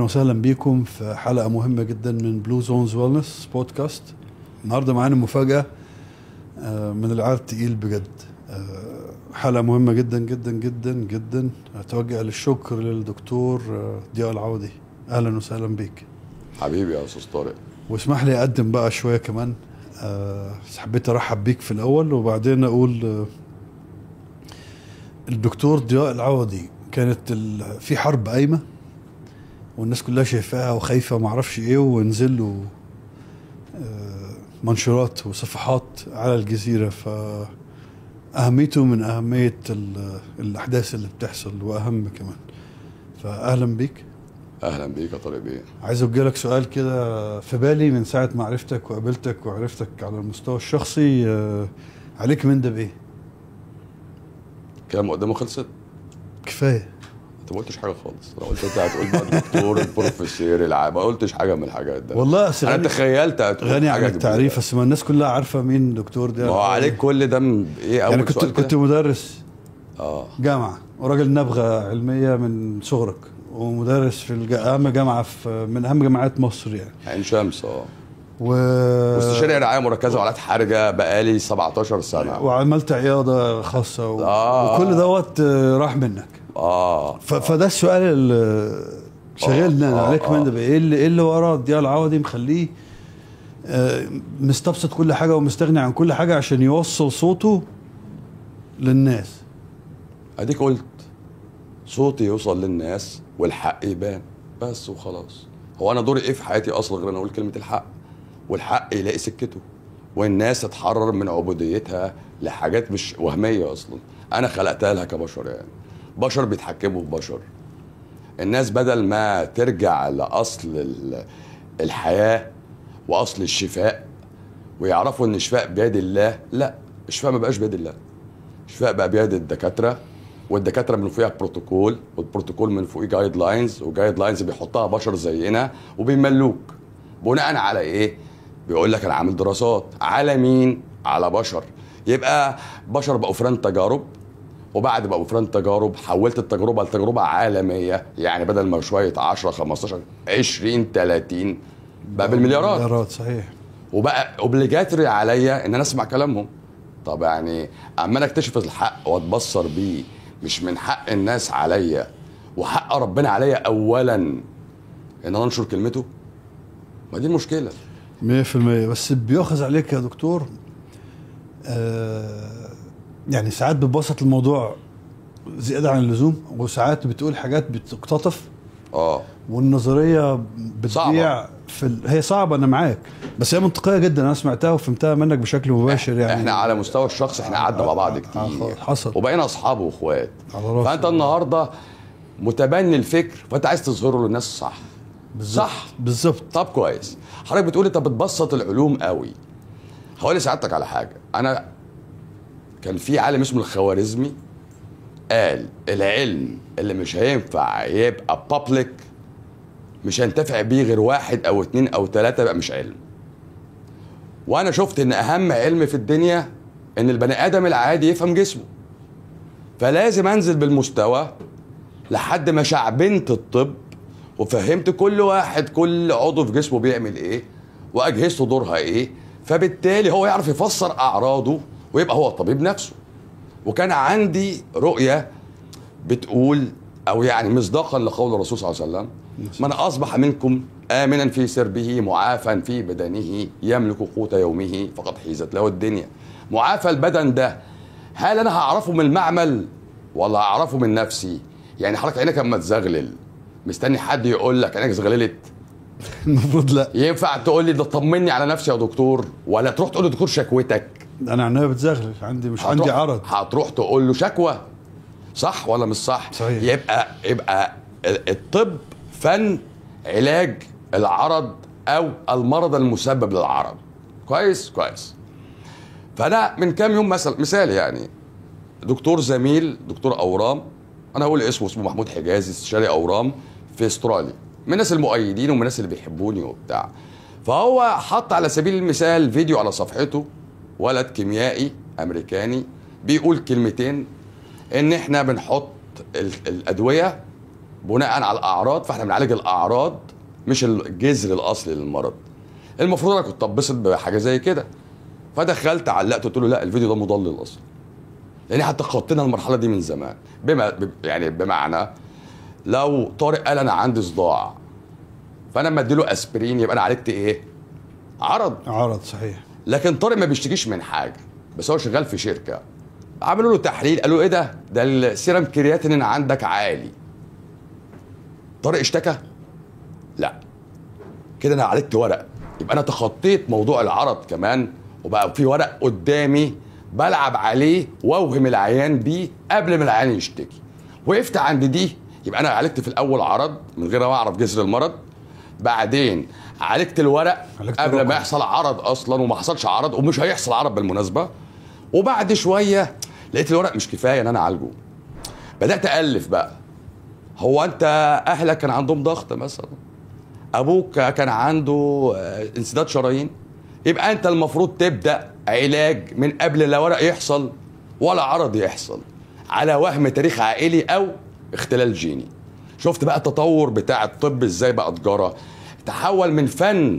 وسهلا بيكم في حلقة مهمة جدا من بلو زونز ويلنس بودكاست النهارده معانا مفاجأة آه، من العيار التقيل بجد آه، حلقة مهمة جدا جدا جدا جدا أتوجه للشكر للدكتور آه، ضياء العوضي أهلا وسهلا بيك حبيبي يا استاذ طارق واسمح لي أقدم بقى شوية كمان آه، بس حبيت أرحب بيك في الأول وبعدين أقول آه، الدكتور ضياء العوضي كانت ال- في حرب قايمة والناس كلها شايفاها وخايفة ومعرفش ايه ونزل له آه، منشورات وصفحات على الجزيرة فأهميته من أهمية ال- الأحداث اللي بتحصل وأهم كمان فأهلا بيك اهلا بيك يا طارق بيه عايز اوجه لك سؤال كده في بالي من ساعة ما عرفتك وقابلتك وعرفتك على المستوى الشخصي آه، عليك من ده بإيه؟ كلام قدامه خلصت كفاية انت ما قلتش حاجه خالص انا قلت انت هتقول بقى الدكتور البروفيسور الع... ما قلتش حاجه من الحاجات ده والله أصل انا غني, تخيلت هتقول غني عن حاجة التعريف كبيرة. بس ما الناس كلها عارفة مين دكتور ده ما هو عليك كل ده من ايه اول يعني كنت سؤال كنت كده؟ مدرس اه جامعة وراجل نبغة علمية من صغرك ومدرس في الج- أهم جامعة في من أهم جامعات مصر يعني عين شمس اه و... مستشاري رعايه مركزه وعلاج حرجه بقالي 17 سنه وعملت عيادة خاصة و... آه. وكل دوت آه، راح منك اه ف... فده السؤال اللي شاغلنا آه، عليك آه. من ده بإيه؟ ايه اللي ايه اللي ورا ضياء العوضي مخليه آه، مستبسط كل حاجة ومستغني عن كل حاجة عشان يوصل صوته للناس اديك قلت صوتي يوصل للناس والحق يبان بس وخلاص هو انا دوري ايه في حياتي اصلا غير ان اقول كلمه الحق والحق يلاقي سكته والناس تتحرر من عبوديتها لحاجات مش وهميه اصلا انا خلقتها لها كبشر يعني بشر بيتحكموا في بشر الناس بدل ما ترجع لاصل ال- الحياه واصل الشفاء ويعرفوا ان الشفاء بيد الله لا الشفاء ما بقاش بيد الله الشفاء بقى بيد الدكاتره والدكاتره من فوقها بروتوكول والبروتوكول من فوقيه جايد لاينز وجايد لاينز بيحطها بشر زينا وبيملوك بناء على ايه؟ بيقول لك انا عامل دراسات على مين؟ على بشر يبقى بشر بقوا فران تجارب وبعد بقوا فران تجارب حولت التجربه لتجربه عالميه يعني بدل ما شويه 10 15 20 30 بقى بالمليارات مليارات صحيح وبقى اوبليجاتري عليا ان انا اسمع كلامهم طب يعني اما انا اكتشف الحق واتبصر بيه مش من حق الناس عليا وحق ربنا عليا اولا ان انا انشر كلمته ما دي المشكله 100% بس بيؤخذ عليك يا دكتور آه يعني ساعات بتبسط الموضوع زيادة عن اللزوم وساعات بتقول حاجات بتقتطف اه والنظرية بتبيع صعبة. في ال... هي صعبة أنا معاك بس هي منطقية جدا أنا سمعتها وفهمتها منك بشكل مباشر يعني احنا على مستوى الشخص احنا قعدنا مع بعض آه، كتير حصل. وبقينا اصحاب واخوات على راسي. فانت النهارده متبني الفكر فانت عايز تظهره للناس صح صح بالظبط طب كويس حضرتك بتقول انت بتبسط العلوم قوي هقول لسعادتك على حاجه انا كان في عالم اسمه الخوارزمي قال العلم اللي مش هينفع يبقى بابليك مش هينتفع بيه غير واحد او اتنين او تلاته يبقى مش علم وانا شفت ان اهم علم في الدنيا ان البني ادم العادي يفهم جسمه فلازم انزل بالمستوى لحد ما شعبنت الطب وفهمت كل واحد كل عضو في جسمه بيعمل ايه واجهزته دورها ايه فبالتالي هو يعرف يفسر اعراضه ويبقى هو الطبيب نفسه وكان عندي رؤيه بتقول او يعني مصداقا لقول الرسول صلى الله عليه وسلم من اصبح منكم امنا في سربه معافى في بدنه يملك قوت يومه فقد حيزت له الدنيا معافى البدن ده هل انا هعرفه من المعمل ولا هعرفه من نفسي يعني حضرتك عينك اما تزغلل مستني حد يقول لك عينك زغللت المفروض لا ينفع تقول لي ده طمني على نفسي يا دكتور ولا تروح تقول لدكتور شكوتك أنا عناية بتزغلل عندي مش عندي هتروح- عرض هتروح تقول له شكوى صح ولا مش صح صحيح. يبقى يبقى ال- الطب فن علاج العرض او المرض المسبب للعرض كويس كويس فانا من كام يوم مثلا مثال يعني دكتور زميل دكتور اورام انا هقول اسمه اسمه محمود حجازي استشاري اورام في استراليا من الناس المؤيدين ومن الناس اللي بيحبوني وبتاع فهو حط على سبيل المثال فيديو على صفحته ولد كيميائي امريكاني بيقول كلمتين ان احنا بنحط ال- الادويه بناء على الاعراض فاحنا بنعالج الاعراض مش الجذر الاصلي للمرض المفروض انا كنت اتبسط بحاجه زي كده فدخلت علقت قلت له لا الفيديو ده مضلل اصلا لان حتى خطينا المرحله دي من زمان بما ب- يعني بمعنى لو طارق قال انا عندي صداع فانا لما اديله اسبرين يبقى انا عالجت ايه عرض عرض صحيح لكن طارق ما بيشتكيش من حاجه بس هو شغال في شركه عملوا له تحليل قالوا ايه ده ده السيرم كرياتين عندك عالي طارق اشتكى لا كده انا عالجت ورق يبقى انا تخطيت موضوع العرض كمان وبقى في ورق قدامي بلعب عليه واوهم العيان بيه قبل ما العيان يشتكي وقفت عند دي يبقى انا عالجت في الاول عرض من غير ما اعرف جذر المرض بعدين عالجت الورق عالجت قبل الرقم. ما يحصل عرض اصلا وما حصلش عرض ومش هيحصل عرض بالمناسبه وبعد شويه لقيت الورق مش كفايه ان انا اعالجه بدات الف بقى هو انت اهلك كان عندهم ضغط مثلا ابوك كان عنده آه، انسداد شرايين يبقى انت المفروض تبدا علاج من قبل لا ورق يحصل ولا عرض يحصل على وهم تاريخ عائلي او اختلال جيني شفت بقى التطور بتاع الطب ازاي بقى تجاره تحول من فن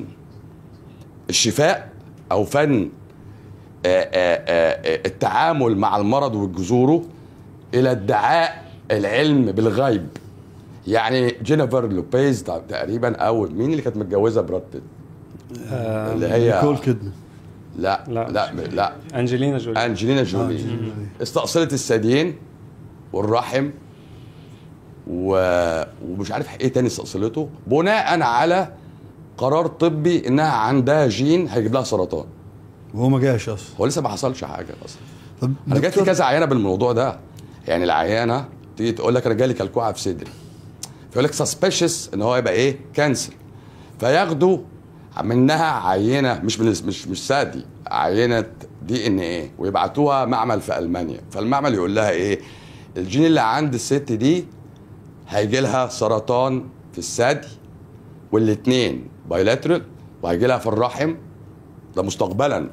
الشفاء او فن آه، آه، آه، التعامل مع المرض وجذوره الى ادعاء العلم بالغيب يعني جينيفر لوبيز تقريبا او مين اللي كانت متجوزه براد بيت آه، اللي هي نيكول كيدمان لا لا. لا لا, لا. انجلينا جولي انجلينا جولي أنجلينا جولي. استأصلت الثديين والرحم و... ومش عارف ايه تاني استأصلته بناء على قرار طبي انها عندها جين هيجيب لها سرطان وهو ما جاش اصلا هو لسه ما حصلش حاجه اصلا طب انا جات لي دكتور، كذا عيانه بالموضوع ده يعني العيانه تيجي تقول لك انا جالي كلكوعه في صدري فيقول لك سسبشس ان هو يبقى ايه كانسر فياخدوا منها عينه مش من مش مش ثدي عينه دي ان ايه ويبعتوها معمل في المانيا فالمعمل يقول لها ايه الجين اللي عند الست دي هيجي لها سرطان في الثدي والاثنين بايلاترال وهيجي لها في الرحم ده مستقبلا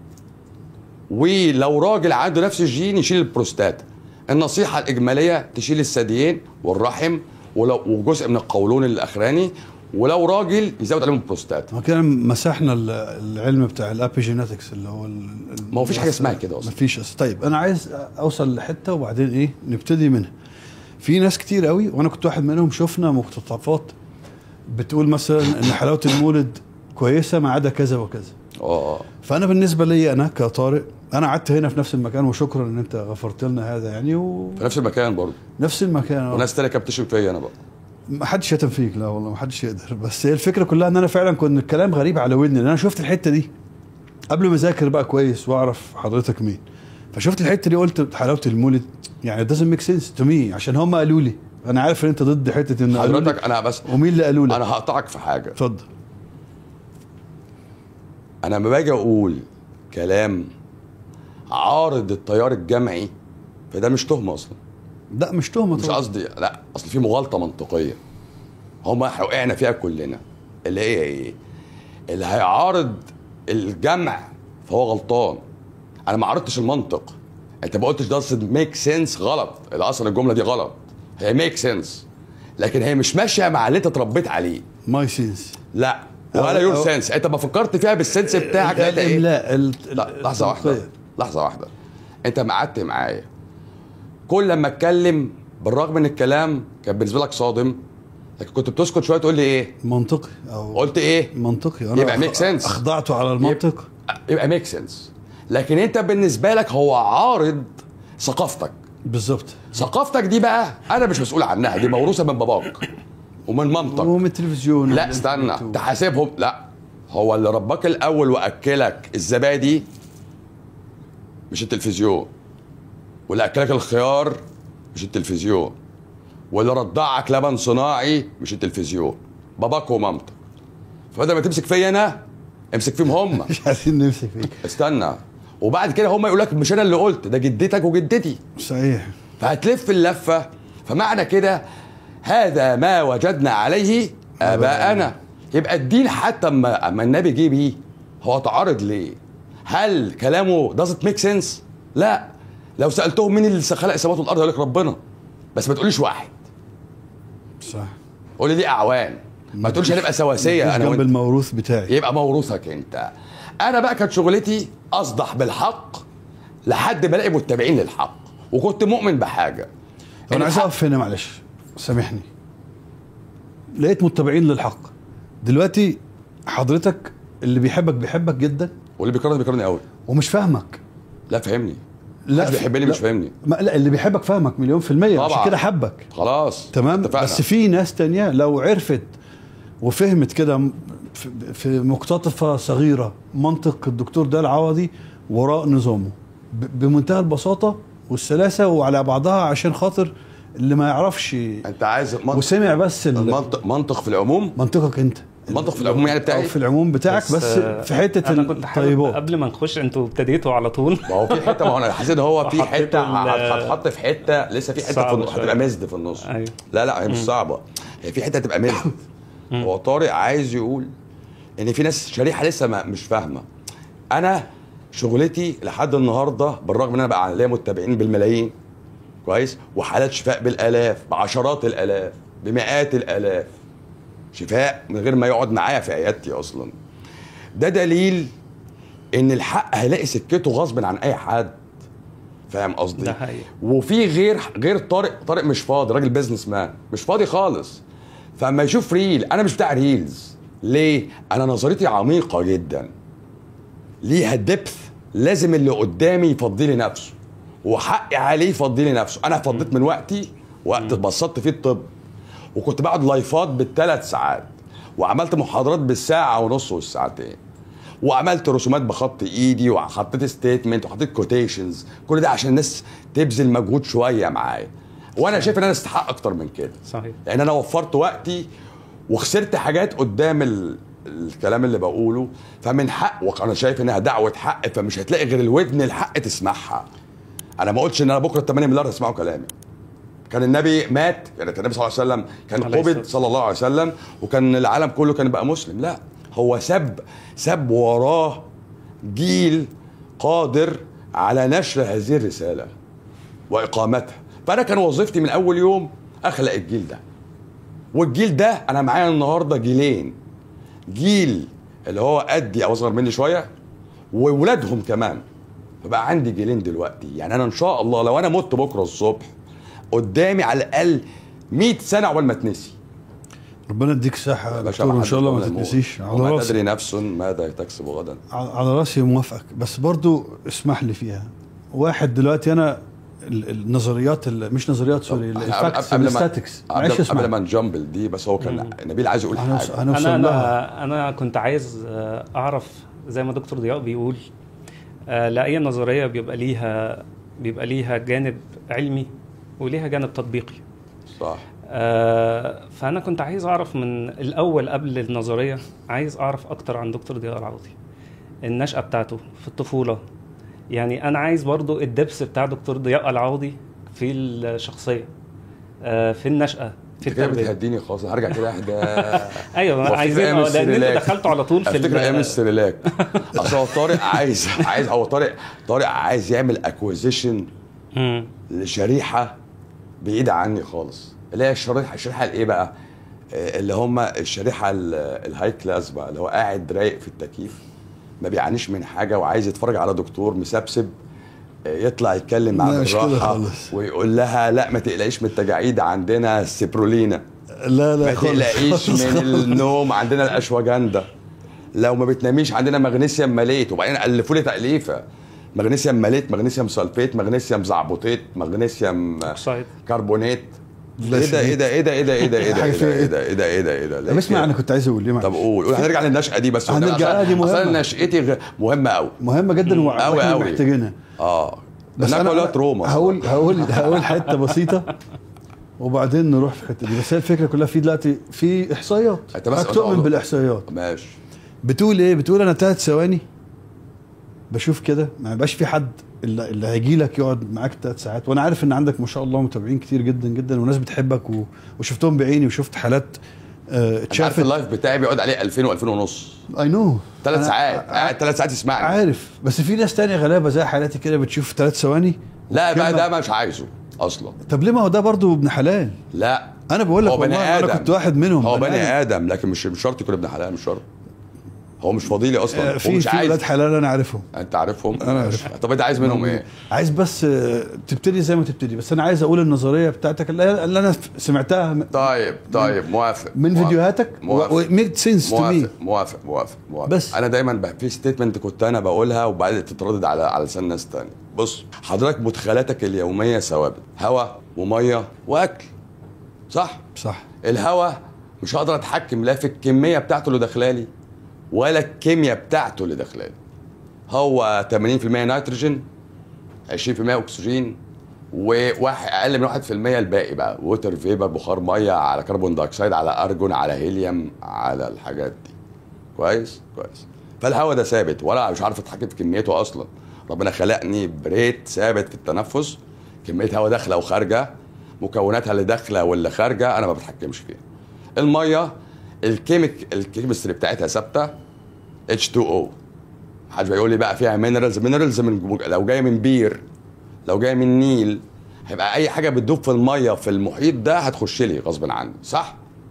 ولو راجل عنده نفس الجين يشيل البروستاتا النصيحة الإجمالية تشيل الثديين والرحم ولو وجزء من القولون الأخراني ولو راجل يزود عليهم البروستاتا ما كده مسحنا ال- العلم بتاع الابيجينetics اللي هو ال- ال- ما هو فيش حاجة اسمها كده أصلا. ما فيش أصلا. طيب انا عايز اوصل لحته وبعدين ايه نبتدي منها في ناس كتير قوي وانا كنت واحد منهم شفنا مقتطفات بتقول مثلا ان حلاوه المولد كويسه ما عدا كذا وكذا اه فانا بالنسبه لي انا كطارق انا قعدت هنا في نفس المكان وشكرا ان انت غفرت لنا هذا يعني في نفس المكان برضه ونفس المكان آه. وناس تانية كانت بتشتم فيا أنا بقى ما حدش شتم فيك لا والله ما حدش يقدر بس هي الفكره كلها ان انا فعلا كنت الكلام غريب على ودني لان انا شفت الحته دي قبل ما اذاكر بقى كويس واعرف حضرتك مين فشفت الحته دي قلت حلاوه المولد يعني doesn't make sense to me عشان هم قالوا لي انا عارف ان انت ضد حته ان قالوا لي حضرتك أنا بس ومين اللي قالوا لي أنا هقطعك في حاجة اتفضل أنا لما باجي أقول كلام عارض التيار الجمعي فده مش تهمة أصلا لا مش تهمه مش طبعا. قصدي لا اصل في مغالطه منطقيه هما وقعنا فيها كلنا اللي هي ايه اللي هيعارض الجمع فهو غلطان انا ما عارضتش المنطق انت ما قلتش ده ميك سنس غلط ده اصلا الجمله دي غلط هي ميك سنس لكن هي مش ماشيه مع اللي انت اتربيت عليه ماي سينس لا ولا أو- يور أو- سنس انت ما فكرت فيها بالسنس بتاعك ده ايه الاملاء ال- لا لحظه واحده التنقية. لحظه واحده انت ما قعدت معايا كل لما اتكلم بالرغم من الكلام كان بالنسبه لك صادم لكن كنت بتسكت شويه تقول لي ايه منطقي او قلت ايه منطقي انا يبقى أخ- make sense. اخضعته على المنطق يبقى ميك سنس لكن انت بالنسبه لك هو عارض ثقافتك بالظبط ثقافتك دي بقى انا مش مسؤول عنها دي موروثه من باباك ومن مامتك ومن التلفزيون لا استنى تحاسبهم لا هو اللي رباك الاول واكلك الزبادي مش التلفزيون واللي اكلك الخيار مش التلفزيون واللي رضعك لبن صناعي مش التلفزيون باباك ومامتك فبدل ما تمسك فيا انا امسك فيهم هم مش عايزين نمسك فيك استنى وبعد كده هم يقول لك مش انا اللي قلت ده جدتك وجدتي صحيح فهتلف اللفه فمعنى كده هذا ما وجدنا عليه اباءنا يبقى الدين حتى اما اما النبي جه بيه هو تعارض ليه؟ هل كلامه doesn't make sense؟ لا لو سالتهم مين اللي خلق السماوات والارض يقول لك ربنا بس ما تقوليش واحد صح قول لي دي اعوان ما تقولش هنبقى سواسيه مفيش انا جنب وانت الموروث بتاعي يبقى موروثك انت انا بقى كانت شغلتي اصدح بالحق لحد ما الاقي متابعين للحق وكنت مؤمن بحاجه طب انا عايز الحق- اقف هنا معلش سامحني لقيت متبعين للحق دلوقتي حضرتك اللي بيحبك بيحبك جدا واللي بيكرهني بيكرهني قوي ومش فاهمك لا فهمني لا حد بيحبني لا. مش فاهمني ما لا اللي بيحبك فاهمك مليون في المية عشان طبعا. كده حبك خلاص تمام اتفقنا. بس في ناس تانية لو عرفت وفهمت كده م- في- في مقتطفة صغيرة منطق الدكتور ده العوضي وراء نظامه ب- بمنتهى البساطة والسلاسة وعلى بعضها عشان خاطر اللي ما يعرفش انت عايز منطق وسمع بس ال- المنطق منطق في العموم منطقك انت المنطق في العموم يعني بتاعي أو في العموم بتاعك بس, بس آه، في حتة انا كنت حابب الطيبات قبل ما نخش انتوا ابتديتوا على طول ما هو في حته ما هو انا حسيت ان هو في وحطيت حته ال- هتحط في حته لسه في حته في صعبة النص شوية. هتبقى مزد في النص أيوة. لا لا هي مش صعبه هي في حته هتبقى مزد هو طارق عايز يقول ان في ناس شريحه لسه ما مش فاهمه انا شغلتي لحد النهارده بالرغم ان انا بقى عليا متابعين بالملايين كويس وحالات شفاء بالالاف بعشرات الالاف بمئات الالاف شفاء من غير ما يقعد معايا في عيادتي اصلا ده دليل ان الحق هيلاقي سكته غصب عن اي حد فاهم قصدي ده حقيقي. وفي غير غير طارق طارق مش فاضي راجل بيزنس مان مش فاضي خالص فاما يشوف ريل انا مش بتاع ريلز ليه انا نظريتي عميقه جدا ليها دبث لازم اللي قدامي يفضي لي نفسه وحقي عليه يفضي لي نفسه انا فضيت من وقتي وقت اتبسطت فيه الطب وكنت بقعد لايفات بالثلاث ساعات وعملت محاضرات بالساعه ونص والساعتين وعملت رسومات بخط ايدي وحطيت ستيتمنت وحطيت كوتيشنز كل ده عشان الناس تبذل مجهود شويه معايا وانا شايف ان انا استحق اكتر من كده صحيح لان انا وفرت وقتي وخسرت حاجات قدام ال... الكلام اللي بقوله فمن حق وانا شايف انها دعوه حق فمش هتلاقي غير الودن الحق تسمعها انا ما قلتش ان انا بكره 8 مليار يسمعوا كلامي كان النبي مات يعني كان النبي صلى الله عليه وسلم كان عليه قبض الصلاة صلى الله عليه وسلم وكان العالم كله كان بقى مسلم لا هو سب سب وراه جيل قادر على نشر هذه الرساله واقامتها فانا كان وظيفتي من اول يوم اخلق الجيل ده والجيل ده انا معايا النهارده جيلين جيل اللي هو قدي او اصغر مني شويه وولادهم كمان فبقى عندي جيلين دلوقتي يعني انا ان شاء الله لو انا مت بكره الصبح قدامي على الاقل 100 سنه عقبال ما اتنسي ربنا يديك صحة يا باشا دكتور ان محدش شاء الله ما قبل الموت. تتنسيش على وما راسي تدري نفس ماذا تكسب غدا على راسي موافقك بس برضو اسمح لي فيها واحد دلوقتي انا ال- النظريات ال- مش نظريات سوري طب الفاكتس قبل ما الستاتكس قبل, معلش اسمع قبل ما نجامبل دي بس هو كان نبيل عايز يقول هنوص- حاجه هنوصل انا لها انا انا كنت عايز آه، اعرف زي ما دكتور ضياء بيقول آه، لاي نظريه بيبقى ليها بيبقى ليها جانب علمي وليها جانب تطبيقي صح آه، فانا كنت عايز اعرف من الاول قبل النظريه عايز اعرف اكتر عن دكتور ضياء العوضي النشأة بتاعته في الطفولة يعني انا عايز برضو الدبس بتاع دكتور ضياء العوضي في الشخصية آه، في النشأة في انت كده التربية بتهديني خالص أنا هرجع كده اهدى ايوه وافتكر عايزين أيام اه لان انتوا السريلاك. دخلتوا على طول في افتكر ال- ايام السريلاك اصل هو طارق عايز عايز هو طارق طارق عايز يعمل اكوزيشن مم. لشريحه بعيده عني خالص اللي هي الشريحه الشريحه الايه بقى آه، اللي هم الشريحه ال- الهاي كلاس بقى اللي هو قاعد رايق في التكييف ما بيعانيش من حاجه وعايز يتفرج على دكتور مسبسب آه، يطلع يتكلم معاه لا، مش كده بالراحه خالص. ويقول لها لا ما تقلقيش من التجاعيد عندنا السيبرولينا لا لا ما خالص تقلقيش خالص. من النوم عندنا الاشواجندا لو ما بتناميش عندنا مغنيسيوم ماليت وبعدين الفوا لي تاليفه مغنيسيوم ماليت مغنيسيوم سلفيت مغنيسيوم زعبوطيت مغنيسيوم اوكسايد كربونات لا ايه ده ايه ده ايه ده ايه ده ايه ده ايه ده حاجة ايه فيها ده إيه؟ ايه ده ايه ده ايه ده ايه ده طب اسمع انا كنت عايز اقول ايه طب معلش. قول قول هنرجع للنشأة دي بس هنرجع عشان- لها، دي مهمة. اصل نشأتي غ- مهمة قوي مهمه جدا أوي واحنا أوي. محتاجينها اه بس بس انا كلها تروما هقول هقول هقول حته بسيطه وبعدين نروح في الحته دي بس هي الفكره كلها في دلوقتي في احصائيات أنت بس- حضرتك تؤمن أنت- بالاحصائيات ماشي بتقول ايه بتقول انا ثلاث ثواني بشوف كده ما يبقاش في حد اللي, اللي هيجي لك يقعد معاك ثلاث ساعات وانا عارف ان عندك ما شاء الله متابعين كتير جدا جدا وناس بتحبك و... وشفتهم بعيني وشفت حالات آه انت عارف اتشافت اللايف بتاعي بيقعد عليه 2000 و2000 ونص اي نو ثلاث ساعات قاعد ثلاث ساعات يسمعني عارف بس في ناس تانية غلابه زي حالاتي كده بتشوف ثلاث ثواني لا بقى كلمة- ده مش عايزه اصلا طب ليه ما هو ده برضو ابن حلال لا انا بقول لك هو بني والله انا آدم. كنت واحد منهم هو بني بني آدم. ادم لكن مش مش شرط يكون ابن حلال مش شرط هو مش فضيلي اصلا آه، هو في مش في عايز ولاد حلال انا عارفهم انت عارفهم أنا عارفهم. طب انت عايز منهم ايه عايز بس آه، تبتدي زي ما تبتدي بس انا عايز اقول النظريه بتاعتك اللي اللي انا سمعتها م- طيب طيب موافق من موافق. فيديوهاتك موافق. وميك سنس تو مي موافق موافق موافق موافق بس. انا دايما ب- في ستيتمنت كنت انا بقولها وبعدين تتردد على على لسان ناس تاني بص حضرتك مدخلاتك اليوميه ثوابت هواء وميه واكل صح صح الهواء مش هقدر اتحكم لا في الكميه بتاعته اللي داخلالي ولا الكيمياء بتاعته اللي داخلالي هو 80% نيتروجين 20% اكسجين وواحد اقل من 1% الباقي بقى ووتر فيبر بخار ميه على كربون دايوكسيد على ارجون على هيليوم على الحاجات دي كويس كويس فالهواء ده ثابت ولا مش عارف اتحكم في كميته اصلا ربنا خلقني بريت ثابت في التنفس كميه هواء داخله وخارجه مكوناتها اللي داخله واللي خارجه انا ما بتحكمش فيها الميه الكيميك الكيمستري بتاعتها ثابته H2O محدش بيقول لي بقى فيها مينرالز مينرالز من لو جايه من بير لو جايه من نيل هيبقى اي حاجه بتدوب في الميه في المحيط ده هتخش لي غصب عني صح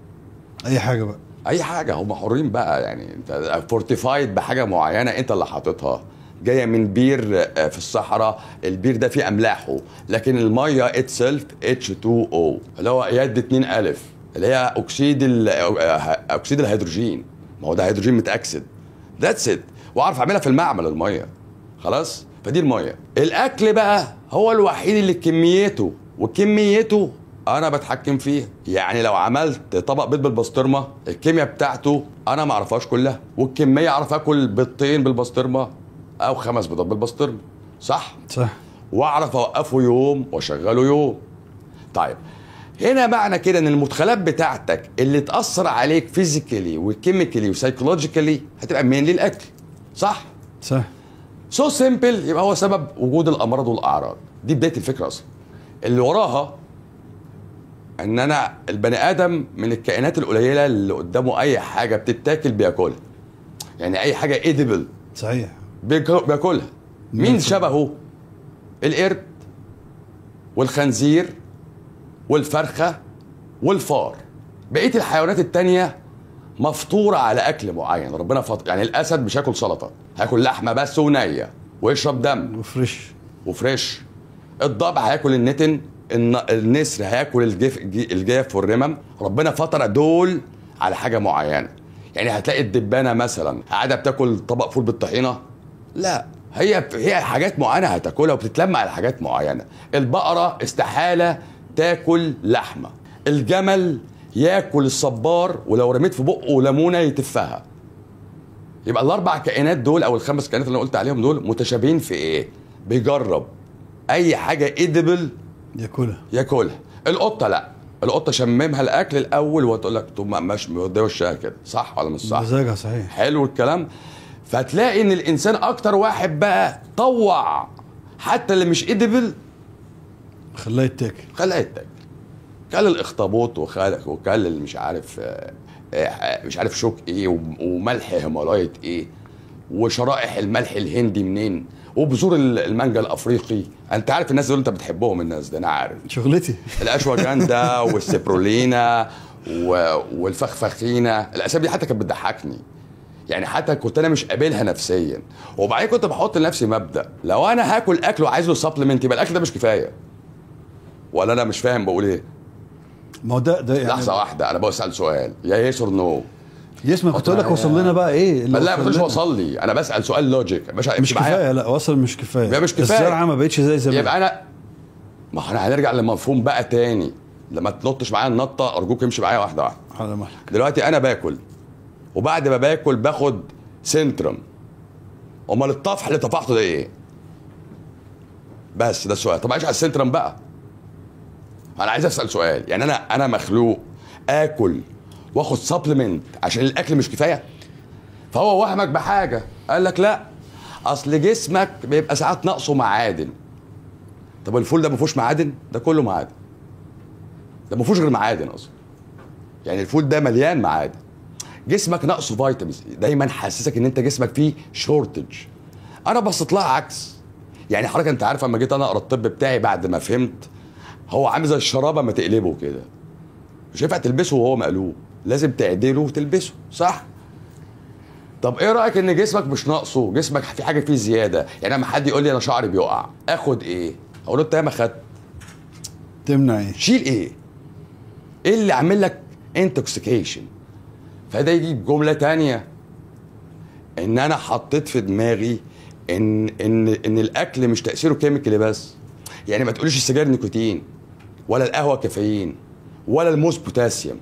اي حاجه بقى اي حاجه هم حرين بقى يعني انت فورتيفايد بحاجه معينه انت اللي حاططها جايه من بير آه، في الصحراء البير ده فيه املاحه لكن الميه اتسلف H2O اللي هو يد 2 الف اللي هي اكسيد ال- آه، اكسيد الهيدروجين ما هو ده هيدروجين متاكسد ذاتس ات واعرف اعملها في المعمل الميه خلاص فدي الميه الاكل بقى هو الوحيد اللي كميته وكميته انا بتحكم فيها يعني لو عملت طبق بيض بالبسطرمه الكيمياء بتاعته انا ما اعرفهاش كلها والكميه اعرف اكل بيضتين بالبسطرمه او خمس بيضات بالبسطرمه صح صح واعرف اوقفه يوم واشغله يوم طيب هنا معنى كده ان المدخلات بتاعتك اللي تاثر عليك فيزيكالي وكيميكالي وسايكولوجيكالي هتبقى مين للاكل صح صح سو سيمبل يبقى هو سبب وجود الامراض والاعراض دي بدايه الفكره اصلا اللي وراها ان انا البني ادم من الكائنات القليله اللي قدامه اي حاجه بتتاكل بياكلها يعني اي حاجه ايديبل صحيح بياكلها مين شبهه القرد والخنزير والفرخه والفار بقيه الحيوانات التانية مفطوره على اكل معين ربنا فطر يعني الاسد مش هياكل سلطه هياكل لحمه بس ونيه ويشرب دم وفريش وفريش الضبع هياكل النتن الن- النسر هياكل الجف الج- الجاف والرمم ربنا فطر دول على حاجه معينه يعني هتلاقي الدبانه مثلا قاعده بتاكل طبق فول بالطحينه لا هي هي حاجات معينه هتاكلها وبتتلم على حاجات معينه البقره استحاله تاكل لحمه الجمل ياكل الصبار ولو رميت في بقه ليمونه يتفها يبقى الاربع كائنات دول او الخمس كائنات اللي انا قلت عليهم دول متشابهين في ايه بيجرب اي حاجه ايدبل ياكلها ياكلها القطه لا القطه شممها الاكل الاول وتقول لك طب ما مش موديه وشها كده صح ولا مش صح مزاجها صحيح حلو الكلام فتلاقي ان الانسان اكتر واحد بقى طوع حتى اللي مش ايدبل خلاه يتاكل خلاه يتاكل كل الاخطبوط وخل وكل اللي مش عارف آه، آه، مش عارف شوك ايه وم- وملح هيمالايت ايه وشرائح الملح الهندي منين وبذور ال- المانجا الافريقي انت عارف الناس دول انت بتحبهم الناس ده انا عارف شغلتي الاشواجندا والسيبرولينا و- والفخفخينه الاسامي دي حتى كانت بتضحكني يعني حتى كنت انا مش قابلها نفسيا وبعدين كنت بحط لنفسي مبدا لو انا هاكل اكل وعايز له سبلمنت يبقى الاكل ده مش كفايه ولا انا مش فاهم بقول ايه ما هو ده ده يعني لحظه واحده انا بسال سؤال يا يس اور نو يسمع كنت اقول لك وصل لنا بقى ايه اللي لا ما تقولش لنا. وصل لي انا بسال سؤال لوجيك مش مش معايا كفايه لا وصل مش كفايه يبقى مش كفاية. الزرعه ما بقتش زي زمان يبقى انا ما احنا هنرجع لمفهوم بقى تاني لما تنطش معايا النطه ارجوك امشي معايا واحده واحده على مهلك دلوقتي انا باكل وبعد ما باكل باخد سنترم امال الطفح اللي طفحته ده ايه بس ده السؤال طب عايش على السنترم بقى انا عايز اسال سؤال يعني انا انا مخلوق اكل واخد سبلمنت عشان الاكل مش كفايه فهو وهمك بحاجه قال لك لا اصل جسمك بيبقى ساعات ناقصه معادن طب الفول ده ما فيهوش معادن ده كله معادن ده ما فيهوش غير معادن اصلا يعني الفول ده مليان معادن جسمك ناقصه فيتامينز دايما حاسسك ان انت جسمك فيه شورتج انا بصيت لها عكس يعني حضرتك انت عارف لما جيت انا اقرا الطب بتاعي بعد ما فهمت هو عامل زي الشرابه ما تقلبه كده مش هينفع تلبسه وهو مقلوب لازم تعدله وتلبسه صح طب ايه رايك ان جسمك مش ناقصه جسمك في حاجه فيه زياده يعني لما حد يقول لي انا شعري بيقع اخد ايه اقول له انت ما خدت تمنع ايه شيل ايه ايه اللي عامل لك انتوكسيكيشن فده يجيب جمله تانية ان انا حطيت في دماغي ان ان ان الاكل مش تاثيره كيميكالي بس يعني ما تقوليش السجاير نيكوتين ولا القهوه كافيين ولا الموز بوتاسيوم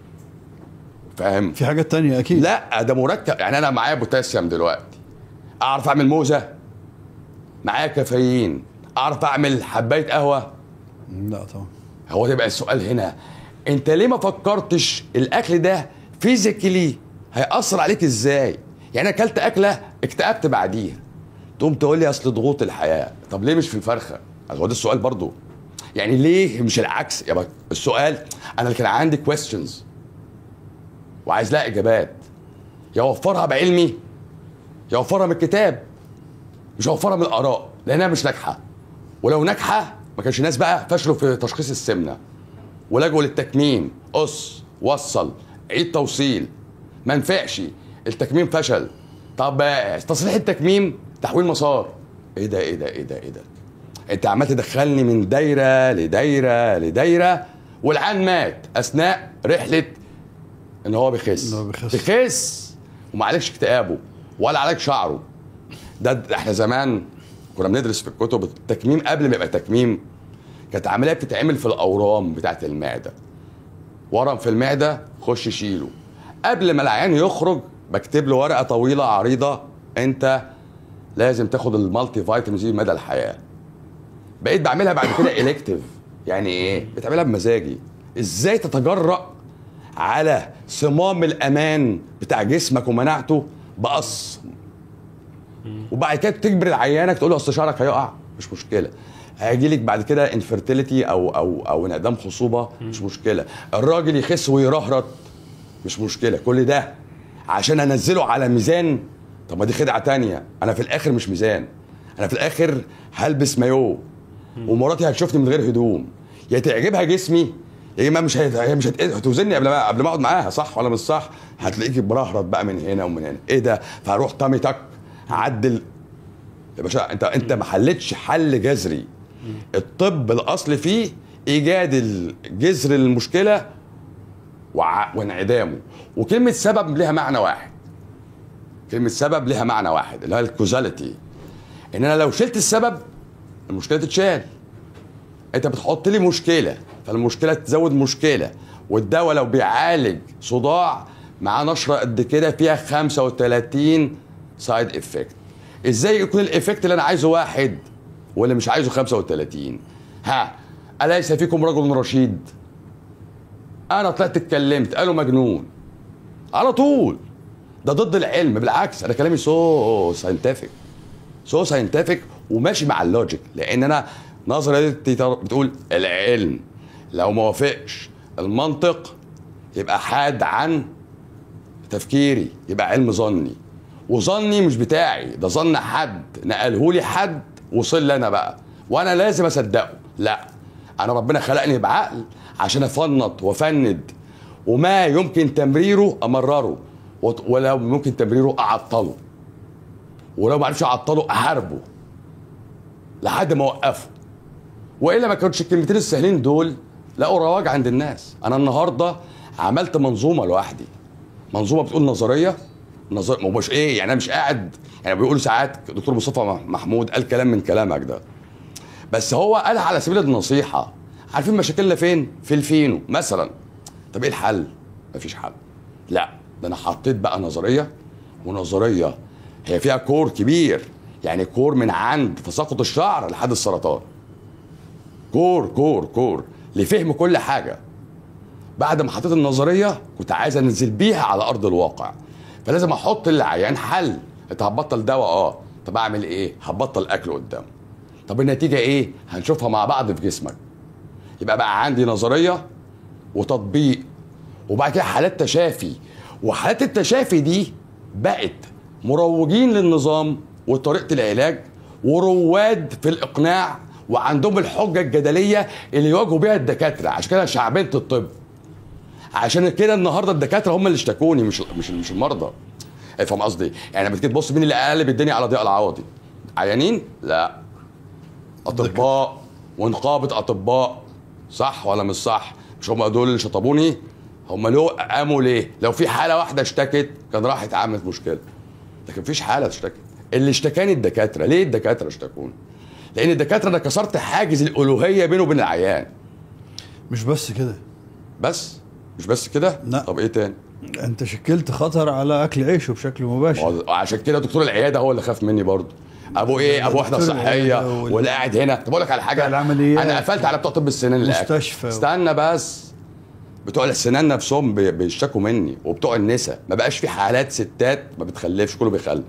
فاهم في حاجات تانية اكيد لا ده مركب يعني انا معايا بوتاسيوم دلوقتي اعرف اعمل موزه معايا كافيين اعرف اعمل حبايه قهوه لا طبعا هو ده بقى السؤال هنا انت ليه ما فكرتش الاكل ده فيزيكلي هيأثر عليك ازاي يعني انا اكلت اكله اكتئبت بعديها تقوم تقول لي اصل ضغوط الحياه طب ليه مش في الفرخه هو ده السؤال برضو يعني ليه مش العكس يا السؤال انا اللي كان عندي كويستشنز وعايز لها اجابات يا اوفرها بعلمي يا اوفرها من الكتاب مش اوفرها من الاراء لانها مش ناجحه ولو ناجحه ما كانش الناس بقى فشلوا في تشخيص السمنه ولجوا للتكميم قص وصل عيد توصيل ما نفعش التكميم فشل طب تصليح التكميم تحويل مسار ايه ده ايه ده ايه ده ايه ده انت عمال تدخلني من دايره لدايره لدايره والعيان مات اثناء رحله ان هو بيخس إن هو بيخس. بيخس وما عليكش اكتئابه ولا عليك شعره ده, ده احنا زمان كنا بندرس في الكتب التكميم قبل ما يبقى تكميم كانت عمليه بتتعمل في الاورام بتاعت المعده ورم في المعده خش شيله قبل ما العيان يخرج بكتب له ورقه طويله عريضه انت لازم تاخد المالتي فيتامينز دي مدى الحياه بقيت بعملها بعد كده الكتيف يعني ايه بتعملها بمزاجي ازاي تتجرأ على صمام الامان بتاع جسمك ومناعته بقص وبعد كده تجبر العيانك تقول له اصل شعرك هيقع مش مشكله هيجي لك بعد كده انفرتيليتي او او او انعدام خصوبه مش مشكله الراجل يخس ويرهرط مش مشكله كل ده عشان انزله على ميزان طب ما دي خدعه تانية انا في الاخر مش ميزان انا في الاخر هلبس مايو ومراتي هتشوفني من غير هدوم يا تعجبها جسمي يا اما مش هت... هي مش هت... هتوزني قبل ما قبل ما اقعد معاها صح ولا مش صح هتلاقيك برهرط بقى من هنا ومن هنا ايه ده فهروح طامي تك عدل يا باشا انت انت ما حلتش حل جذري الطب الاصل فيه ايجاد الجذر المشكله وع... وانعدامه وكلمه سبب لها معنى واحد كلمه سبب لها معنى واحد اللي هي الكوزاليتي ان انا لو شلت السبب المشكله تتشال انت بتحط لي مشكله فالمشكله تزود مشكله والدواء لو بيعالج صداع معاه نشره قد كده فيها 35 سايد افكت ازاي يكون الايفكت اللي انا عايزه واحد واللي مش عايزه 35 ها اليس فيكم رجل رشيد انا طلعت اتكلمت قالوا مجنون على طول ده ضد العلم بالعكس انا كلامي سو ساينتفك سو ساينتفك وماشي مع اللوجيك لان انا نظريتي بتقول العلم لو ما وافقش المنطق يبقى حاد عن تفكيري يبقى علم ظني وظني مش بتاعي ده ظن حد نقله لي حد وصل لي انا بقى وانا لازم اصدقه لا انا ربنا خلقني بعقل عشان افنط وافند وما يمكن تمريره امرره وت- ولو ممكن تمريره اعطله ولو ما عرفش اعطله احاربه لحد ما اوقفه والا ما كانوش الكلمتين السهلين دول لقوا رواج عند الناس انا النهارده عملت منظومه لوحدي منظومه بتقول نظريه نظر مش ايه يعني انا مش قاعد يعني بيقولوا ساعات دكتور مصطفى محمود قال كلام من كلامك ده بس هو قالها على سبيل النصيحه عارفين مشاكلنا فين في الفينو مثلا طب ايه الحل مفيش حل لا ده انا حطيت بقى نظريه ونظريه هي فيها كور كبير يعني كور من عند تساقط الشعر لحد السرطان كور كور كور لفهم كل حاجه بعد ما حطيت النظريه كنت عايز انزل بيها على ارض الواقع فلازم احط للعيان حل انت هتبطل دواء اه طب اعمل ايه هبطل اكل قدامه طب النتيجه ايه هنشوفها مع بعض في جسمك يبقى بقى عندي نظريه وتطبيق وبعد كده حالات تشافي وحالات التشافي دي بقت مروجين للنظام وطريقه العلاج ورواد في الاقناع وعندهم الحجه الجدليه اللي يواجهوا بيها الدكاتره عشان كده شعبنه الطب عشان كده النهارده الدكاتره هم اللي اشتكوني مش مش مش المرضى فاهم قصدي يعني لما تيجي تبص مين اللي قالب الدنيا على ضياء العوضي عيانين لا اطباء ونقابه اطباء صح ولا مش صح مش هم دول اللي شطبوني هم لو قاموا ليه لو في حاله واحده اشتكت كان راحت عملت مشكله لكن مفيش حاله اشتكت اللي اشتكاني الدكاتره ليه الدكاتره اشتكوني لان الدكاتره انا كسرت حاجز الالوهيه بينه وبين العيان مش بس كده بس مش بس كده لا. طب ايه تاني انت شكلت خطر على اكل عيشه بشكل مباشر ما هو عشان كده دكتور العياده هو اللي خاف مني برضه ابو ايه ابو وحده دكتور صحيه العيادة وال- واللي قاعد هنا طب اقول لك على حاجه بتاع العمليات. انا قفلت على بتوع طب السنان اللي قاعد. مستشفى. استنى بس بتوع السنان نفسهم بي- بيشتكوا مني وبتوع النساء ما بقاش في حالات ستات ما بتخلفش كله بيخلف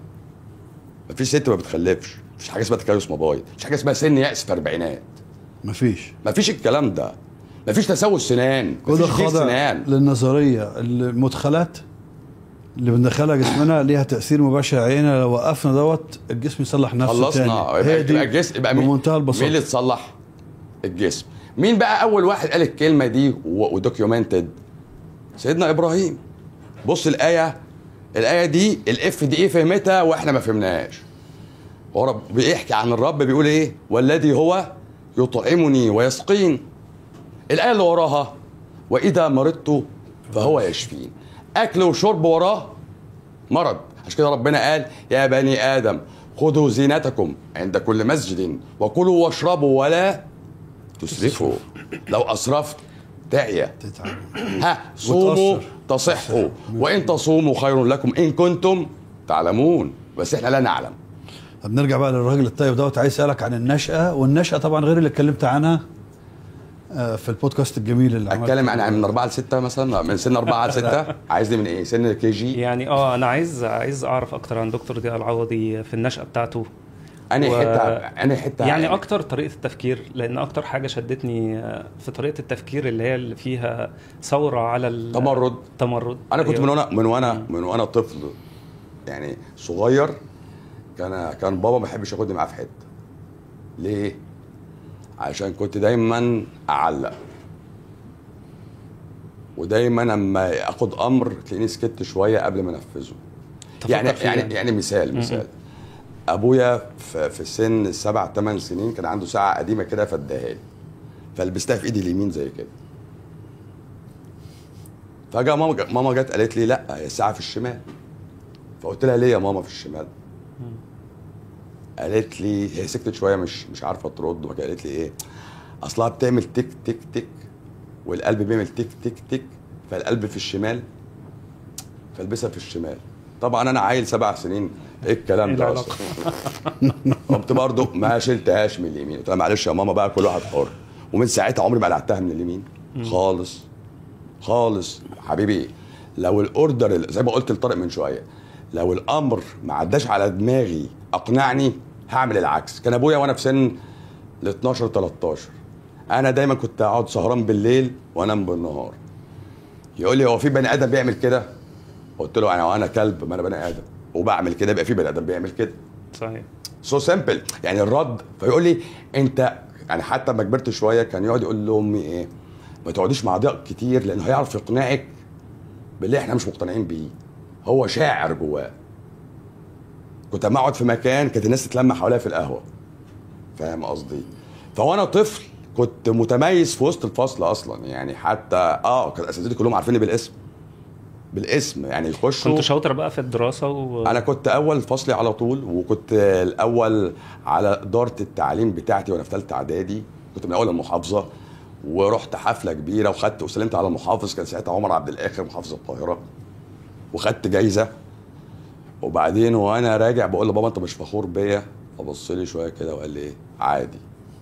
ما فيش ست ما بتخلفش مفيش حاجه اسمها تكيس مبايض مفيش حاجه اسمها سن يأس في اربعينات مفيش مفيش الكلام ده مفيش تسوس سنان كل مفيش جيل خاضع سنان للنظريه المدخلات اللي بندخلها جسمنا ليها تاثير مباشر علينا لو وقفنا دوت الجسم يصلح نفسه خلصنا تاني يبقى, هي دي يبقى الجسم يبقى مين بمنتهى البساطه مين اللي تصلح الجسم مين بقى اول واحد قال الكلمه دي ودوكيومنتد سيدنا ابراهيم بص الايه الايه دي الاف دي ايه فهمتها واحنا ما فهمناهاش هو رب بيحكي عن الرب بيقول ايه والذي هو يطعمني ويسقين الايه اللي وراها واذا مرضت فهو يشفين اكل وشرب وراه مرض عشان كده ربنا قال يا بني ادم خذوا زينتكم عند كل مسجد وكلوا واشربوا ولا تسرفوا لو اسرفت تعيا تتعب ها صوموا وتأثر. تصحوا وان تصوموا خير لكم ان كنتم تعلمون بس احنا لا نعلم طب نرجع بقى للراجل الطيب دوت عايز اسالك عن النشأة والنشأة طبعا غير اللي اتكلمت عنها آه، في البودكاست الجميل اللي عملته. اتكلم عن من اربعه لسته مثلا من سن اربعه لسته عايزني من ايه؟ سن كي جي يعني اه انا عايز عايز اعرف اكتر عن دكتور ضياء العوضي في النشأة بتاعته انهي و- حته انهي حته يعني اكتر طريقه التفكير لان اكتر حاجه شدتني آه، في طريقه التفكير اللي هي اللي فيها ثوره على ال- تمرد تمرد انا كنت أيوة. من وانا من وانا من وانا طفل يعني صغير كان كان بابا ما يحبش ياخدني معاه في حته ليه عشان كنت دايما اعلق ودايما لما اخد امر تلاقيني سكت شويه قبل ما انفذه تفكر يعني فيه يعني يعني. يعني مثال مثال ابويا في, في سن السبع ثمان سنين كان عنده ساعه قديمه كده فاداها لي فلبستها في ايدي اليمين زي كده فجاه ماما جا- ماما جت قالت لي لا هي الساعه في الشمال فقلت لها ليه يا ماما في الشمال قالت لي هي سكتت شويه مش مش عارفه ترد وبعد كده قالت لي ايه اصلها بتعمل تك تك تك والقلب بيعمل تك تك تك فالقلب في الشمال فالبسها في الشمال طبعا انا عيل سبع سنين ايه الكلام إيه ده العلاقة؟ اصلا قمت برضه ما شلتهاش من اليمين قلت لها معلش يا ماما بقى كل واحد حر ومن ساعتها عمري ما قلعتها من اليمين خالص خالص حبيبي لو الاوردر زي ما قلت لطارق من شويه لو الامر ما عداش على دماغي اقنعني هعمل العكس كان ابويا وانا في سن ال 12 13 انا دايما كنت اقعد سهران بالليل وانام بالنهار يقول لي هو في بني ادم بيعمل كده قلت له انا وانا كلب ما انا بني ادم وبعمل كده يبقى في بني ادم بيعمل كده صحيح سو سمبل يعني الرد فيقول لي انت يعني حتى لما كبرت شويه كان يقعد يقول لامي ايه ما تقعديش مع ضياء كتير لانه هيعرف يقنعك باللي احنا مش مقتنعين بيه هو شاعر جواه كنت اما اقعد في مكان كانت الناس تتلم حواليا في القهوه فاهم قصدي فوانا طفل كنت متميز في وسط الفصل اصلا يعني حتى اه كان اساتذتي كلهم عارفيني بالاسم بالاسم يعني يخشوا كنت شاطر بقى في الدراسه و... انا كنت اول فصلي على طول وكنت الاول على اداره التعليم بتاعتي وانا في ثالثه اعدادي كنت من اول المحافظه ورحت حفله كبيره وخدت وسلمت على المحافظ كان ساعتها عمر عبد الاخر محافظ القاهره وخدت جايزه وبعدين وانا راجع بقول لبابا انت مش فخور بيا فبص لي شويه كده وقال لي ايه عادي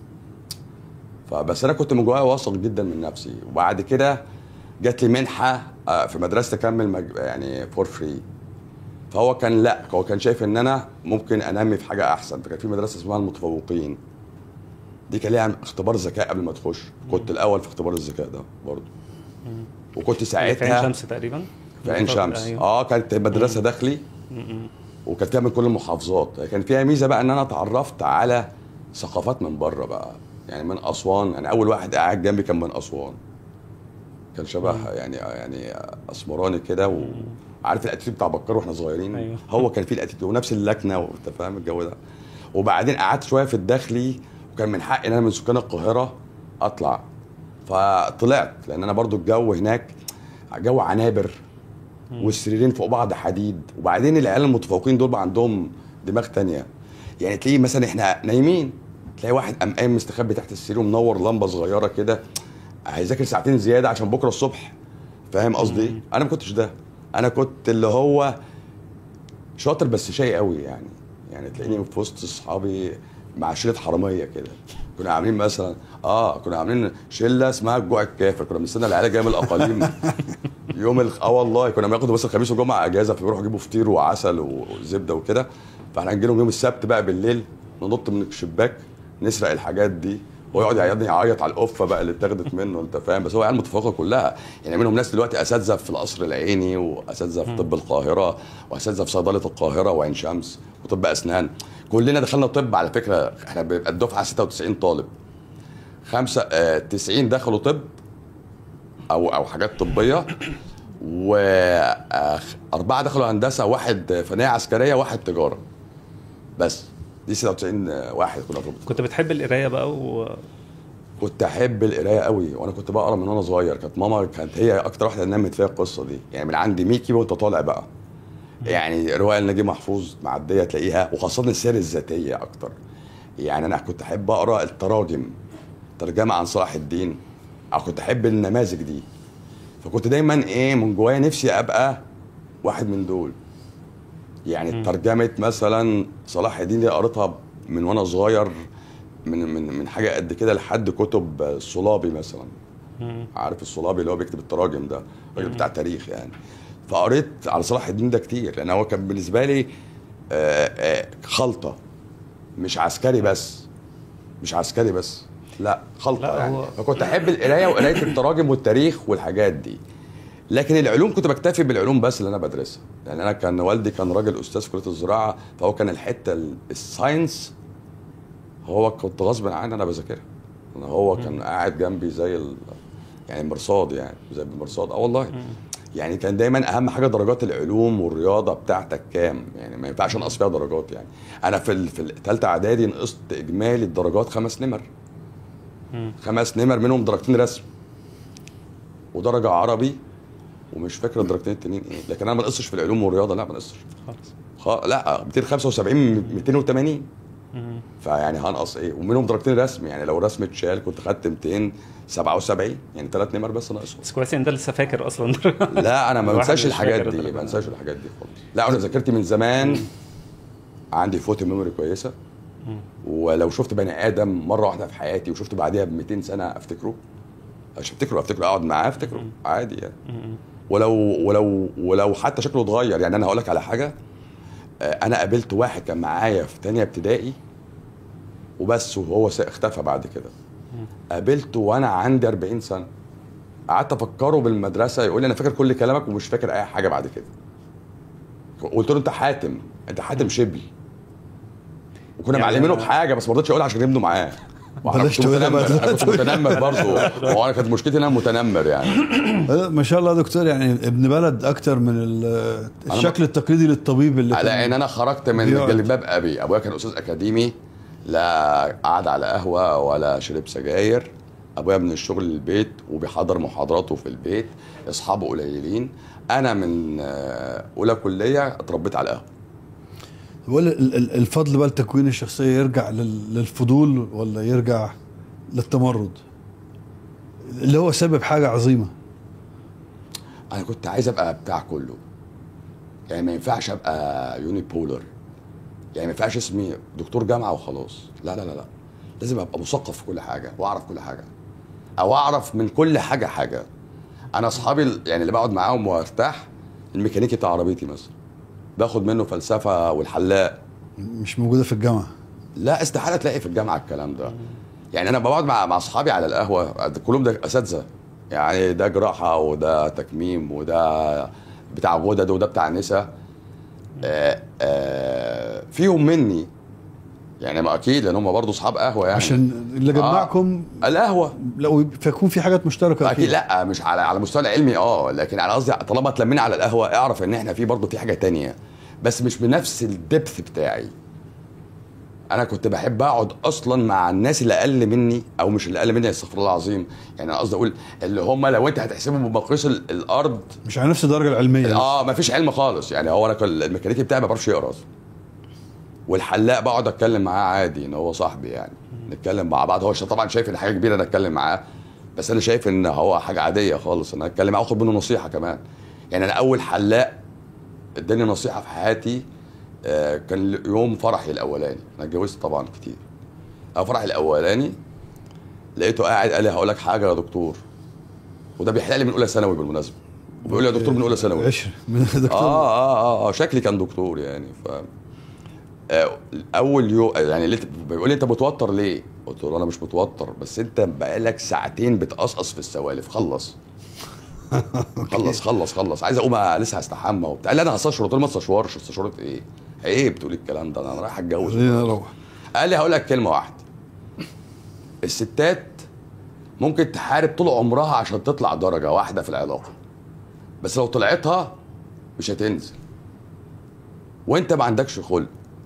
فبس انا كنت من جوايا واثق جدا من نفسي وبعد كده جات لي منحه آه، في مدرسه اكمل مج... يعني فور فري فهو كان لا هو كان شايف ان انا ممكن انمي في حاجه احسن فكان في مدرسه اسمها المتفوقين دي كان ليها اختبار ذكاء قبل ما تخش كنت الاول في اختبار الذكاء ده برضه وكنت في عين ساعتها شمس تقريبا في عين شمس أيوة. اه كانت مدرسه داخلي وكانت فيها من كل المحافظات كان فيها ميزه بقى ان انا اتعرفت على ثقافات من بره بقى يعني من اسوان انا اول واحد قاعد جنبي كان من اسوان كان شبهها يعني يعني اسمراني كده وعارف الاتيتيود بتاع بكار واحنا صغيرين أيوه. هو كان فيه الاتيتيود ونفس اللكنه وانت فاهم الجو ده وبعدين قعدت شويه في الداخلي وكان من حقي ان انا من سكان القاهره اطلع فطلعت لان انا برضو الجو هناك جو عنابر والسريرين فوق بعض حديد وبعدين العيال المتفوقين دول بقى عندهم دماغ تانية يعني تلاقيه مثلا احنا نايمين تلاقي واحد قام قايم مستخبي تحت السرير ومنور لمبه صغيره كده هيذاكر ساعتين زياده عشان بكره الصبح فاهم قصدي ايه؟ انا ما كنتش ده انا كنت اللي هو شاطر بس شقي قوي يعني يعني تلاقيني في وسط اصحابي مع شله حراميه كده كنا عاملين مثلا اه كنا عاملين شله اسمها الجوع الكافر كنا بنستنى العيال جايه من الاقاليم يوم الخ... اه والله كنا بناخد بس الخميس والجمعه اجازه فبيروحوا يجيبوا فطير وعسل وزبده وكده فاحنا نجي لهم يوم السبت بقى بالليل ننط من الشباك نسرق الحاجات دي ويقعد يعيط يعيط على القفه بقى اللي اتاخدت منه انت فاهم بس هو عيال متفوقه كلها يعني منهم ناس دلوقتي اساتذه في القصر العيني واساتذه في طب القاهره واساتذه في صيدله القاهره وعين شمس وطب اسنان كلنا دخلنا طب على فكره احنا بيبقى الدفعه 96 طالب خمسة آه 90 دخلوا طب او او حاجات طبيه واربعه دخلوا هندسه واحد فنيه عسكريه واحد تجاره بس دي 96 واحد كنا في كنت بتحب القرايه بقى و... كنت احب القرايه قوي وانا كنت بقرا من وانا صغير كانت ماما كانت هي اكتر واحده نمت فيا القصه دي يعني من عند ميكي وانت طالع بقى يعني روايه لنجيب محفوظ معديه تلاقيها وخاصه السير الذاتيه اكتر يعني انا كنت احب اقرا التراجم ترجمه عن صلاح الدين او كنت احب النماذج دي فكنت دايما ايه من جوايا نفسي ابقى واحد من دول يعني مم. ترجمه مثلا صلاح الدين دي قريتها من وانا صغير من من من حاجه قد كده لحد كتب الصلابي مثلا مم. عارف الصلابي اللي هو بيكتب التراجم ده الراجل مم. بتاع تاريخ يعني فقريت على صلاح الدين ده كتير لان هو كان بالنسبه لي آه، آه، خلطه مش عسكري بس مش عسكري بس لا خلطه لا، يعني هو- فكنت احب القرايه وقرايه التراجم والتاريخ والحاجات دي لكن العلوم كنت بكتفي بالعلوم بس اللي انا بدرسها يعني انا كان والدي كان راجل استاذ في كليه الزراعه فهو كان الحته ال- الساينس هو كنت غصب عني انا بذاكرها أنا هو كان قاعد جنبي زي ال... يعني مرصاد يعني زي المرصاد اه والله يعني كان دايما اهم حاجه درجات العلوم والرياضه بتاعتك كام يعني ما ينفعش انقص فيها درجات يعني انا في ال... في الثالثه اعدادي نقصت اجمالي الدرجات خمس نمر مم. خمس نمر منهم درجتين رسم ودرجه عربي ومش فاكر الدرجتين التانيين ايه لكن انا ما نقصش في العلوم والرياضه لا ما نقصش خالص خ... لا 275 من 280 مم. فيعني هنقص ايه ومنهم درجتين رسم يعني لو رسم اتشال كنت خدت 277 يعني ثلاث نمر بس ناقصهم بس كويس ان ده لسه فاكر اصلا لا انا ما الواحد بنساش مش الحاجات فاكر دي الدرجات. ما بنساش الحاجات دي خالص لا انا ذاكرتي من زمان عندي فوتو ميموري كويسه مم. ولو شفت بني ادم مره واحده في حياتي وشفته بعديها ب 200 سنه افتكره مش افتكره افتكره اقعد معاه افتكره عادي يعني مم. ولو ولو ولو حتى شكله اتغير يعني انا هقول لك على حاجه آه، انا قابلت واحد كان معايا في تانية ابتدائي وبس وهو س- اختفى بعد كده قابلته وانا عندي 40 سنه قعدت افكره بالمدرسه يقول لي انا فاكر كل كلامك ومش فاكر اي حاجه بعد كده قلت له انت حاتم انت حاتم شبل وكنا يعني معلمينه أنا- بحاجه بس ما رضيتش اقول عشان ابنه معاه وأنا بلاش كنت تقولها متنمر بقى انا كنت متنمر برضه هو انا كانت مشكلتي ان انا متنمر يعني لا، ما شاء الله يا دكتور يعني ابن بلد اكتر من ال- الشكل التقليدي للطبيب اللي على كان- ان انا خرجت من بيقعد. جلباب ابي ابويا كان استاذ اكاديمي لا قعد على قهوه ولا شرب سجاير ابويا من الشغل للبيت وبيحضر محاضراته في البيت اصحابه قليلين انا من آه، اولى كليه اتربيت على القهوه بقول ال- ال- الفضل بقى لتكوين الشخصيه يرجع لل- للفضول ولا يرجع للتمرد اللي هو سبب حاجه عظيمه انا كنت عايز ابقى بتاع كله يعني ما ينفعش ابقى يوني بولر يعني ما ينفعش اسمي دكتور جامعه وخلاص لا لا لا لا لازم ابقى مثقف في كل حاجه واعرف كل حاجه او اعرف من كل حاجه حاجه انا اصحابي ال- يعني اللي بقعد معاهم وارتاح الميكانيكي بتاع عربيتي مثلا باخد منه فلسفه والحلاق مش موجوده في الجامعه لا استحاله تلاقي في الجامعه الكلام ده يعني انا بقعد مع مع اصحابي على القهوه ده كلهم ده اساتذه يعني ده جراحه وده تكميم وده بتاع غدد وده بتاع نسا آه آه فيهم مني يعني ما اكيد لان هم برضه اصحاب قهوه يعني عشان اللي جمعكم القهوه لو فيكون في حاجات مشتركه اكيد لا مش على على المستوى العلمي اه لكن على قصدي طالما اتلمينا على القهوه اعرف ان احنا في برضه في حاجه تانية بس مش بنفس الدبث بتاعي انا كنت بحب اقعد اصلا مع الناس اللي اقل مني او مش اللي اقل مني استغفر الله العظيم يعني انا قصدي اقول اللي هم لو انت هتحسبهم بمقياس ال- الارض مش على نفس الدرجه العلميه اه ما فيش علم خالص يعني هو انا كان الميكانيكي بتاعي ما بعرفش يقرا اصلا والحلاق بقعد اتكلم معاه عادي ان هو صاحبي يعني نتكلم مع بعض هو طبعا شايف ان حاجه كبيره انا اتكلم معاه بس انا شايف ان هو حاجه عاديه خالص ان انا اتكلم معاه واخد منه نصيحه كمان يعني انا اول حلاق اداني نصيحه في حياتي آه، كان يوم فرحي الاولاني انا اتجوزت طبعا كتير أو فرحي الاولاني لقيته قاعد قال لي هقول لك حاجه يا دكتور وده بيحلق لي من اولى ثانوي بالمناسبه وبيقول لي يا دكتور من اولى ثانوي عشر من دكتور اه اه اه اه شكلي كان دكتور يعني ف آه، اول يوم يعني ليه بيقول لي انت متوتر ليه؟ قلت له انا مش متوتر بس انت بقالك ساعتين بتقصقص في السوالف خلص خلص خلص خلص عايز اقوم لسه هستحمى وبتاع قال لي انا هستشور قلت له ما تستشورش استشورت ايه؟ عيب تقول الكلام ده انا رايح اتجوز خلينا نروح قال لي هقول لك كلمه واحده الستات ممكن تحارب طول عمرها عشان تطلع درجه واحده في العلاقه بس لو طلعتها مش هتنزل وانت ما عندكش خلق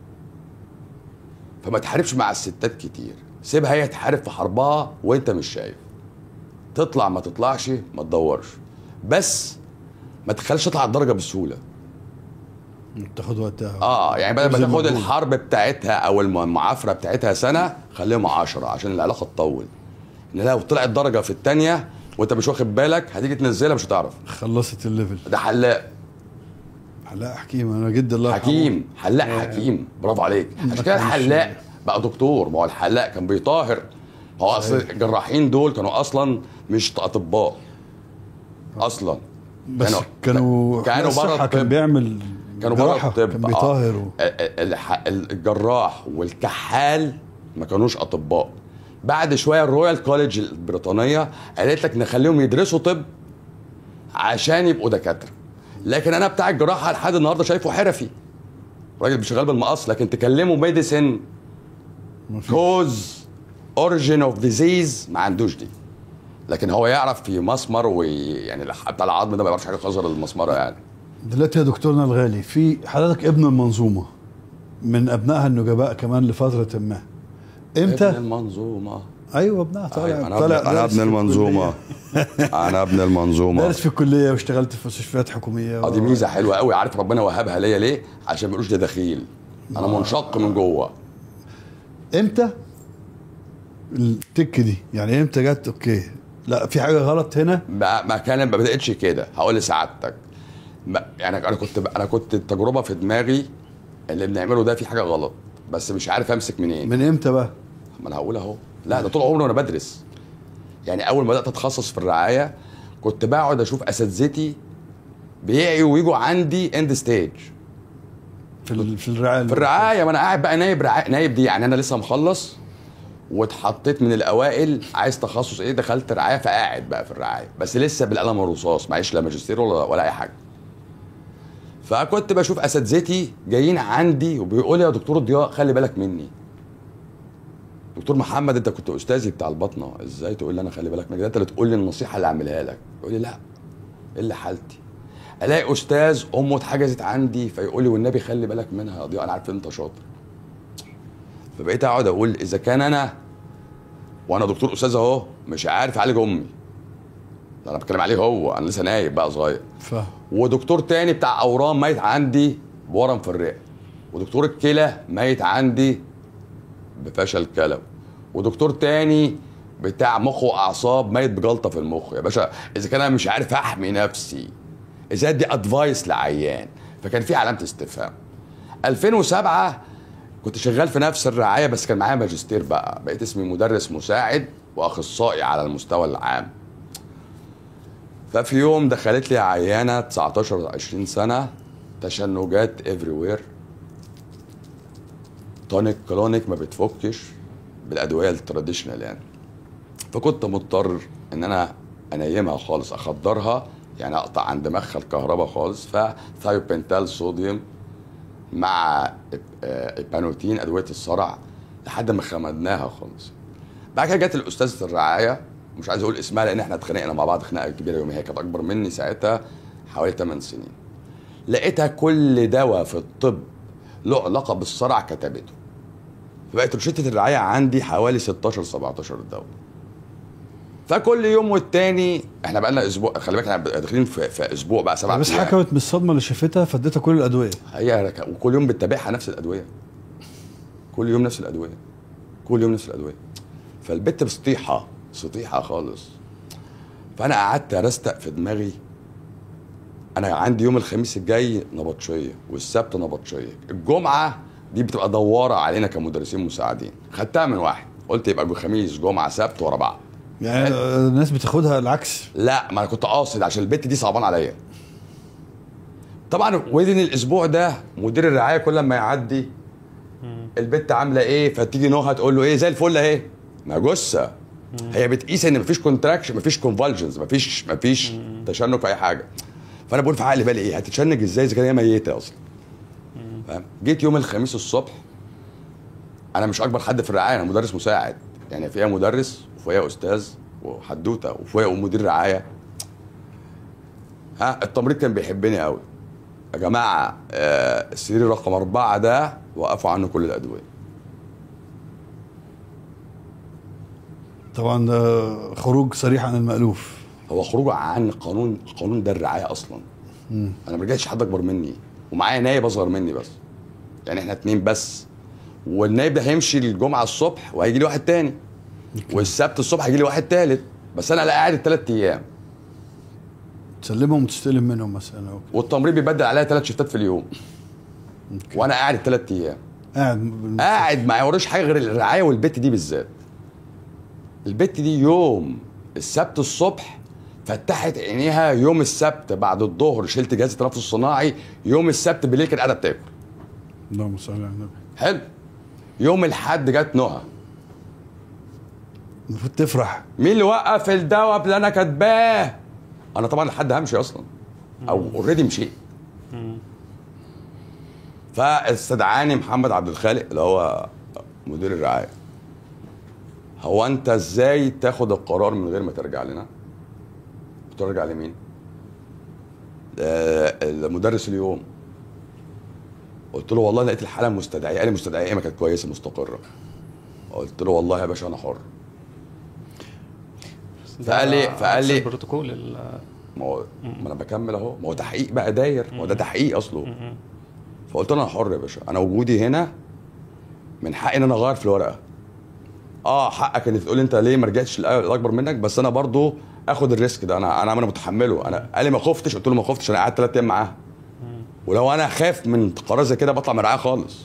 فما تحاربش مع الستات كتير سيبها هي تحارب في حربها وانت مش شايف تطلع ما تطلعش ما تدورش بس ما تخليش تطلع الدرجه بسهوله تاخد وقتها اه يعني بدل ما تبذل تاخد مجهود. الحرب بتاعتها او الم- المعافره بتاعتها سنه خليهم 10 عشان العلاقه تطول ان لو طلعت درجه في الثانيه وانت مش واخد بالك هتيجي تنزلها مش هتعرف خلصت الليفل ده حلاق حلاق حكيم انا جد الله يرحمه. حكيم حلاق حكيم برافو عليك عشان كده كانش- الحلاق بقى دكتور ما هو الحلاق كان بيطاهر هو اصل الجراحين دول كانوا اصلا مش اطباء اصلا بس كانوا- كانوا كانوا الصحة بره كان الطب. بيعمل كانوا بره جراحة، الطب كان آه. بيطهر و... ال- الح- الجراح والكحال ما كانوش اطباء بعد شويه الرويال كوليدج البريطانيه قالت لك نخليهم يدرسوا طب عشان يبقوا دكاتره لكن انا بتاع الجراحه لحد النهارده شايفه حرفي راجل شغال بالمقص لكن تكلمه ميديسن ما في- كوز اوريجين اوف ديزيز ما عندوش دي لكن هو يعرف في مسمر ويعني الح- بتاع العظم ده ما يعرفش حاجه خزر المسمره يعني دلوقتي يا دكتورنا الغالي في حضرتك ابن المنظومة من ابنائها النجباء كمان لفترة ما ابن امتى؟ المنظومه ايوه ابنها طالع أيوة، انا طالع ابن انا دارس ابن في المنظومه انا ابن الكلية. المنظومه دارس في الكلية واشتغلت في مستشفيات حكومية اه دي ميزه حلوه قوي عارف ربنا وهبها ليا ليه عشان ما يقولوش ده دخيل انا منشق من جوه امتى التك دي يعني امتى جت اوكي لا في حاجة غلط هنا ما ما كان ما بداتش كده هقول لسعادتك ما- يعني انا كنت انا كنت التجربه في دماغي اللي بنعمله ده في حاجه غلط بس مش عارف امسك منين من امتى بقى؟ ما انا هقول اهو لا ده طول عمري وانا بدرس يعني اول ما بدات اتخصص في الرعايه كنت بقعد اشوف اساتذتي بيعيوا ويجوا عندي اند ستيج في ال- في الرعاية في الرعايه ما انا قاعد بقى نايب رعاية نايب دي يعني انا لسه مخلص واتحطيت من الاوائل عايز تخصص ايه دخلت رعايه فقاعد بقى في الرعايه بس لسه بالقلم الرصاص معيش لا ماجستير ولا ولا اي حاجه فكنت بشوف اساتذتي جايين عندي وبيقول لي يا دكتور ضياء خلي بالك مني دكتور محمد انت كنت استاذي بتاع البطنه ازاي تقول لي انا خلي بالك منك ده انت اللي تقول لي النصيحه اللي اعملها لك يقول لي لا ايه اللي حالتي الاقي استاذ امه اتحجزت عندي فيقول لي والنبي خلي بالك منها يا ضياء انا عارف انت شاطر فبقيت اقعد اقول اذا كان انا وانا دكتور استاذ اهو مش عارف اعالج امي ده انا بتكلم عليه هو انا لسه نايب بقى صغير فاهم ودكتور تاني بتاع اورام ميت عندي بورم في الرئه ودكتور الكلى ميت عندي بفشل كلوي ودكتور تاني بتاع مخ واعصاب ميت بجلطه في المخ يا باشا اذا كان انا مش عارف احمي نفسي ازاي ادي ادفايس لعيان فكان في علامه استفهام 2007 كنت شغال في نفس الرعايه بس كان معايا ماجستير بقى بقيت اسمي مدرس مساعد واخصائي على المستوى العام ففي يوم دخلت لي عيانه 19 20 سنه تشنجات افري وير تونيك كلونيك ما بتفكش بالادويه التراديشنال يعني فكنت مضطر ان انا انيمها خالص اخدرها يعني اقطع عن دماغها الكهرباء خالص فثايوبنتال صوديوم مع إب- آه، ابانوتين ادويه الصرع لحد ما خمدناها خالص بعد كده جت الاستاذه الرعايه مش عايز اقول اسمها لان احنا اتخانقنا مع بعض خناقه كبيره يوميها هي كانت اكبر مني ساعتها حوالي 8 سنين لقيتها كل دواء في الطب له علاقه بالصرع كتبته فبقت روشته الرعايه عندي حوالي 16 17 دواء فكل يوم والتاني احنا بقى لنا اسبوع خلي بالك احنا داخلين في, في اسبوع بقى سبعة بس أيام. حكمت من الصدمه اللي شافتها فاديتها كل الادويه هي رك- وكل يوم بتتابعها نفس الادويه كل يوم نفس الادويه كل يوم نفس الادويه فالبت بسطيحه سطيحه خالص فانا قعدت ارستق في دماغي انا عندي يوم الخميس الجاي نبطشيه والسبت نبطشيه الجمعه دي بتبقى دواره علينا كمدرسين مساعدين خدتها من واحد قلت يبقى خميس جمعه سبت ورا بعض يعني الناس بتاخدها العكس لا ما انا كنت قاصد عشان البت دي صعبان عليا طبعا وذن الاسبوع ده مدير الرعايه كل ما يعدي البت عامله ايه فتيجي نوها تقول له ايه زي الفل اهي ما جثه هي بتقيس ان مفيش كونتراكشن مفيش كونفالجنز مفيش مفيش تشنج في اي حاجه فانا بقول في عقلي بالي ايه هتتشنج ازاي اذا كان هي ميته اصلا فاهم جيت يوم الخميس الصبح انا مش اكبر حد في الرعايه انا مدرس مساعد يعني فيها مدرس وفيها استاذ وحدوته وفيها ومدير رعايه ها التمريض كان بيحبني قوي يا جماعه آه السرير رقم أربعة ده وقفوا عنه كل الادويه طبعا ده خروج صريح عن المألوف هو خروج عن قانون قانون ده الرعايه اصلا انا ما رجعتش حد اكبر مني ومعايا نايب اصغر مني بس يعني احنا اتنين بس والنايب ده هيمشي الجمعه الصبح وهيجي لي واحد تاني والسبت الصبح هيجي لي واحد تالت بس انا لا قاعد الثلاث ايام تسلمهم وتستلم منهم مثلا أو كده. والتمريض بيبدل عليا ثلاث شفتات في اليوم وانا قاعد الثلاث ايام قاعد بالم- قاعد ما وراش حاجه غير الرعايه والبت دي بالذات البت دي يوم السبت الصبح فتحت عينيها يوم السبت بعد الظهر شلت جهاز التنفس الصناعي يوم السبت بالليل كانت قاعده بتاكل اللهم صل على النبي حلو يوم الحد جت نهى المفروض تفرح مين اللي وقف الدواء اللي انا كاتباه انا طبعا لحد همشي اصلا او اوريدي مشيت فاستدعاني محمد عبد الخالق اللي هو مدير الرعايه هو انت ازاي تاخد القرار من غير ما ترجع لنا قلت له ارجع لمين آه، المدرس اليوم قلت له والله لقيت الحاله مستدعيه قال لي مستدعيه ايه ما كانت كويسه مستقره قلت له والله يا باشا انا حر فقال لي- ده فقال لي- عكس البروتوكول ال- ما هو ما انا بكمل اهو ما هو تحقيق بقى داير ما هو ده تحقيق اصله فقلت له انا حر يا باشا انا وجودي هنا من حقي ان انا اغير في الورقه اه حقك ان تقول انت ليه ما رجعتش الأ- الاكبر منك بس انا برضو اخد الريسك ده انا انا انا متحمله انا قال لي ما خفتش قلت له ما خفتش انا قعدت ثلاث ايام معاه ولو انا خاف من قرار زي كده بطلع من الرعايه خالص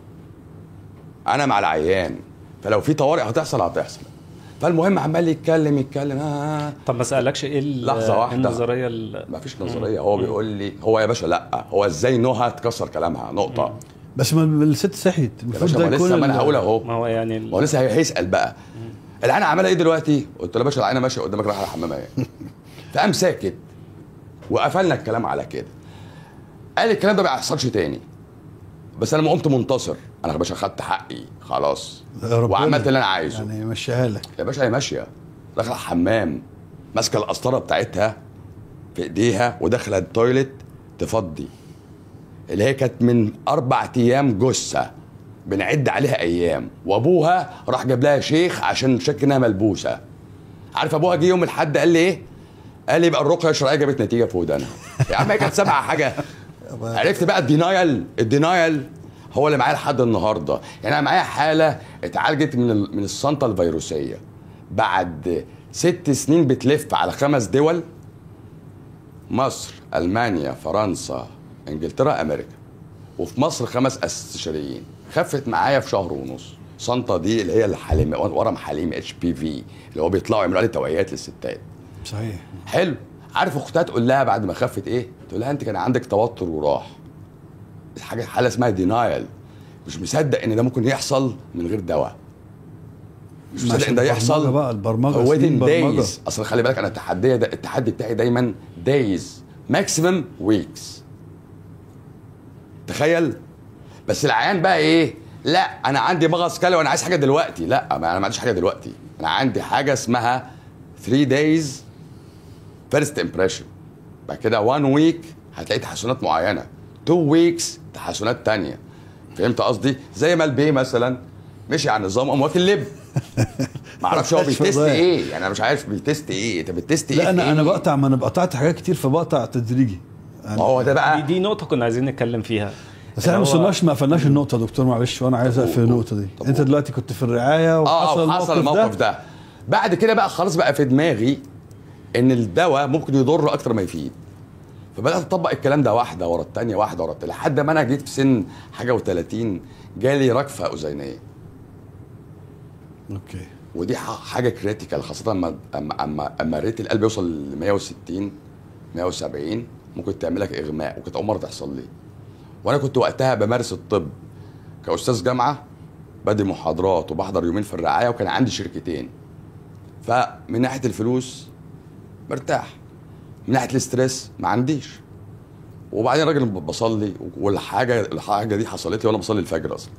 انا مع العيان فلو في طوارئ هتحصل هتحصل فالمهم عمال يتكلم يتكلم آه طب ما سالكش ايه ال- لحظة واحدة. النظريه ال- ما فيش نظريه هو بيقول لي هو يا باشا لا هو ازاي نهى تكسر كلامها نقطه بس ما الست صحيت يا المفروض باشا ده ما يكون لسه ما انا ال- هقول اهو ما هو يعني ال- ما هو لسه هي- هيسال بقى العينه عملها ايه دلوقتي؟ قلت له يا باشا العينه ماشيه قدامك رايحه الحمام اهي فقام ساكت وقفلنا الكلام على كده قال الكلام ده ما يحصلش تاني بس انا ما قمت منتصر انا يا باشا خدت حقي خلاص يا ربنا. وعملت اللي انا عايزه يعني يمشيها لك يا باشا هي ماشيه داخله الحمام ماسكه القسطره بتاعتها في ايديها وداخله التويليت تفضي اللي هي كانت من اربع ايام جثه بنعد عليها ايام وابوها راح جاب لها شيخ عشان شك انها ملبوسه عارف ابوها جه يوم الحد قال لي ايه؟ قال لي بقى الرقيه الشرعيه جابت نتيجه في ودانها يا عم هي كانت سامعه حاجه عرفت بقى الدينايل الدينايل هو اللي معايا لحد النهارده يعني انا معايا حاله اتعالجت من ال- من السنطه الفيروسيه بعد ست سنين بتلف على خمس دول مصر المانيا فرنسا انجلترا امريكا وفي مصر خمس استشاريين خفت معايا في شهر ونص سنطه دي اللي هي الحليم ورم حليم اتش بي في اللي هو بيطلعوا يعملوا عليه توعيات للستات صحيح حلو عارف اختها تقول لها بعد ما خفت ايه تقول لها انت كان عندك توتر وراح حاجه حاله اسمها دينايل مش مصدق ان ده ممكن يحصل من غير دواء مش ما مصدق عشان ان ده البرمجة يحصل بقى، البرمجة، هو سنين برمجة. دايز اصل خلي بالك انا التحديه ده التحدي بتاعي دايما دايز ماكسيمم ويكس تخيل بس العيان بقى ايه لا انا عندي مغص كلوي وانا عايز حاجه دلوقتي لا ما انا ما عنديش حاجه دلوقتي انا عندي حاجه اسمها 3 دايز فيرست امبريشن بعد كده 1 ويك هتلاقي تحسنات معينه 2 ويكس تحسنات تانية فهمت قصدي زي ما البي مثلا مشي على النظام قام واكل لب ما اعرفش هو مفيش بيتست فضايح. ايه يعني انا مش عارف بيتست ايه انت بتست ايه لا في انا انا إيه؟ بقطع ما انا قطعت حاجات كتير فبقطع تدريجي ما هو ده دي, بقى دي نقطه كنا عايزين نتكلم فيها بس احنا ما اللي هو- وصلناش ما قفلناش النقطه يا دكتور معلش وانا عايز اقفل النقطه دي طب انت قول. دلوقتي كنت في الرعايه وحصل اه حصل الموقف ده. ده بعد كده بقى خلاص بقى في دماغي ان الدواء ممكن يضر اكتر ما يفيد فبدات اطبق الكلام ده واحده ورا الثانيه واحده ورا الثانيه لحد ما انا جيت في سن حاجه و30 جالي رجفه اذينيه اوكي ودي ح- حاجه كريتيكال خاصه اما اما اما, أما ريت القلب يوصل ل 160 170 ممكن تعمل لك اغماء وكانت اول مره تحصل لي وانا كنت وقتها بمارس الطب كاستاذ جامعه بدي محاضرات وبحضر يومين في الرعايه وكان عندي شركتين فمن ناحيه الفلوس مرتاح من ناحيه الاستريس ما عنديش وبعدين راجل بصلي والحاجه الحاجه دي حصلت لي وانا بصلي الفجر اصلا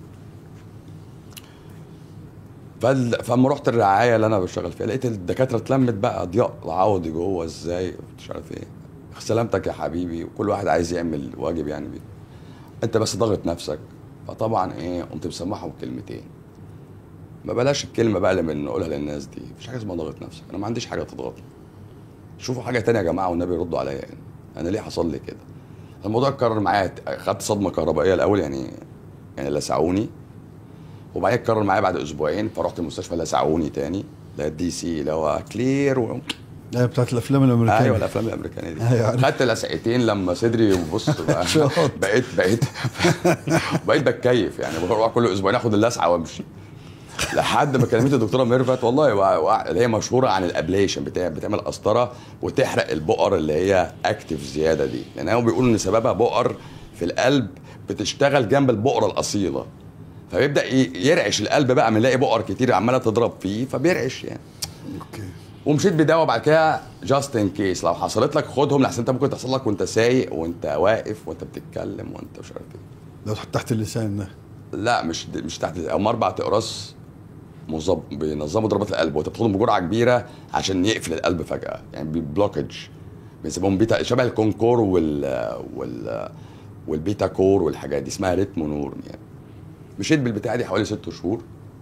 فال... فلما رحت الرعايه اللي انا بشتغل فيها لقيت الدكاتره اتلمت بقى ضياء العوضي جوه ازاي مش عارف ايه سلامتك يا حبيبي وكل واحد عايز يعمل واجب يعني بيه انت بس ضاغط نفسك فطبعا ايه قمت مسمعهم كلمتين ما بلاش الكلمه بقى اللي بنقولها للناس دي مفيش حاجه اسمها ضاغط نفسك انا ما عنديش حاجه تضغطني شوفوا حاجه تانية يا جماعه والنبي ردوا عليا يعني انا ليه حصل لي كده الموضوع اتكرر معايا خدت صدمه كهربائيه الاول يعني يعني لسعوني وبعدين اتكرر معايا بعد اسبوعين فرحت المستشفى لسعوني تاني لا الدي سي اللي هو كلير و... ايوه بتاعت الافلام الامريكيه ايوه الافلام الامريكانيه دي أيوة عارف. خدت لسعتين لما صدري وبص بقى شاط. بقيت بقيت بقيت بتكيف يعني بروح كل اسبوعين اخد اللسعه وامشي لحد ما كلمت الدكتوره ميرفت والله وع- وع- اللي هي مشهوره عن الابليشن بتاع بتعمل قسطره وتحرق البؤر اللي هي اكتف زياده دي لان هم بيقولوا ان سببها بؤر في القلب بتشتغل جنب البؤره الاصيله فبيبدا ي- يرعش القلب بقى من يلاقي بؤر كتير عماله تضرب فيه فبيرعش يعني اوكي ومشيت بدواء بعد كده جاست ان كيس لو حصلت لك خدهم لحسن انت ممكن تحصل لك وانت سايق وانت واقف وانت بتتكلم وانت مش عارف ايه لو تحت اللسان ده لا مش مش تحت هم اربع اقراص مظب- بينظموا ضربات القلب وانت بتاخدهم بجرعه كبيره عشان يقفل القلب فجاه يعني بلوكج بيسموهم بيتا شبه الكونكور وال وال والبيتا كور والحاجات دي اسمها ريتمونورم يعني مشيت بالبتاعه دي حوالي ست شهور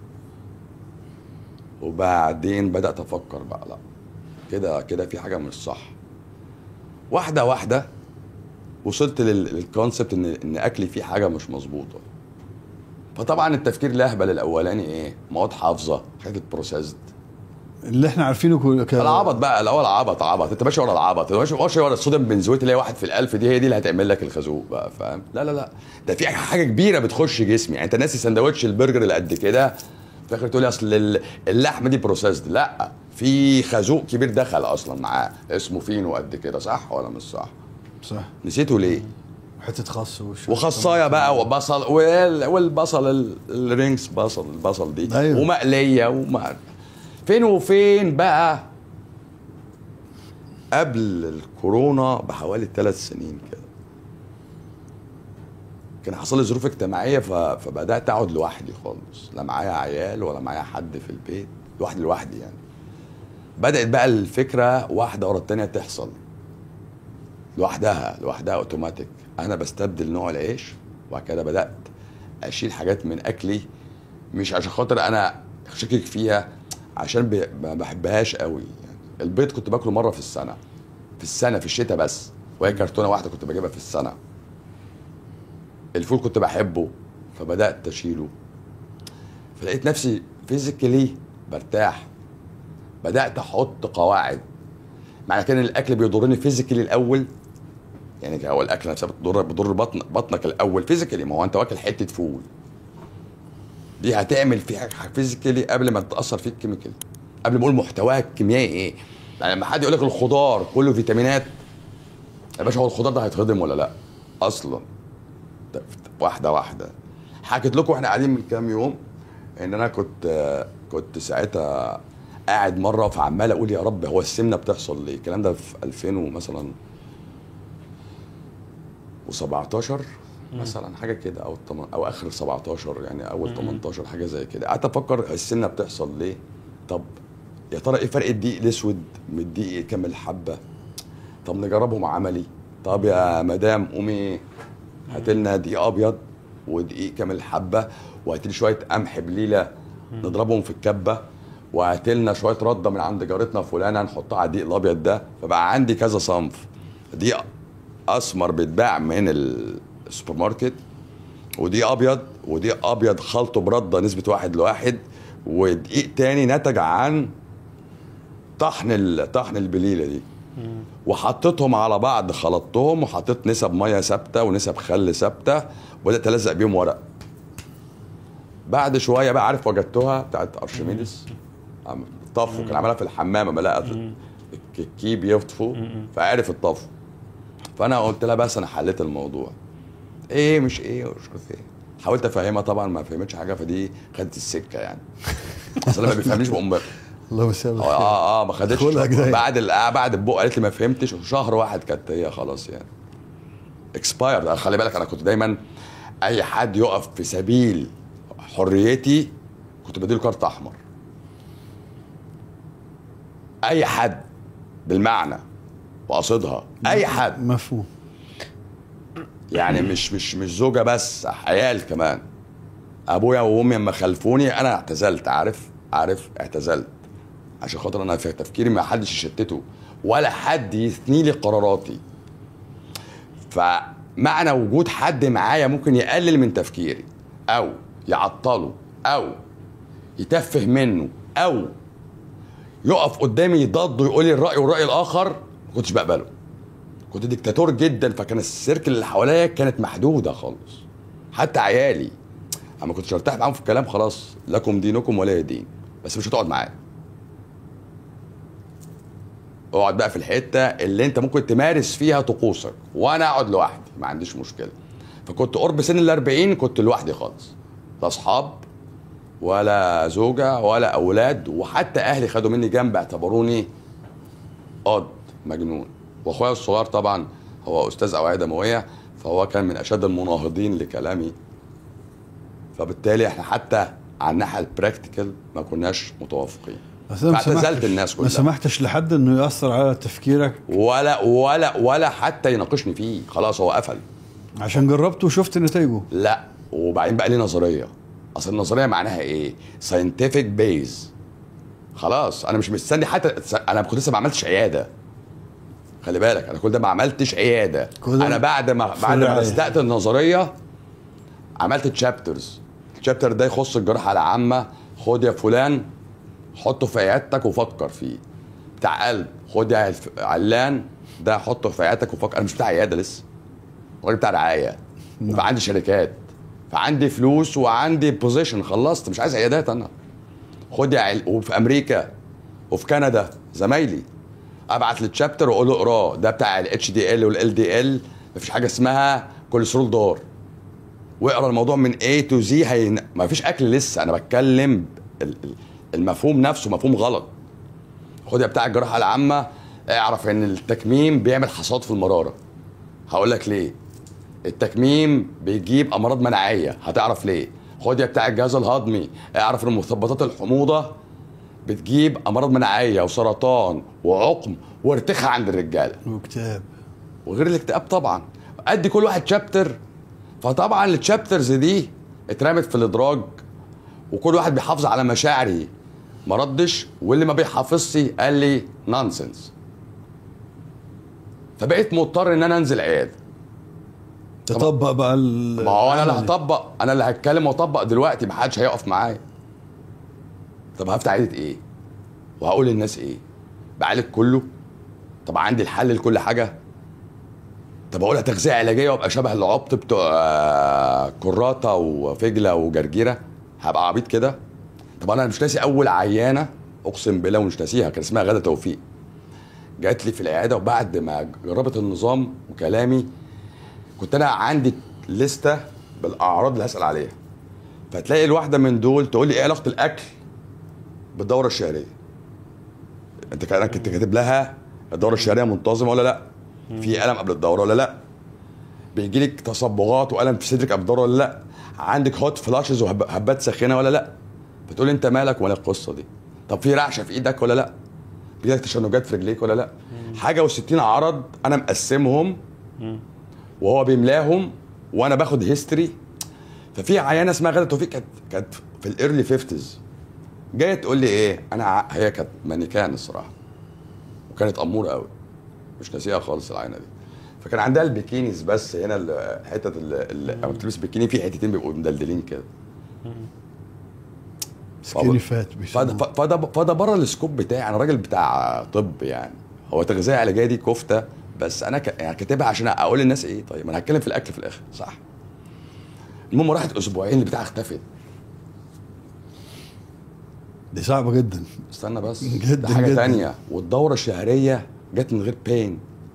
وبعدين بدات افكر بقى لا كده كده في حاجه مش صح واحده واحده وصلت لل- للكونسبت ان ان اكلي فيه حاجه مش مظبوطه فطبعا التفكير الاهبل الاولاني ايه مواد حافظه حاجات بروسيسد اللي احنا عارفينه كل- ك... العبط بقى الاول عبط عبط انت ماشي ورا العبط انت ماشي ماشي ورا الصوديوم بنزويت اللي هي واحد في الالف دي هي دي اللي هتعمل لك الخازوق بقى فاهم لا لا لا ده في حاجه كبيره بتخش جسمي يعني انت ناسي سندوتش البرجر اللي قد كده في الاخر تقول لي اصل ال- اللحمه دي بروسيسد لا في خازوق كبير دخل اصلا معاه اسمه فينو قد كده صح ولا مش صح صح نسيته ليه حته خاص وش وخصايه بقى وبصل وال- والبصل ال- الرينجز بصل البصل دي أيوة. ومقليه وما فين وفين بقى قبل الكورونا بحوالي ثلاث سنين كده كان حصل لي ظروف اجتماعيه ف... فبدات اقعد لوحدي خالص لا معايا عيال ولا معايا حد في البيت لوحدي لوحدي يعني بدات بقى الفكره واحده ورا التانيه تحصل لوحدها لوحدها اوتوماتيك انا بستبدل نوع العيش وبعد كده بدات اشيل حاجات من اكلي مش عشان خاطر انا شاكك فيها عشان ب- ما بحبهاش قوي يعني البيض كنت باكله مره في السنه في السنه في الشتاء بس وهي كرتونه واحده كنت بجيبها في السنه الفول كنت بحبه فبدات اشيله فلقيت نفسي فيزيكالي برتاح بدات احط قواعد معنى كان الاكل بيضرني فيزيكالي الاول يعني هو الاكل نفسه بتضر بتضر بطن بطنك الاول فيزيكالي ما هو انت واكل حته فول دي هتعمل فيها فيزيكالي قبل ما تاثر فيك كيميكال قبل ما اقول محتواها الكيميائي ايه يعني لما حد يقول لك الخضار كله فيتامينات يا باشا هو الخضار ده هيتهضم ولا لا اصلا ده واحده واحده حكيت لكم واحنا قاعدين من كام يوم ان انا كنت كنت ساعتها قاعد مره فعمال اقول يا رب هو السمنه بتحصل ليه الكلام ده في 2000 ومثلا و17 مثلا حاجه كده او التم... او اخر 17 يعني اول 18 حاجه زي كده قعدت افكر السنه بتحصل ليه طب يا ترى ايه فرق الدقيق الاسود من الدقيق كامل حبه طب نجربهم عملي طب يا مدام قومي هات لنا دقيق ابيض ودقيق كامل حبه وهات لي شويه قمح بليله نضربهم في الكبه وهات لنا شويه رده من عند جارتنا فلانه نحطها على الدقيق الابيض ده فبقى عندي كذا صنف دقيق اسمر بيتباع من السوبر ماركت ودقيق ابيض ودقيق ابيض خلطه برده نسبه واحد لواحد ودقيق تاني نتج عن طحن ال- طحن البليله دي وحطيتهم على بعض خلطتهم وحطيت نسب ميه ثابته ونسب خل ثابته وبدات الزق بيهم ورق بعد شويه بقى عارف وجدتها بتاعت ارشميدس عم- طفو كان عملها في الحمام اما لقى الكيب يطفو فعرف الطفو فانا قلت لها بس انا حليت الموضوع ايه مش ايه مش عارف ايه حاولت افهمها طبعا ما فهمتش حاجه فدي خدت السكه يعني اصل أنا ما بيفهمنيش بقوم الله يمسيها اه بالخير اه, آه ما خدتش خلقك ده. بعد ال- آه بعد البق قالت لي ما فهمتش شهر واحد كانت هي خلاص يعني اكسبايرد خلي بالك انا كنت دايما اي حد يقف في سبيل حريتي كنت بديله كارت احمر اي حد بالمعنى واقصدها اي حد مفهوم يعني مش مش مش زوجه بس عيال كمان ابويا وامي لما خلفوني انا اعتزلت عارف عارف اعتزلت عشان خاطر انا في تفكيري ما حدش يشتته ولا حد يثني لي قراراتي فمعنى وجود حد معايا ممكن يقلل من تفكيري او يعطله او يتفه منه او يقف قدامي يضاد ويقول لي الراي والراي الاخر ما كنتش بقبله كنت ديكتاتور جدا فكان السيركل اللي حواليا كانت محدوده خالص حتى عيالي اما كنتش ارتاح معاهم في الكلام خلاص لكم دينكم ولا دين بس مش هتقعد معايا اقعد بقى في الحته اللي انت ممكن تمارس فيها طقوسك وانا اقعد لوحدي ما عنديش مشكله فكنت قرب سن ال 40 كنت لوحدي خالص لا اصحاب ولا زوجه ولا اولاد وحتى اهلي خدوا مني جنب اعتبروني قد مجنون واخويا الصغير طبعا هو استاذ اوعيه دمويه فهو كان من اشد المناهضين لكلامي فبالتالي احنا حتى على الناحيه البراكتيكال ما كناش متوافقين بس أنا ما فاعتزلت سمحتش- الناس ما كلها سمحتش لحد انه ياثر على تفكيرك ولا ولا ولا حتى يناقشني فيه خلاص هو قفل عشان جربت وشفت نتائجه لا وبعدين بقى لي نظريه اصل النظريه معناها ايه ساينتفك بيز خلاص انا مش مستني حتى انا كنت لسه ما عملتش عياده خلي بالك انا كل ده ما عملتش عياده كل ده انا بعد ما في بعد ما الرعاية. بدات النظريه عملت تشابترز الشابتر ده يخص الجراحه العامه خد يا فلان حطه في عيادتك وفكر فيه بتاع قلب خد يا الف- علان ده حطه في عيادتك وفكر انا مش بتاع عياده لسه راجل بتاع رعايه فعندي شركات فعندي فلوس وعندي بوزيشن خلصت مش عايز عيادات انا خد يا عل... وفي امريكا وفي كندا زمايلي ابعت للتشابتر واقول له اقراه ده بتاع الاتش دي ال والال دي ال مفيش حاجه اسمها كوليسترول دار واقرا الموضوع من A تو Z هي ما فيش اكل لسه انا بتكلم ال- ال- المفهوم نفسه مفهوم غلط خد يا بتاع الجراحه العامه اعرف ان التكميم بيعمل حصاد في المراره هقول لك ليه التكميم بيجيب امراض مناعيه هتعرف ليه خد يا بتاع الجهاز الهضمي اعرف ان مثبطات الحموضه بتجيب امراض مناعيه وسرطان وعقم وارتخاء عند الرجاله واكتئاب وغير الاكتئاب طبعا ادي كل واحد شابتر فطبعا الشابترز دي اترمت في الادراج وكل واحد بيحافظ على مشاعري ما ردش واللي ما بيحافظش قال لي نونسنس فبقيت مضطر ان انا انزل عياده تطبق بقى ال ما هو انا اللي العملي. هطبق انا اللي هتكلم واطبق دلوقتي ما حدش هيقف معايا طب هفتح عياده ايه وهقول للناس ايه بعالج كله طب عندي الحل لكل حاجه طب اقولها تغذيه علاجيه وابقى شبه العبط بتوع آه، كراته وفجله وجرجيره هبقى عبيط كده طب انا مش ناسي اول عيانه اقسم بالله ومش ناسيها كان اسمها غاده توفيق جات لي في العياده وبعد ما جربت النظام وكلامي كنت انا عندي لستة بالاعراض اللي هسال عليها فتلاقي الواحده من دول تقول لي ايه علاقه الاكل بالدوره الشهريه انت كانك كنت كاتب لها الدوره الشهريه منتظمه ولا لا في الم قبل الدوره ولا لا بيجي لك تصبغات والم في صدرك ابدار ولا لا عندك هوت فلاشز وهبات ساخنه ولا لا بتقول انت مالك ولا القصه دي طب في رعشه في ايدك ولا لا بيجيلك تشنجات في رجليك ولا لا حاجه و60 عرض انا مقسمهم وهو بيملاهم وانا باخد هيستوري ففي عيانه اسمها غاده توفيق كانت كانت في الايرلي 50 جايه تقول لي ايه انا ع- هي كانت مانيكان الصراحه وكانت اموره قوي مش ناسيها خالص العينه دي فكان عندها البيكينيز بس هنا ال- حته ال- ال- لما بتلبس بيكيني في حتتين بيبقوا مدلدلين كده سكيني فات فده بيسموه. فده فده بره السكوب بتاعي انا راجل بتاع طب يعني هو تغذيه علاجيه دي كفته بس انا ك... يعني كاتبها عشان اقول للناس ايه طيب ما انا هتكلم في الاكل في الاخر صح المهم راحت اسبوعين البتاع اختفت دي صعبه جدا استنى بس جداً ده حاجه جداً. تانية والدوره الشهريه جت من غير بين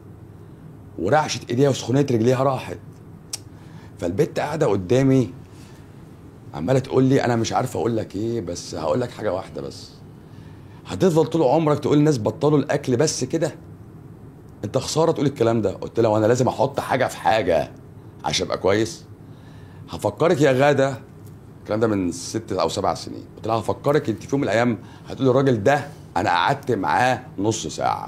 ورعشه ايديها وسخونيه رجليها راحت فالبت قاعده قدامي عماله تقول لي انا مش عارف اقول لك ايه بس هقول لك حاجه واحده بس هتفضل طول عمرك تقول للناس بطلوا الاكل بس كده انت خساره تقول الكلام ده قلت لها وانا لازم احط حاجه في حاجه عشان ابقى كويس هفكرك يا غاده الكلام ده من ست او سبع سنين قلت لها هفكرك انت في يوم من الايام هتقولي الراجل ده انا قعدت معاه نص ساعه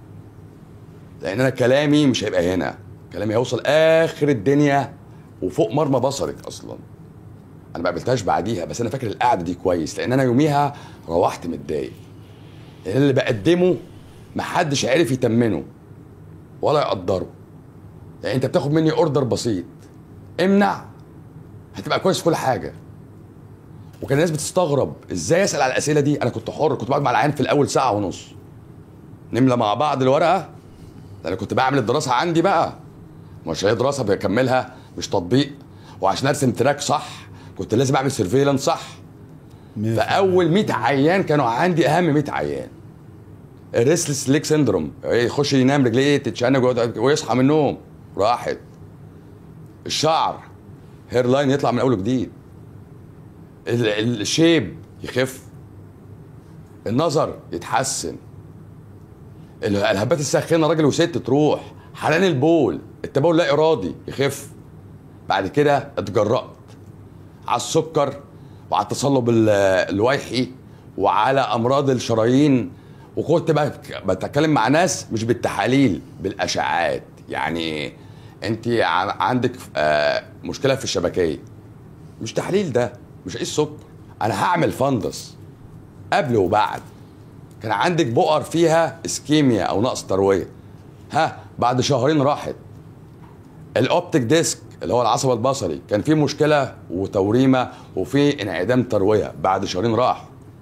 لان انا كلامي مش هيبقى هنا كلامي هيوصل اخر الدنيا وفوق مرمى بصرك اصلا انا ما قابلتهاش بعديها بس انا فاكر القعده دي كويس لان انا يوميها روحت متضايق لان اللي بقدمه محدش عرف يتمنه ولا يقدره يعني انت بتاخد مني اوردر بسيط امنع هتبقى كويس في كل حاجه وكان الناس بتستغرب ازاي اسال على الاسئله دي انا كنت حر كنت بقعد مع العيان في الاول ساعه ونص نملى مع بعض الورقه ده انا كنت بعمل الدراسه عندي بقى مش هي دراسه بكملها مش تطبيق وعشان ارسم تراك صح كنت لازم اعمل سيرفيلانس صح مية فاول 100 عيان كانوا عندي اهم 100 عيان الريسلس ليك سيندروم يخش ينام رجليه تتشنج ويقعد- ويصحى من النوم راحت الشعر هير لاين يطلع من اول جديد ال- ال- الشيب يخف النظر يتحسن ال- الهبات الساخنه راجل وست تروح حرقان البول التبول لا ارادي يخف بعد كده اتجرأت على السكر وعلى التصلب ال- الويحي وعلى امراض الشرايين وكنت بك- بتكلم مع ناس مش بالتحاليل بالاشعاعات يعني انت ع- عندك آه، مشكله في الشبكيه مش تحليل ده مش قيس سكر انا هعمل فندس قبل وبعد كان عندك بؤر فيها اسكيميا او نقص ترويه ها بعد شهرين راحت الاوبتيك ديسك اللي هو العصب البصري كان فيه مشكله وتوريمه وفي انعدام ترويه بعد شهرين راح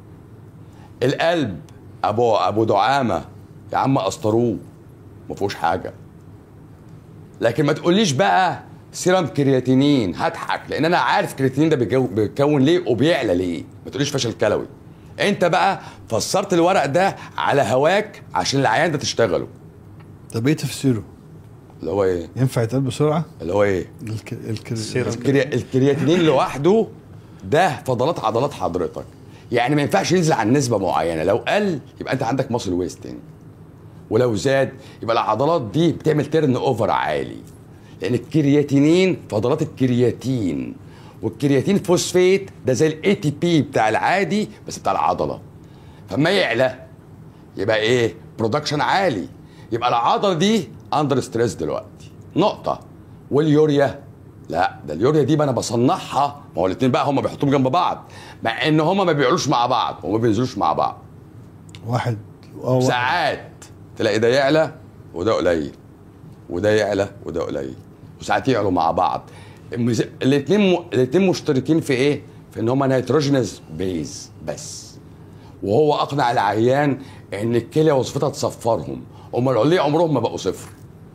القلب ابو ابو دعامه يا عم قسطروه ما فيهوش حاجه لكن ما تقوليش بقى سيرم كرياتينين هضحك لان انا عارف الكرياتينين ده بيجو- بيتكون ليه وبيعلى ليه ما تقوليش فشل كلوي انت بقى فسرت الورق ده على هواك عشان العيان ده تشتغله طب ايه تفسيره؟ اللي هو ايه ينفع يتقال بسرعه؟ اللي هو ايه الك... الك... السيرم. الكريا... الكرياتينين لوحده ده فضلات عضلات حضرتك يعني ما ينفعش ينزل عن نسبه معينه لو قل يبقى انت عندك ماسل ويستنج ولو زاد يبقى العضلات دي بتعمل تيرن اوفر عالي لان الكرياتينين فضلات الكرياتين والكرياتين فوسفيت ده زي الاي تي بي بتاع العادي بس بتاع العضله فما يعلى يبقى ايه برودكشن عالي يبقى العضله دي اندر ستريس دلوقتي نقطه واليوريا لا ده اليوريا دي بقى انا بصنعها ما هو الاثنين بقى هم بيحطوهم جنب بعض مع ان هم ما بيعلوش مع بعض وما بينزلوش مع بعض واحد اه واحد. ساعات تلاقي ده يعلى وده قليل وده يعلى وده قليل وساعات يعلوا مع بعض الاثنين م... الاثنين مشتركين في ايه؟ في ان هم نيتروجينس بيز بس وهو اقنع العيان ان الكليه وظيفتها تصفرهم هم العليا عمرهم ما بقوا صفر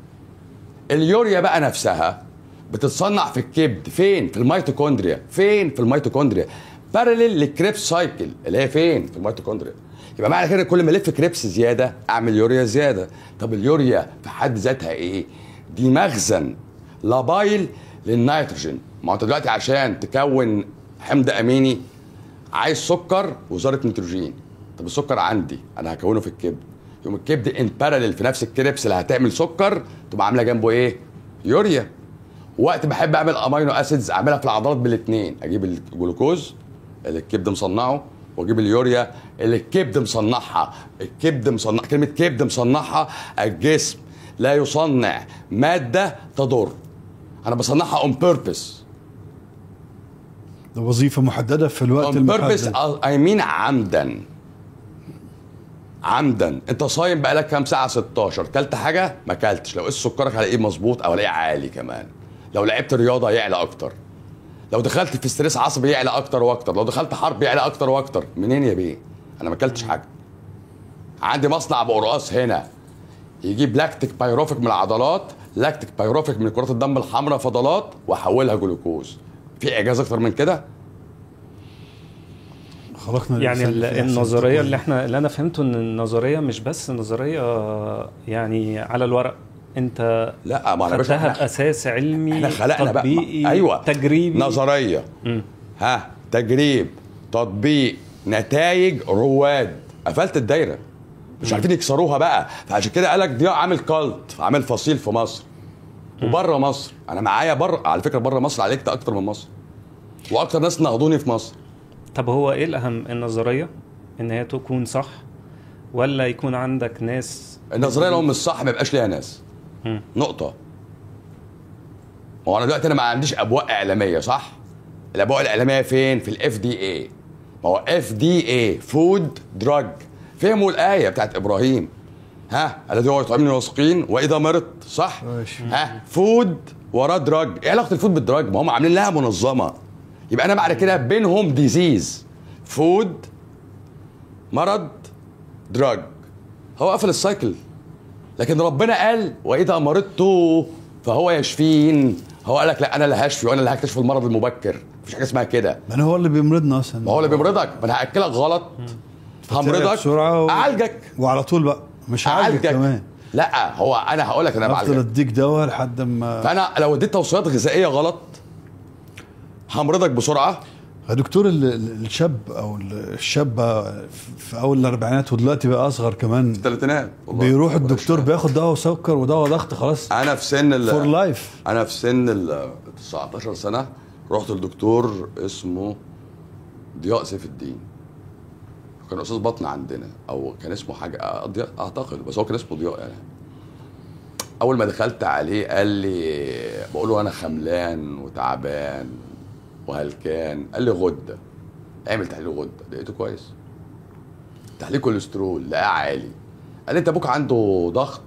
اليوريا بقى نفسها بتتصنع في الكبد فين في الميتوكوندريا فين في الميتوكوندريا بارلل للكريبس سايكل اللي هي فين في الميتوكوندريا يبقى معنى كده كل ما الف كريبس زياده اعمل يوريا زياده طب اليوريا في حد ذاتها ايه دي مخزن لابايل للنيتروجين ما هو انت دلوقتي عشان تكون حمض اميني عايز سكر وذره نيتروجين طب السكر عندي انا هكونه في الكبد يوم الكبد ان بارلل في نفس الكريبس اللي هتعمل سكر تبقى عامله جنبه ايه يوريا وقت ما احب اعمل امينو اسيدز اعملها في العضلات بالاثنين اجيب الجلوكوز اللي الكبد مصنعه واجيب اليوريا اللي الكبد مصنعها الكبد مصنع كلمه كبد مصنعها الجسم لا يصنع ماده تضر انا بصنعها اون بيربس ده وظيفه محدده في الوقت اون بيربس المحدد اي مين عمدا عمدا انت صايم بقالك كام ساعه 16 كلت حاجه ما كلتش لو قيس سكرك هلاقيه مظبوط او هلاقيه عالي كمان لو لعبت رياضه يعلى اكتر لو دخلت في ستريس عصبي يعلى اكتر واكتر لو دخلت حرب يعلى اكتر واكتر منين يا بيه انا ما اكلتش حاجه عندي مصنع بقرقاص هنا يجيب لاكتيك بايروفيك من العضلات لاكتيك بايروفيك من كرات الدم الحمراء فضلات واحولها جلوكوز في اعجاز اكتر من كده خلقنا يعني الإنسان ال- في أحسن النظريه تقويم. اللي احنا اللي انا فهمته ان النظريه مش بس نظريه يعني على الورق انت لا ما انا يا باشا خدتها احنا, باساس علمي احنا خلقنا بقى تطبيقي ايوه تجريبي نظريه مم. ها تجريب تطبيق نتائج رواد قفلت الدايره مش عارفين يكسروها بقى فعشان كده قالك ضياء عامل كالت عامل فصيل في مصر وبره مصر انا معايا بره على فكره بره مصر عليك اكتر من مصر واكتر ناس ناخدوني في مصر طب هو ايه الاهم النظريه ان هي تكون صح ولا يكون عندك ناس النظريه لو مش صح ما يبقاش ليها ناس مم. نقطه هو انا دلوقتي انا ما عنديش ابواق اعلاميه صح الابواق الاعلاميه فين في الاف دي اي ما هو اف دي اي فود دراج فهموا الايه بتاعت ابراهيم ها الذي هو يطعمني واثقين واذا مرضت صح ماشي. ها فود وراه دراج ايه علاقه الفود بالدراج ما هم عاملين لها منظمه يبقى انا بعد كده بينهم ديزيز فود مرض دراج هو قفل السايكل لكن ربنا قال واذا مرضت فهو يشفين هو قال لك لا انا اللي هشفي وانا اللي هكتشف المرض المبكر مفيش حاجه اسمها كده ما هو اللي بيمرضنا اصلا ما هو اللي بيمرضك ما انا هاكلك غلط همرضك بسرعه و... اعالجك وعلى طول بقى مش هعالجك اعالجك كمان لا هو انا هقول لك انا افضل بعالجك اديك دواء لحد ما فانا لو اديت توصيات غذائيه غلط همرضك بسرعه يا دكتور ال- ال- الشاب او ال- الشابه في اول الاربعينات ودلوقتي بقى اصغر كمان الثلاثينات والله. بيروح الدكتور بياخد دواء سكر ودواء ضغط خلاص انا في سن ال- فور لايف انا في سن ال 19 سنه رحت لدكتور اسمه ضياء سيف الدين كان استاذ بطن عندنا او كان اسمه حاجه آه، ضياء اعتقد بس هو كان اسمه ضياء يعني اول ما دخلت عليه قال لي بقول له انا خملان وتعبان وهلكان قال لي غده اعمل تحليل غده لقيته كويس تحليل كوليسترول لقاه عالي قال لي انت ابوك عنده ضغط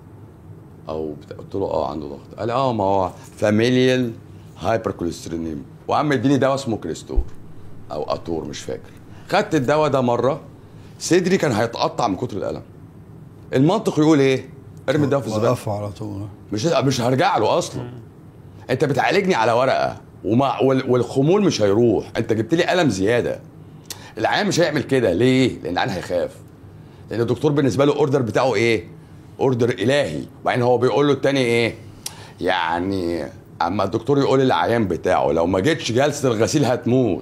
او بتا... قلت له اه عنده ضغط قال اه ما هو فاميليال هايبر كوليسترينيم وعم اديني دواء اسمه كريستور او اتور مش فاكر خدت الدواء ده مره صدري كان هيتقطع من كتر الالم المنطق يقول ايه ارمي الدواء في الزباله وقفوا على طول مش مش هرجع له اصلا انت بتعالجني على ورقه وما وال- والخمول مش هيروح انت جبت لي الم زياده العيان مش هيعمل كده ليه لان العيان هيخاف لان الدكتور بالنسبه له اوردر بتاعه ايه اوردر الهي وبعدين هو بيقول له التاني ايه يعني اما الدكتور يقول للعيان بتاعه لو ما جيتش جلسه الغسيل هتموت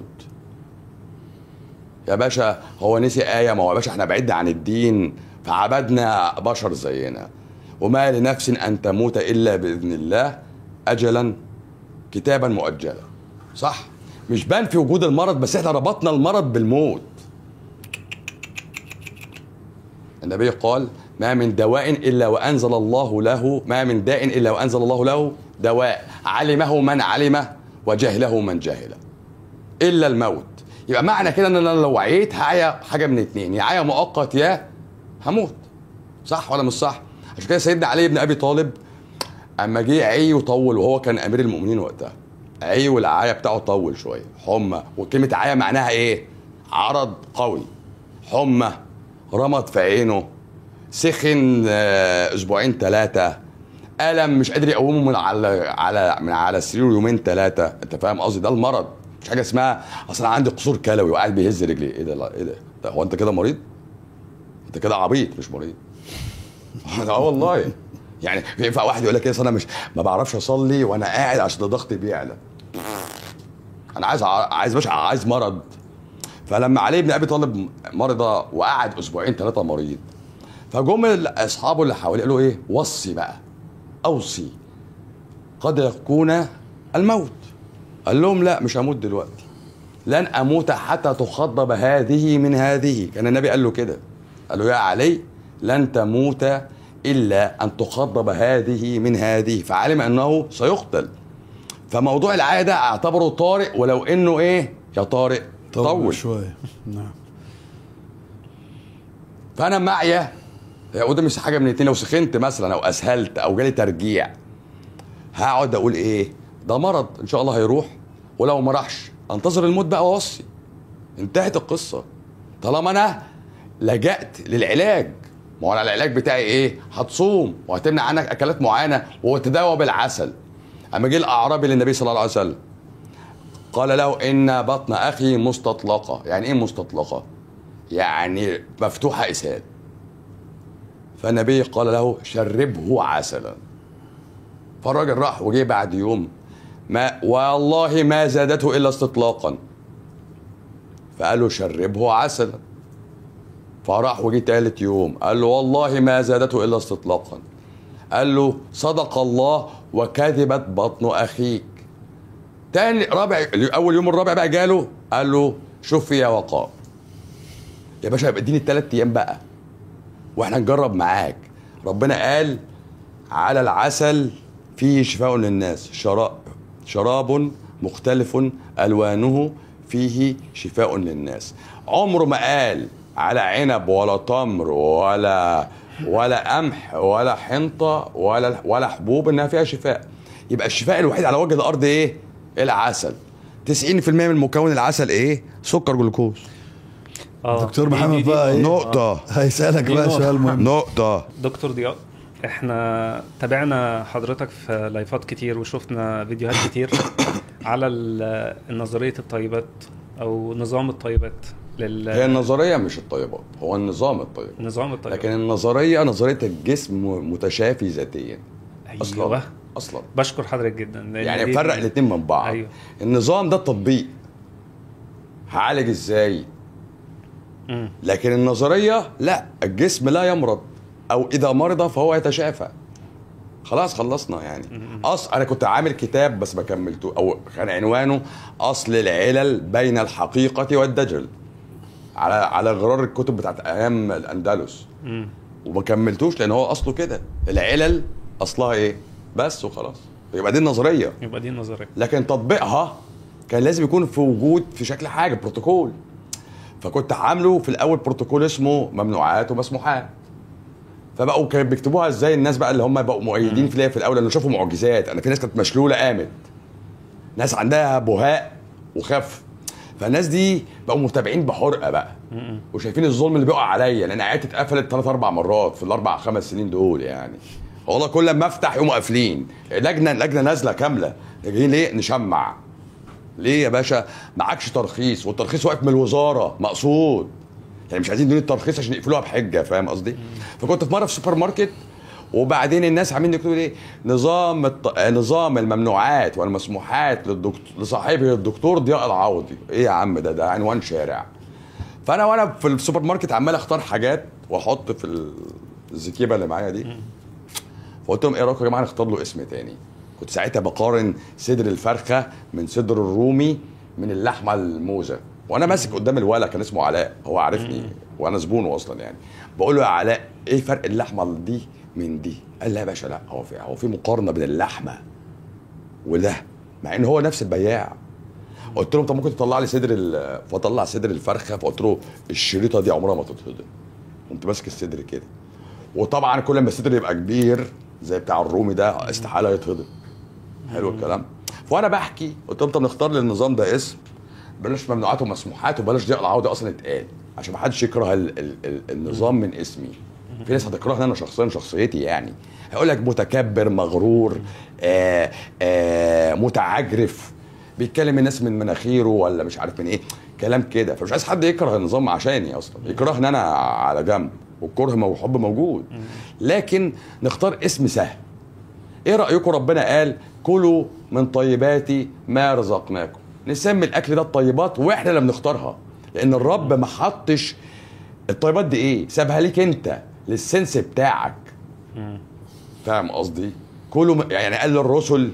يا باشا هو نسي آية ما هو يا باشا احنا بعدنا عن الدين فعبدنا بشر زينا وما لنفس أن تموت إلا بإذن الله أجلا كتابا مؤجلا صح مش بان في وجود المرض بس احنا ربطنا المرض بالموت النبي قال ما من دواء إلا وأنزل الله له ما من داء إلا وأنزل الله له دواء علمه من علمه وجهله من جهله الا الموت يبقى معنى كده ان انا لو عيت هعيا حاجه من اتنين يا عيا مؤقت يا هموت صح ولا مش صح عشان كده سيدنا علي بن ابي طالب اما جه عي وطول وهو كان امير المؤمنين وقتها عي والعايه بتاعه طول شويه حمى وكلمه عايه معناها ايه عرض قوي حمى رمض في عينه سخن آه، اسبوعين ثلاثه الم مش قادر يقومه من على على من على السرير يومين ثلاثه انت فاهم قصدي ده المرض مش حاجه اسمها اصل انا عندي قصور كلوي وقاعد بيهز رجلي ايه ده لا ايه ده ده هو انت كده مريض انت كده عبيط مش مريض اه والله يعني ينفع واحد يقول لك ايه أصل انا مش ما بعرفش اصلي وانا قاعد عشان ده ضغطي بيعلى انا عايز عايز مش عايز مرض فلما علي بن ابي طالب مرض وقعد اسبوعين ثلاثه مريض فجم اصحابه اللي حواليه قالوا ايه وصي بقى اوصي قد يكون الموت قال لهم لا مش هموت دلوقتي لن اموت حتى تخضب هذه من هذه كان النبي قال له كده قال له يا علي لن تموت الا ان تخضب هذه من هذه فعلم انه سيقتل فموضوع العايه ده اعتبره طارئ ولو انه ايه يا طارئ طول طول شويه نعم فانا معي وده مش حاجه من الاتنين لو سخنت مثلا او اسهلت او جالي ترجيع هقعد اقول ايه ده مرض ان شاء الله هيروح ولو ما راحش انتظر الموت بقى واوصي انتهت القصه طالما انا لجأت للعلاج ما هو أنا العلاج بتاعي ايه هتصوم وهتمنع عنك اكلات معينه وتداوى بالعسل اما جه الاعرابي للنبي صلى الله عليه وسلم قال له ان بطن اخي مستطلقه يعني ايه مستطلقه يعني مفتوحه اسهال فالنبي قال له شربه عسلا فالراجل راح وجه بعد يوم ما والله ما زادته الا استطلاقا فقال له شربه عسلا فراح وجه تالت يوم قال له والله ما زادته الا استطلاقا قال له صدق الله وكذبت بطن اخيك تاني رابع اول يوم الرابع بقى جاله قال له شوف يا وقار يا باشا يبقى اديني الثلاث ايام بقى واحنا نجرب معاك ربنا قال على العسل فيه شفاء للناس شراب شراب مختلف الوانه فيه شفاء للناس عمره ما قال على عنب ولا تمر ولا ولا قمح ولا حنطه ولا ولا حبوب انها فيها شفاء يبقى الشفاء الوحيد على وجه الارض ايه العسل 90% من مكون العسل ايه سكر جلوكوز اه دكتور دي- محمد دي- دي- بقى ايه نقطه هيسالك دي بقى نقطة. سؤال مهم نقطه دكتور ضياء احنا تابعنا حضرتك في لايفات كتير وشفنا فيديوهات كتير على ال- نظرية الطيبات او نظام الطيبات هي لل النظريه مش الطيبات هو النظام الطيب نظام الطيبات لكن النظريه نظريه الجسم متشافي ذاتيا اصلا ايوه اصلا بشكر حضرتك جدا لأن يعني دي- فرق الاثنين من بعض أيوه. النظام ده التطبيق هعالج ازاي مم. لكن النظريه لا الجسم لا يمرض او اذا مرض فهو يتشافى خلاص خلصنا يعني اصل انا كنت عامل كتاب بس ما كملته او كان عنوانه اصل العلل بين الحقيقه والدجل على على غرار الكتب بتاعت ايام الاندلس مم. وما كملتوش لان هو اصله كده العلل اصلها ايه بس وخلاص يبقى دي النظريه يبقى دي النظرية لكن تطبيقها كان لازم يكون في وجود في شكل حاجه بروتوكول فكنت عامله في الاول بروتوكول اسمه ممنوعات ومسموحات فبقوا كانوا بيكتبوها ازاي الناس بقى اللي هم بقوا مؤيدين في في الاول لانه شافوا معجزات انا في ناس كانت مشلوله قامت ناس عندها بهاء وخف فالناس دي بقوا متابعين بحرقه بقى مم. وشايفين الظلم اللي بيقع عليا لان عيادتي اتقفلت ثلاث اربع مرات في الاربع خمس سنين دول يعني والله كل ما افتح يقوموا قافلين لجنه لجنه نازله كامله جايين ليه نشمع ليه يا باشا معكش ترخيص والترخيص واقف من الوزاره مقصود يعني مش عايزين يدوني الترخيص عشان يقفلوها بحجه فاهم قصدي فكنت في مره في سوبر ماركت وبعدين الناس عاملين يكتبوا ايه نظام الط... نظام الممنوعات والمسموحات للدكتور لصاحبه الدكتور ضياء العوضي ايه يا عم ده ده عنوان شارع فانا وانا في السوبر ماركت عمال اختار حاجات واحط في ال- الزكيبه اللي معايا دي فقلت لهم ايه رايكم يا جماعه نختار له اسم تاني كنت ساعتها بقارن صدر الفرخه من صدر الرومي من اللحمه الموزه وانا ماسك قدام الولا كان اسمه علاء هو عارفني وانا زبونه اصلا يعني بقول له يا علاء ايه فرق اللحمه دي من دي قال لا يا باشا لا هو في هو في مقارنه بين اللحمه وده مع ان هو نفس البياع قلت لهم طب ممكن تطلع لي صدر ال- فطلع صدر الفرخه فقلت له الشريطه دي عمرها ما تتهضم قمت ماسك الصدر كده وطبعا كل ما الصدر يبقى كبير زي بتاع الرومي ده استحاله يتهضم حلو الكلام فانا بحكي قلت لهم طب نختار للنظام ده اسم بلاش ممنوعات ومسموحات وبلاش ضياء العوده اصلا اتقال عشان ما حدش يكره ال ال ال النظام من اسمي في ناس هتكرهني انا شخصيا شخصيتي يعني هيقول لك متكبر مغرور آآ آآ متعجرف بيتكلم الناس من مناخيره ولا مش عارف من ايه كلام كده فمش عايز حد يكره النظام عشاني اصلا يكرهني انا على جنب والكره والحب موجود لكن نختار اسم سهل ايه رايكم ربنا قال كلوا من طيبات ما رزقناكم نسمي الاكل ده الطيبات واحنا اللي بنختارها لان الرب ما حطش الطيبات دي ايه سابها ليك انت للسنس بتاعك مم. فاهم قصدي كلوا م- يعني قال للرسل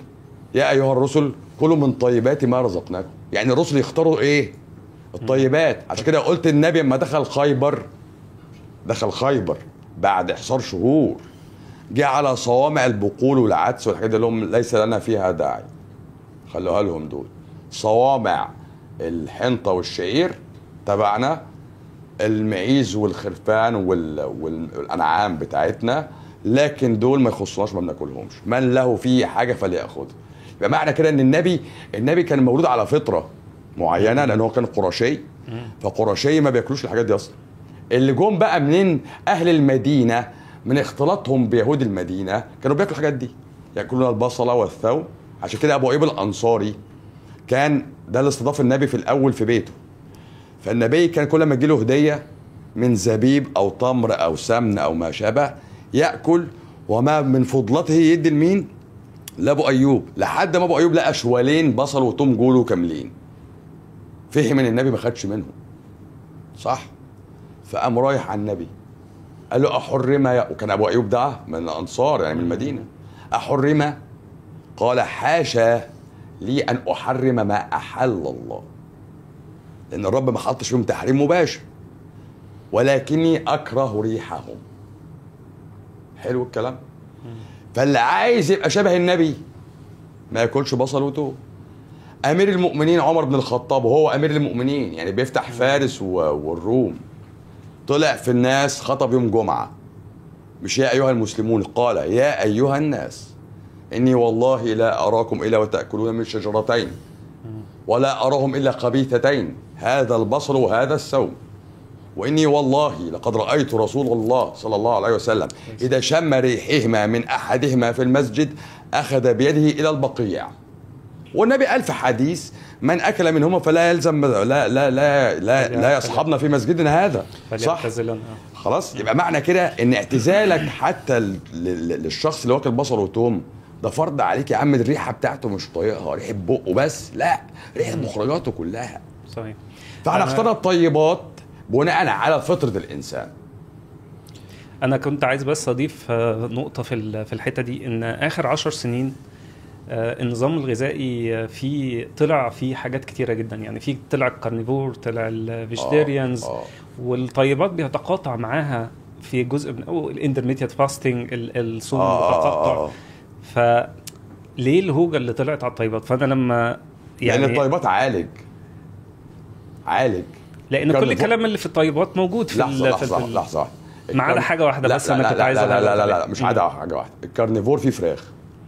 يا ايها الرسل كلوا من طيبات ما رزقناكم يعني الرسل يختاروا ايه الطيبات عشان كده قلت النبي لما دخل خيبر دخل خيبر بعد احصار شهور جه على صوامع البقول والعدس والحاجات دي اللي هم ليس لنا فيها داعي خلوها لهم دول صوامع الحنطه والشعير تبعنا المعيز والخرفان وال... وال- والانعام بتاعتنا لكن دول ما يخصناش ما بناكلهمش من له فيه حاجه فليأخذ يبقى معنى كده ان النبي النبي كان مولود على فطره معينه لان هو كان قرشي فقرشي ما بياكلوش الحاجات دي اصلا اللي جم بقى منين اهل المدينه من اختلاطهم بيهود المدينه كانوا بياكلوا الحاجات دي ياكلون البصله والثوم عشان كده ابو ايوب الانصاري كان ده اللي استضاف النبي في الاول في بيته فالنبي كان كل ما تجيله هديه من زبيب او تمر او سمن او ما شابه ياكل وما من فضلته يدي لمين؟ لابو ايوب لحد ما ابو ايوب لقى شوالين بصل وتوم جوله كاملين فهم ان النبي ما خدش منهم صح فقام رايح على النبي قال له احرم يا وكان ابو ايوب ده من الانصار يعني من المدينه احرم قال حاشا لي ان احرم ما احل الله لان الرب ما حطش فيهم تحريم مباشر ولكني اكره ريحهم حلو الكلام فاللي عايز يبقى شبه النبي ما ياكلش بصل وتوم امير المؤمنين عمر بن الخطاب وهو امير المؤمنين يعني بيفتح فارس و- والروم طلع في الناس خطب يوم جمعه مش يا ايها المسلمون قال يا ايها الناس اني والله لا اراكم الا وتاكلون من شجرتين ولا اراهم الا خبيثتين هذا البصر وهذا الثوم واني والله لقد رايت رسول الله صلى الله عليه وسلم اذا شم ريحهما من احدهما في المسجد اخذ بيده الى البقيع والنبي قال في حديث من اكل منهما فلا يلزم لا لا لا لا, لا يصحبنا في مسجدنا هذا صح فليعتزلن آه. خلاص يبقى معنى كده ان اعتزالك حتى ل- ل- للشخص اللي واكل بصل وتوم ده فرض عليك يا عم الريحه بتاعته مش طايقها ريحه بقه بس لا ريحه مخرجاته كلها صحيح فاحنا أنا- اخترنا الطيبات بناء على فطره الانسان انا كنت عايز بس اضيف آه، نقطه في ال- في الحته دي ان اخر عشر سنين آه، النظام الغذائي آه، فيه طلع فيه حاجات كتيره جدا يعني في طلع الكارنيفور طلع الفيجيتيريانز آه. والطيبات بيتقاطع معاها في جزء من او الانترميديت فاستنج الصوم آه، آه، المتقطع آه. فليه الهوجه اللي طلعت على الطيبات فانا لما يعني يعني الطيبات عالج عالج لان كل كارنيفور- الكلام اللي في الطيبات موجود في لحظه ال- في لحظه ال- لحظه ما عدا الكارن- حاجة واحدة لا بس لا أنا لا كنت لا عايز لا لا أعرفها. لا, لا, لا مش مم. عدا حاجه واحده الكارنيفور فيه فراخ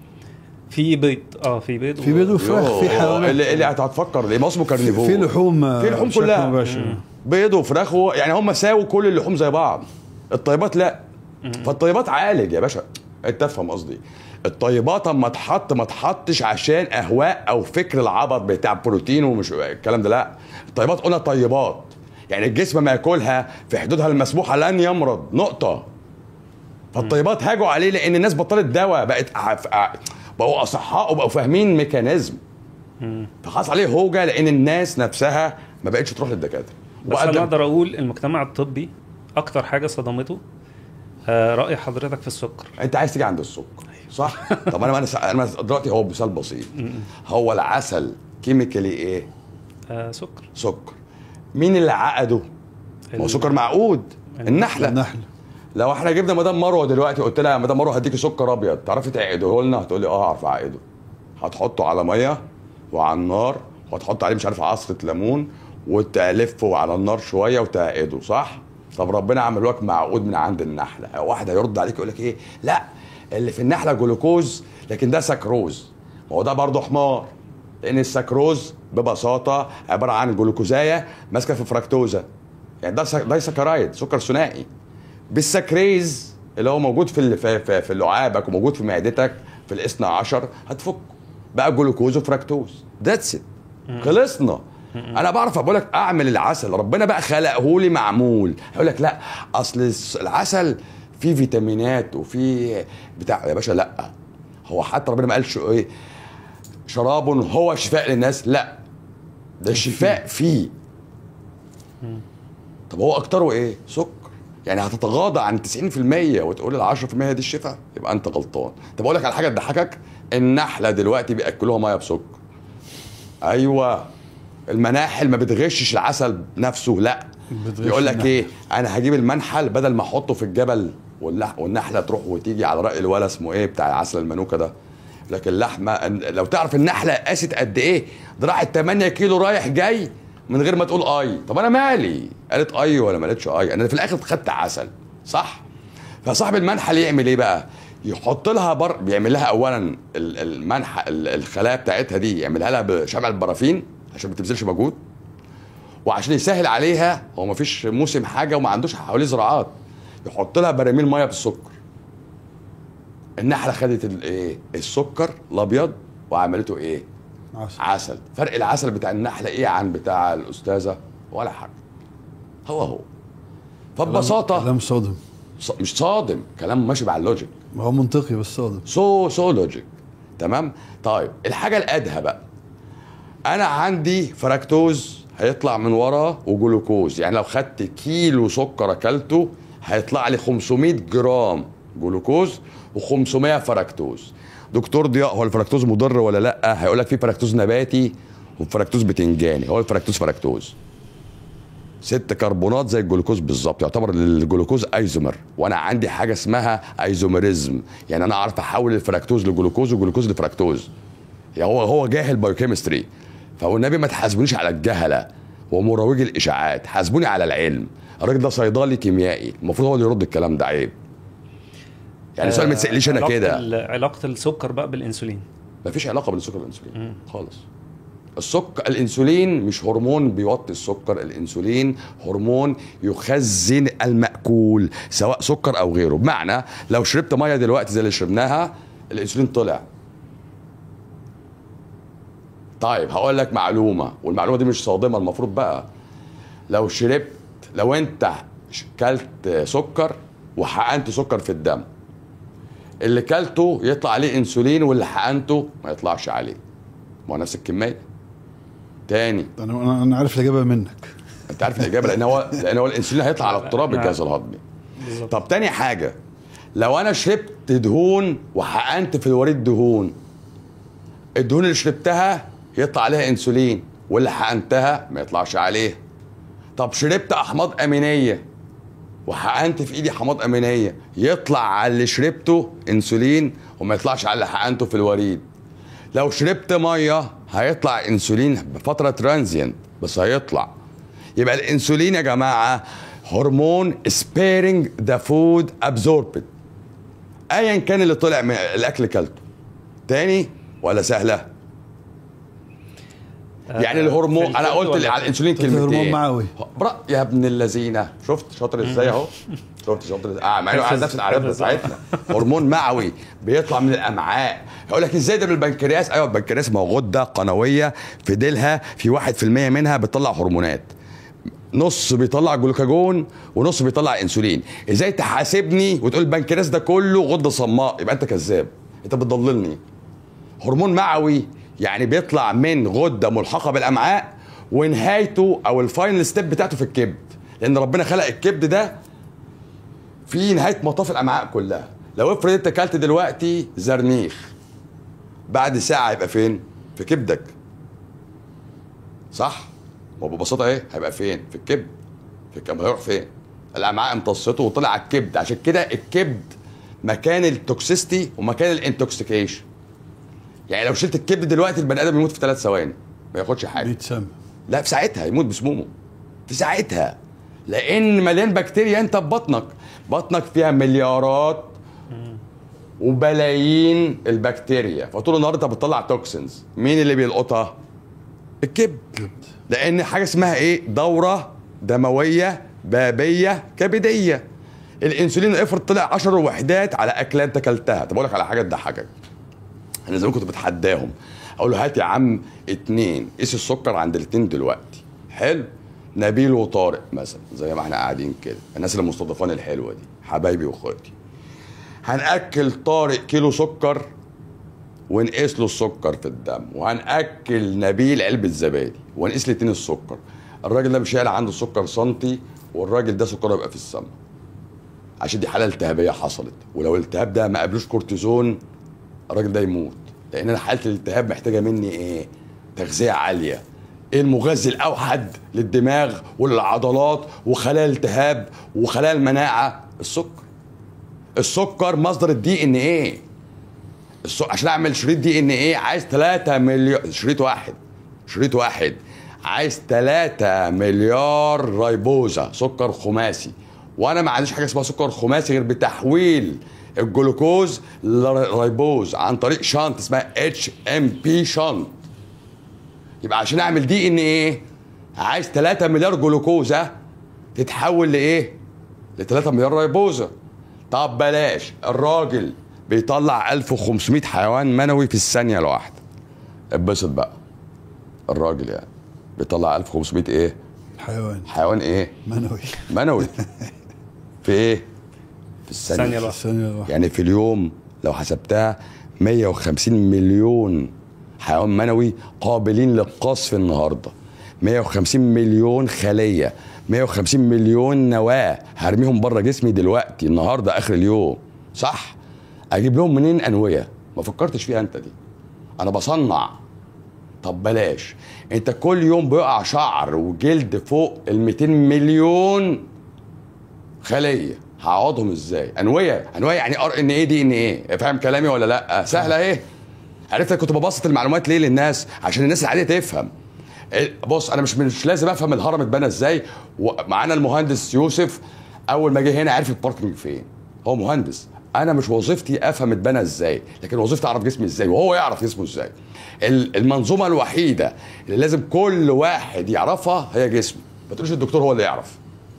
في بيض اه في بيض في بيض وفراخ في يوه، حيوانات اللي اللي هتفكر ليه ما اسمه كارنيفور في لحوم في لحوم بشكل كلها. مباشر بيض وفراخ و... يعني هم ساووا كل اللحوم زي بعض الطيبات لا فالطيبات عالج يا باشا انت تفهم قصدي الطيبات اما اتحط ما اتحطش عشان اهواء او فكر العبط بتاع بروتين ومش الكلام ده لا الطيبات قلنا طيبات يعني الجسم ما ياكلها في حدودها المسموحه لن يمرض نقطه فالطيبات هاجوا عليه لان الناس بطلت دواء بقت أع- أع- بقوا اصحاء وبقوا فاهمين ميكانيزم فحصل عليه هوجه لان الناس نفسها ما بقتش تروح للدكاتره بس انا وقدم- اقدر اقول المجتمع الطبي اكتر حاجه صدمته آه راي حضرتك في السكر انت عايز تيجي عند السكر صح طب انا انا انا دلوقتي هو مثال بسيط هو العسل كيميكالي ايه آه سكر سكر مين اللي عقده ما هو ال- سكر معقود النحله النحل لو احنا جبنا مدام مروه دلوقتي قلت لها يا مدام مروه هديكي سكر ابيض تعرفي تعقده لنا هتقولي اه اعرف اعقده هتحطه على ميه وعلى النار وهتحط عليه مش عارف عصره ليمون وتلفه على النار شويه وتعقده صح طب ربنا عمل لك معقود من عند النحله واحد هيرد عليك يقول لك ايه لا اللي في النحله جلوكوز لكن ده سكروز ما هو ده برضه حمار لان السكروز ببساطه عباره عن جلوكوزايه ماسكه في فركتوزا يعني ده سك- ده سكرايد سكر ثنائي بالسكريز اللي هو موجود في ال- في, في, في لعابك وموجود في معدتك في الاثنى عشر هتفك بقى جلوكوز وفركتوز ذاتس ات خلصنا انا بعرف اقول لك اعمل العسل ربنا بقى خلقه لي معمول هيقول لك لا اصل الس- العسل فيه فيتامينات وفيه بتاع يا باشا لا هو حتى ربنا ما قالش ايه شراب هو شفاء للناس لا ده الشفاء فيه طب هو اكتره ايه سكر يعني هتتغاضى عن 90% وتقول ال 10% دي الشفاء يبقى انت غلطان طب اقول لك على حاجه تضحكك النحله دلوقتي بياكلوها ميه بسكر ايوه المناحل ما بتغشش العسل نفسه لا بتغش يقول لك النحل. ايه انا هجيب المنحل بدل ما احطه في الجبل واللح- والنحله تروح وتيجي على راي الولا اسمه ايه بتاع العسل المنوكه ده لكن اللحمه لو تعرف النحله قاست قد ايه ضرعت 8 كيلو رايح جاي من غير ما تقول اي طب انا مالي قالت اي ولا ما قالتش اي انا في الاخر خدت عسل صح فصاحب المنحل يعمل ايه بقى يحط لها بر بيعمل لها اولا ال- المنح ال- الخلايا بتاعتها دي يعملها لها بشمع البرافين عشان ما تبذلش مجهود وعشان يسهل عليها هو ما فيش موسم حاجه وما عندوش حواليه زراعات يحط لها براميل ميه بالسكر النحله خدت الايه السكر الابيض وعملته ايه عسل. عسل فرق العسل بتاع النحله ايه عن بتاع الاستاذه ولا حاجه هو هو فببساطه كلام صادم ص- مش صادم كلام ماشي مع اللوجيك ما هو منطقي بس صادم سو سو لوجيك تمام طيب الحاجه الادهى بقى انا عندي فركتوز هيطلع من ورا وجلوكوز يعني لو خدت كيلو سكر اكلته هيطلع لي 500 جرام جلوكوز و500 فركتوز دكتور ضياء هو الفركتوز مضر ولا لا هيقول لك في فركتوز نباتي وفركتوز بتنجاني هو الفركتوز فركتوز ست كربونات زي الجلوكوز بالظبط يعتبر الجلوكوز ايزومر وانا عندي حاجه اسمها ايزوميريزم يعني انا اعرف احول الفركتوز لجلوكوز والجلوكوز لفركتوز يعني هو هو جاهل بايوكيمستري فالنبي ما تحاسبونيش على الجهله ومروج الاشاعات حاسبوني على العلم الراجل ده صيدلي كيميائي المفروض هو اللي يرد الكلام ده عيب يعني سؤال ما تساليش انا علاقة كده ال- علاقه السكر بقى بالانسولين مفيش علاقه بين السكر والانسولين خالص السكر الانسولين مش هرمون بيوطي السكر الانسولين هرمون يخزن الماكول سواء سكر او غيره بمعنى لو شربت ميه دلوقتي زي اللي شربناها الانسولين طلع طيب هقول لك معلومه والمعلومه دي مش صادمه المفروض بقى لو شربت لو انت ش- كلت سكر وحقنت سكر في الدم اللي كلته يطلع عليه انسولين واللي حقنته ما يطلعش عليه ما هو نفس الكميه تاني انا انا أنا عارف الاجابه منك انت عارف الاجابه لان هو لان هو الانسولين هيطلع على اضطراب نعم. الجهاز الهضمي بالظبط طب تاني حاجه لو انا شربت دهون وحقنت في الوريد دهون الدهون اللي شربتها يطلع عليها انسولين واللي حقنتها ما يطلعش عليه طب شربت احماض امينيه وحقنت في ايدي حماض امينيه يطلع على اللي شربته انسولين وما يطلعش على اللي حقنته في الوريد لو شربت ميه هيطلع انسولين بفتره ترانزيانت بس هيطلع يبقى الانسولين يا جماعه هرمون سبيرنج ذا فود ابزوربد ايا كان اللي طلع من الاكل كلته تاني ولا سهله يعني آه، الهرمون في انا الكبد قلت ولا على في- الانسولين قلت هرمون كلمتين معوي. برا يا ابن اللذينه شفت شاطر ازاي اهو شفت شاطر ازاي اه مع انه قاعد نفس العربيه بتاعتنا هرمون معوي بيطلع من الامعاء يقول لك ازاي ده من البنكرياس ايوه البنكرياس ما هو غده قنويه في ديلها في 1% منها بتطلع هرمونات نص بيطلع جلوكاجون ونص بيطلع انسولين ازاي تحاسبني وتقول البنكرياس ده كله غده صماء يبقى انت كذاب انت بتضللني هرمون معوي يعني بيطلع من غده ملحقه بالامعاء ونهايته او الفاينل ستيب بتاعته في الكبد لان ربنا خلق الكبد ده في نهايه مطاف الامعاء كلها لو افرض انت اكلت دلوقتي زرنيخ بعد ساعه هيبقى فين في كبدك صح ما هو ببساطه ايه هيبقى فين في الكبد في الكبد هيروح فين الامعاء امتصته وطلع على الكبد عشان كده الكبد مكان التوكسيستي ومكان الانتوكسيكيشن يعني لو شلت الكبد دلوقتي البني ادم يموت في ثلاث ثواني ما ياخدش حاجه بيتسمى لا في ساعتها يموت بسمومه في ساعتها لان مليان بكتيريا انت في بطنك بطنك فيها مليارات وبلايين البكتيريا فطول النهار انت بتطلع توكسينز مين اللي بيلقطها الكبد لان حاجه اسمها ايه دوره دمويه بابيه كبديه الانسولين افرض طلع 10 وحدات على اكله انت اكلتها طب اقول لك على حاجه تضحكك انا زمان كنت بتحداهم اقول له هات يا عم اتنين قيس السكر عند الاتنين دلوقتي حلو نبيل وطارق مثلا زي ما احنا قاعدين كده الناس اللي مستضيفان الحلوه دي حبايبي واخواتي هناكل طارق كيلو سكر ونقيس له السكر في الدم وهناكل نبيل علبه زبادي ونقيس الاتنين السكر الراجل ده مش هيلاقي عنده سكر سنتي والراجل ده سكره يبقى في السما عشان دي حاله التهابيه حصلت ولو الالتهاب ده ما قابلوش كورتيزون الراجل ده يموت لان انا حاله الالتهاب محتاجه مني ايه تغذيه عاليه ايه المغذي الاوحد للدماغ وللعضلات وخلايا الالتهاب وخلايا المناعه السكر السكر مصدر الدي ان ايه السو... عشان اعمل شريط دي ان ايه عايز 3 مليار شريط واحد شريط واحد عايز 3 مليار رايبوزا سكر خماسي وانا ما عنديش حاجه اسمها سكر خماسي غير بتحويل الجلوكوز لرايبوز عن طريق شنط اسمها اتش ام بي شنط يبقى عشان اعمل دي ان ايه عايز 3 مليار جلوكوزا تتحول لايه ل 3 مليار رايبوزا طب بلاش الراجل بيطلع 1500 حيوان منوي في الثانيه الواحده اتبسط بقى الراجل يعني بيطلع 1500 ايه حيوان حيوان ايه منوي منوي في ايه في الثانيه ثانية الواحدة. الثانية الواحدة يعني في اليوم لو حسبتها 150 مليون حيوان منوي قابلين للقصف النهارده 150 مليون خليه 150 مليون نواه هرميهم بره جسمي دلوقتي النهارده اخر اليوم صح اجيب لهم منين انويه ما فكرتش فيها انت دي انا بصنع طب بلاش انت كل يوم بيقع شعر وجلد فوق ال 200 مليون خليه هعوضهم ازاي انويه انويه يعني ار ان ايه دي ان ايه فاهم كلامي ولا لا سهله ايه عرفت كنت ببسط المعلومات ليه للناس عشان الناس العاديه تفهم إيه، بص انا مش مش لازم افهم الهرم اتبنى ازاي ومعانا المهندس يوسف اول ما جه هنا عرف الباركنج فين هو مهندس انا مش وظيفتي افهم اتبنى ازاي لكن وظيفتي اعرف جسمي ازاي وهو يعرف جسمه ازاي ال- المنظومه الوحيده اللي لازم كل واحد يعرفها هي جسمه ما تقولش الدكتور هو اللي يعرف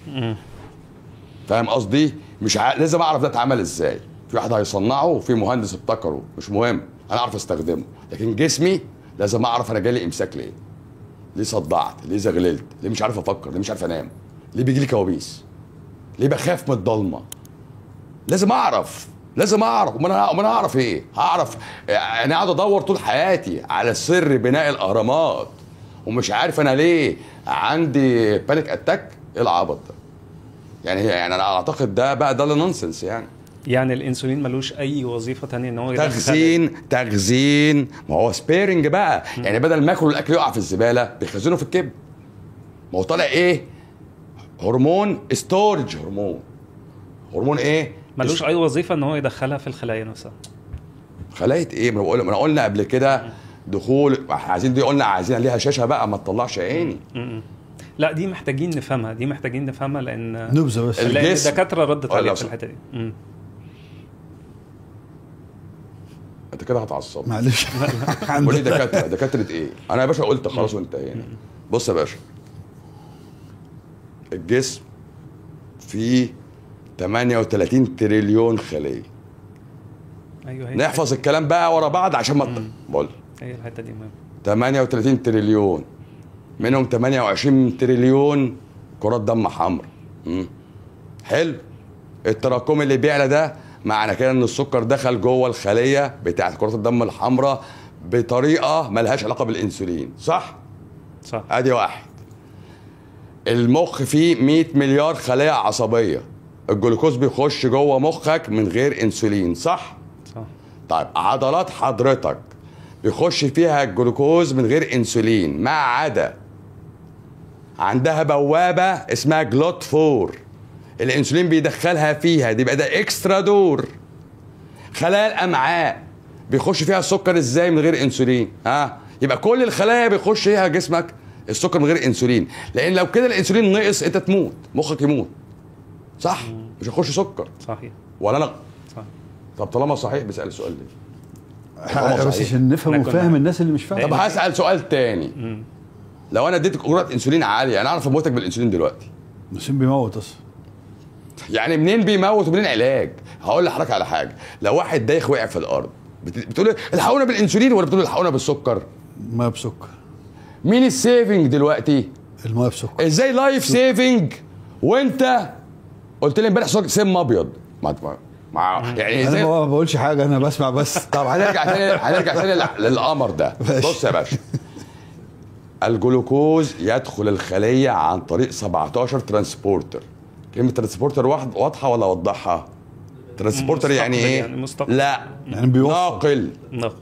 فاهم قصدي مش ع... لازم اعرف ده اتعمل ازاي في واحد هيصنعه وفي مهندس ابتكره مش مهم انا اعرف استخدمه لكن جسمي لازم اعرف انا جالي امساك ليه ليه صدعت ليه زغللت ليه مش عارف افكر ليه مش عارف انام ليه بيجي لي كوابيس ليه بخاف من الضلمه لازم اعرف لازم اعرف امال انا امال انا اعرف ايه هعرف انا قاعد ادور طول حياتي على سر بناء الاهرامات ومش عارف انا ليه عندي بانيك اتاك ايه العبط ده يعني هي يعني انا اعتقد ده بقى ده اللي نونسنس يعني يعني الانسولين ملوش اي وظيفه تانية ان هو يدخل- تخزين تخزين ما هو سبيرنج بقى يعني بدل ما اكل الاكل يقع في الزباله بيخزنه في الكبد ما هو طالع ايه هرمون ستورج هرمون هرمون ايه ملوش اي وظيفه ان هو يدخلها في الخلايا نفسها خلايا ايه ما بقول ما انا قلنا قبل كده دخول عايزين دي قلنا عايزين ليها شاشه بقى ما تطلعش عيني م-م. لا دي محتاجين نفهمها دي محتاجين نفهمها لان نبذه بس ال- لان الجسم. الدكاتره ردت ولا عليك في صح. الحته دي م. انت كده هتعصب معلش قول لي دكاتره دكاتره ايه انا يا باشا قلت خلاص وانتهينا بص يا باشا الجسم فيه 38 تريليون خليه ايوه هي نحفظ الكلام بقى ورا بعض عشان ما مم. بقول هي الحته دي مهمه 38 تريليون منهم 28 تريليون كرات دم حمراء مم. حلو التراكم اللي بيعلى ده معنى كده ان السكر دخل جوه الخليه بتاعت كرات الدم الحمراء بطريقه ملهاش علاقه بالانسولين صح صح ادي واحد المخ فيه 100 مليار خلايا عصبيه الجلوكوز بيخش جوه مخك من غير انسولين صح صح طيب عضلات حضرتك بيخش فيها الجلوكوز من غير انسولين ما عدا عندها بوابه اسمها جلوت فور الانسولين بيدخلها فيها دي بقى ده اكسترا دور خلايا الامعاء بيخش فيها السكر ازاي من غير انسولين ها يبقى كل الخلايا بيخش فيها جسمك السكر من غير انسولين لان لو كده الانسولين نقص انت تموت مخك يموت صح مش هيخش سكر صحيح ولا انا صح طب طالما صحيح بسال السؤال ليه ح- بس عشان نفهم إحنا كنا- ونفهم الناس اللي مش طب فاهمه هسال سؤال تاني مم. لو انا اديتك جرعه انسولين عاليه انا اعرف اموتك بالانسولين دلوقتي الانسولين بيموت اصلا يعني منين بيموت ومنين علاج هقول لحضرتك على حاجه لو واحد دايخ وقع في الارض بت- بتقول له الحقونا بالانسولين ولا بتقول له الحقونا بالسكر الميه بسكر مين السيفنج دلوقتي الميه بسكر ازاي لايف سيفنج وانت قلت لي امبارح صوتك سم ابيض ما ما- مع يعني انا ازاي ما بقولش حاجه انا بسمع بس طب هنرجع تاني هنرجع تاني لل- للقمر ده ماشي. بص يا باشا الجلوكوز يدخل الخليه عن طريق 17 ترانسبورتر كلمه ترانسبورتر واحد واضحه ولا اوضحها ترانسبورتر يعني مستقبل ايه يعني مستقبل. لا يعني بيوصل. ناقل نقل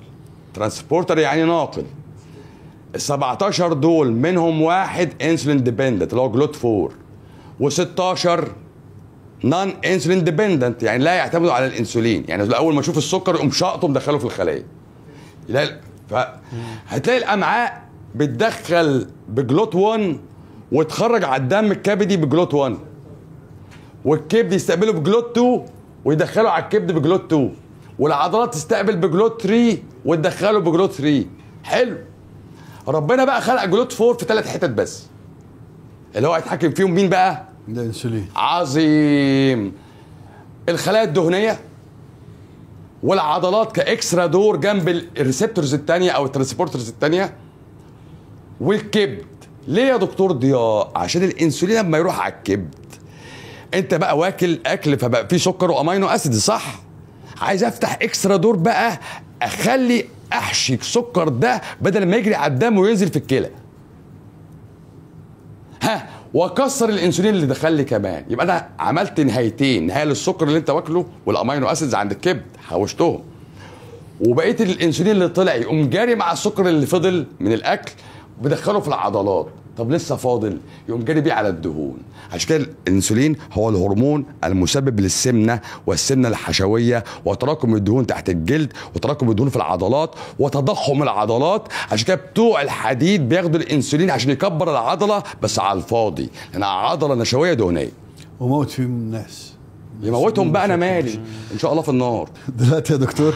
ترانسبورتر يعني ناقل ال 17 دول منهم واحد انسولين ديبندنت اللي هو جلوت 4 و16 نون انسولين ديبندنت يعني لا يعتمدوا على الانسولين يعني اول ما اشوف السكر يقوم شاطه مدخله في الخليه يلاقي ف... هتلاقي الامعاء بتدخل بجلوت 1 وتخرج على الدم الكبدي بجلوت 1 والكبد يستقبله بجلوت 2 ويدخله على الكبد بجلوت 2 والعضلات تستقبل بجلوت 3 وتدخله بجلوت 3 حلو ربنا بقى خلق جلوت 4 في ثلاث حتت بس اللي هو هيتحكم فيهم مين بقى؟ ده انسولين عظيم الخلايا الدهنيه والعضلات كاكسترا دور جنب الريسبتورز الثانيه او الترانسبورترز الثانيه والكبد ليه يا دكتور ضياء عشان الانسولين لما يروح على الكبد انت بقى واكل اكل فبقى فيه سكر وامينو اسيد صح عايز افتح اكسترا دور بقى اخلي احشي السكر ده بدل ما يجري على الدم وينزل في الكلى ها واكسر الانسولين اللي دخل لي كمان يبقى انا عملت نهايتين نهايه للسكر اللي انت واكله والامينو اسيدز عند الكبد حوشتهم وبقيه الانسولين اللي طلع يقوم جاري مع السكر اللي فضل من الاكل بدخله في العضلات طب لسه فاضل يقوم جاري بيه على الدهون عشان كده الانسولين هو الهرمون المسبب للسمنه والسمنه الحشويه وتراكم الدهون تحت الجلد وتراكم الدهون في العضلات وتضخم العضلات عشان كده بتوع الحديد بياخدوا الانسولين عشان يكبر العضله بس على الفاضي لانها عضله نشويه دهنيه وموت فيهم الناس يموتهم بقى انا مالي ان شاء الله في النار دلوقتي يا دكتور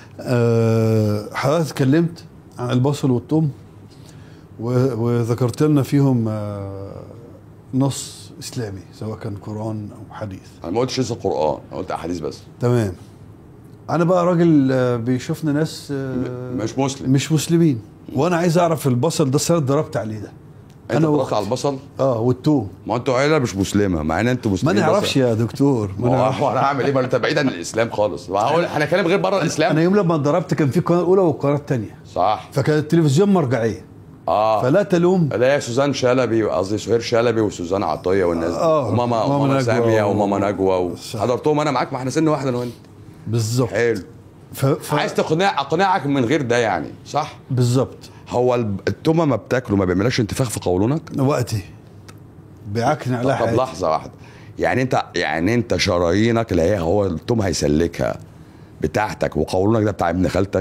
آه، حضرتك اتكلمت عن البصل والثوم و- وذكرت لنا فيهم آه، نص اسلامي سواء كان قران او حديث انا ما قلتش لسه القران انا قلت احاديث بس تمام انا بقى راجل آه، بيشوفنا ناس آه، مش مسلم مش مسلمين وانا عايز اعرف البصل ده السنه ضربت عليه ده انت انا ضربت واختي. على البصل اه والثوم ما انتوا عيله مش مسلمه مع ان انتوا ما مسلمين نعرفش بس- يا دكتور ما ما نعرفش. هو انا هعمل ايه ما انت بعيد عن الاسلام خالص ما هقول انا كلام غير بره الاسلام انا يوم لما ضربت كان في القناه الاولى والقناه الثانيه صح فكان التلفزيون مرجعيه اه فلا تلوم لا يا سوزان شلبي قصدي سهير شلبي وسوزان عطيه والناس دي آه، وماما ماما وماما نجوى ساميه و- وماما نجوى و... صح. حضرتهم انا معاك ما احنا سن واحد انا وانت بالظبط حلو ف... ف... عايز تقنع اقنعك من غير ده يعني صح بالظبط هو الب- التومه ما بتاكله ما بيعملكش انتفاخ في قولونك وقتي بيعكن على طب حاجه لحظه واحده يعني انت يعني انت شرايينك اللي هي هو التوم هيسلكها بتاعتك وقولونك ده بتاع ابن خالتك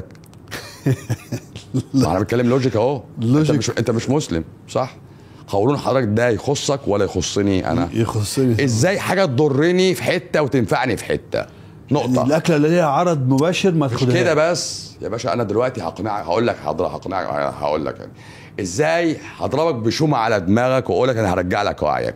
ما انا بتكلم لوجيك اهو انت لوجيك. مش انت مش مسلم صح قولون حضرتك ده يخصك ولا يخصني انا يخصني ازاي حاجه تضرني في حته وتنفعني في حته نقطه الاكله اللي ليها عرض مباشر ما مش تاخدهاش كده بس يا باشا انا دلوقتي هقنعك هقول لك حضرتك هقنعك هقول لك يعني ازاي هضربك بشومه على دماغك واقول لك انا هرجع لك وعيك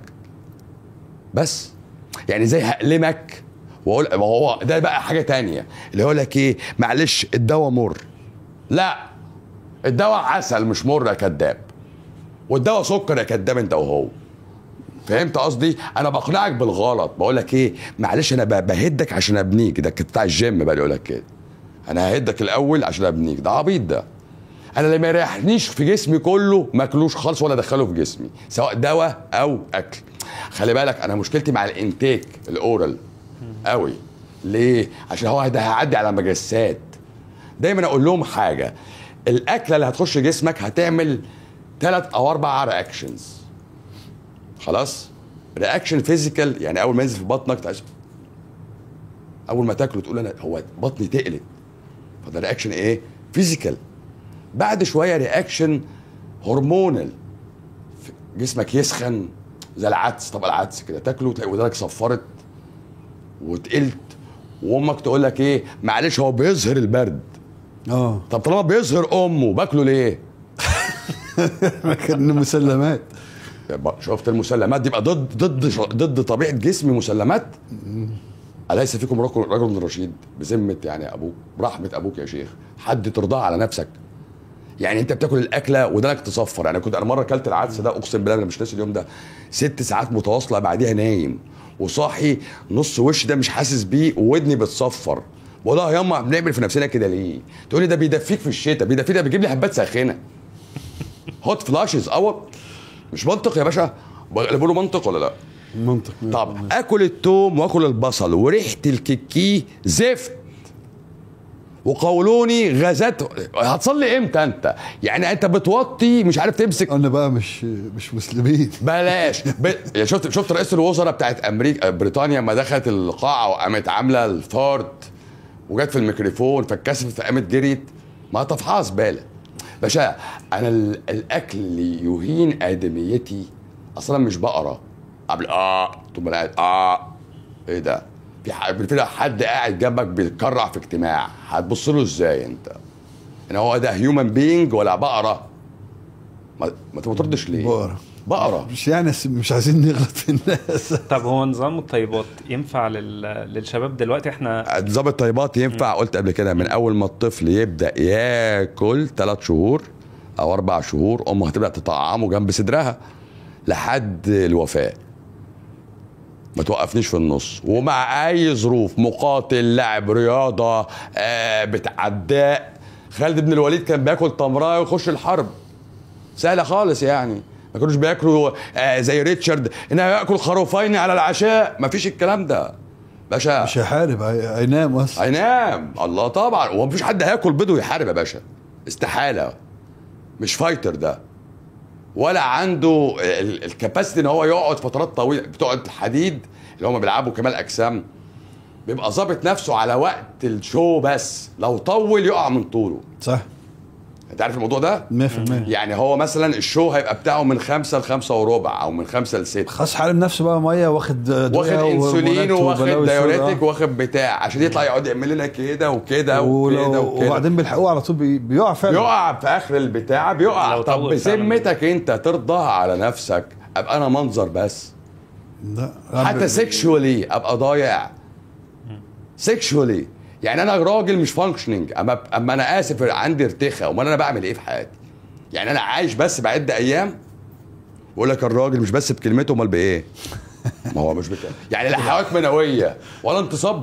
بس يعني ازاي هألمك واقول ما هو ده بقى حاجه تانية اللي يقول لك ايه معلش الدواء مر لا الدواء عسل مش مر يا كذاب والدواء سكر يا كذاب انت وهو فهمت قصدي انا بقنعك بالغلط بقول لك ايه معلش انا ب- بهدك عشان ابنيك ده بتاع الجيم بقى يقول لك كده انا ههدك الاول عشان ابنيك ده عبيط ده انا اللي ما يريحنيش في جسمي كله ماكلوش خالص ولا ادخله في جسمي سواء دواء او اكل خلي بالك انا مشكلتي مع الانتيك الاورال قوي ليه عشان هو ده هيعدي على مجسات دايما اقول لهم حاجه الاكله اللي هتخش جسمك هتعمل ثلاث او اربع رياكشنز خلاص رياكشن فيزيكال يعني اول ما ينزل في بطنك تعيش اول ما تاكله تقول انا هو بطني تقلت فده رياكشن ايه فيزيكال بعد شويه رياكشن هرمونال جسمك يسخن زي العدس طبق العدس كده تاكله تلاقي ودانك صفرت وتقلت وامك تقول لك ايه معلش هو بيظهر البرد اه طب طالما بيظهر امه باكله ليه كان مسلمات يبقى شفت المسلمات دي يبقى ضد ضد ضد طبيعه جسمي مسلمات اليس فيكم رجل رجل رشيد بذمه يعني ابوك برحمه ابوك يا شيخ حد ترضاه على نفسك يعني انت بتاكل الاكله ودانك تصفر يعني كنت انا مره اكلت العدس ده اقسم بالله انا مش ناسي اليوم ده ست ساعات متواصله بعديها نايم وصاحي نص وش ده مش حاسس بيه وودني بتصفر بقول لها ياما بنعمل في نفسنا كده ليه؟ تقول لي ده بيدفيك في الشتاء بيدفيك ده بيجيب لي حبات ساخنه هوت فلاشز اه مش منطق يا باشا بقول له منطق ولا لا؟ منطق طب اكل التوم واكل البصل وريحه الكيكي زفت وقولوني غزت هتصلي امتى انت يعني انت بتوطي مش عارف تمسك قلنا بقى مش مش مسلمين بلاش ب... يعني شفت شفت رئيس الوزراء بتاعت امريكا بريطانيا لما دخلت القاعه وقامت عامله الفارد وجت في الميكروفون فاتكسفت فقامت جريت ما طفحها زباله باشا انا ال... الاكل اللي يهين ادميتي اصلا مش بقرا قبل اه طول ما أنا قاعد اه ايه ده في ح- في حد قاعد جنبك بيتكرع في اجتماع هتبص له ازاي انت ان هو ده هيومن بينج ولا بقره ما ما انت ما تردش ليه بقرة. بقره مش يعني س- مش عايزين نغلط في الناس طب هو نظام الطيبات ينفع لل... للشباب دلوقتي احنا نظام الطيبات ينفع قلت قبل كده من اول ما الطفل يبدا ياكل ثلاث شهور او اربع شهور امه هتبدا تطعمه جنب صدرها لحد الوفاه ما توقفنيش في النص ومع اي ظروف مقاتل لاعب رياضه آه بتعداء خالد بن الوليد كان بياكل تمرايه ويخش الحرب سهله خالص يعني ما كانوش بياكلوا آه زي ريتشارد انه ياكل خروفين على العشاء ما فيش الكلام ده باشا مش هيحارب هي- هينام اصلا هينام الله طبعا هو مفيش حد هياكل بيض ويحارب يا باشا استحاله مش فايتر ده ولا عنده الكباسيتي ان هو يقعد فترات طويله بتوع الحديد اللي هم بيلعبوا كمال اجسام بيبقى ظابط نفسه على وقت الشو بس لو طول يقع من طوله صح انت عارف الموضوع ده 100% يعني هو مثلا الشو هيبقى بتاعه من خمسة لخمسة وربع او من خمسة لستة خلاص حارب نفسه بقى ميه واخد واخد أدوية انسولين وهرمونات واخد وبلاوي دايوريتك سوداء. واخد بتاع عشان يطلع يقعد يعمل لنا كده وكده وكده ولو- وكده وبعدين بيلحقوه على طول بي- بيقع فعلا يقع في اخر البتاع بيقع لو طب طول فعلاً. بذمتك انت ترضى على نفسك ابقى انا منظر بس لا حتى سيكشوالي ابقى ضايع سيكشوالي يعني انا راجل مش فانكشننج اما اما انا اسف عندي ارتخاء امال انا بعمل ايه في حياتي يعني انا عايش بس بعد ايام بقول لك الراجل مش بس بكلمته امال بايه ما هو مش بكلمه يعني لا حيوانات منويه ولا انتصاب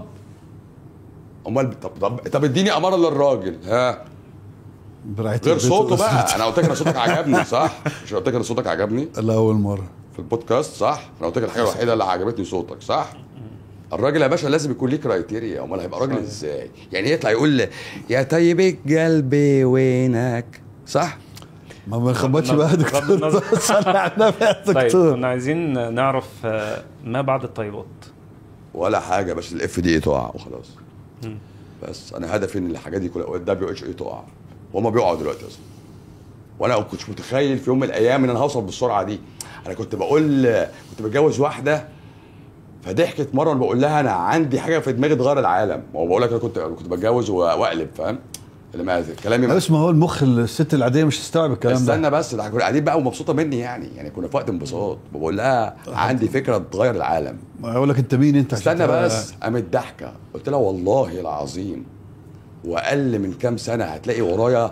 امال طب طب طب اديني اماره للراجل ها برعاية غير البيت صوته بقى وأسرته. انا قلت لك ان صوتك عجبني صح مش قلت لك ان صوتك عجبني لأول مرة في البودكاست صح انا قلت لك الحاجه الوحيده اللي عجبتني صوتك صح الراجل يا باشا لازم يكون ليه كرايتيريا امال هيبقى راجل ازاي يعني يطلع يقول لي يا طيب قلبي وينك صح ما بنخبطش بغض بقى يا النظر. دكتور صلي على النبي يا طيب دكتور كنا عايزين نعرف آه، ما بعد الطيبات ولا حاجه بس الاف دي اي تقع وخلاص بس انا هدفي ان الحاجات دي كلها الدبليو اتش اي تقع وهم بيقعوا دلوقتي اصلا وانا ما كنتش متخيل في يوم من الايام ان انا هوصل بالسرعه دي انا كنت بقول كنت بتجوز واحده فضحكت مره وانا بقول لها انا عندي حاجه في دماغي تغير العالم هو بقول لك انا كنت كنت بتجوز واقلب فاهم اللي ما كلامي لا، بس ما هو المخ الست العادية مش تستوعب الكلام ده استنى بس ده كنا قاعدين بقى ومبسوطه مني يعني يعني كنا في وقت انبساط بقول لها عندي فكره تغير العالم ما يقول لك انت مين انت عشان استنى تبقى- بس قامت ضحكه قلت لها والله العظيم واقل من كام سنه هتلاقي ورايا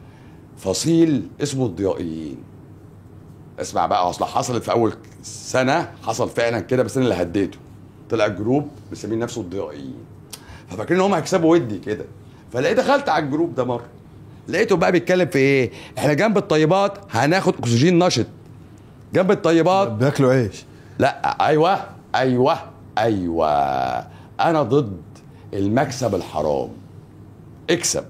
فصيل اسمه الضيائيين اسمع بقى اصل حصلت في اول سنه حصل فعلا كده بس انا اللي هديته طلع جروب مسمين نفسه الضيائيين ففاكرين ان هم هيكسبوا ودي كده فلقيت دخلت على الجروب ده مره لقيته بقى بيتكلم في ايه احنا جنب الطيبات هناخد اكسجين نشط جنب الطيبات بياكلوا عيش لا ايوه ايوه ايوه انا ضد المكسب الحرام اكسب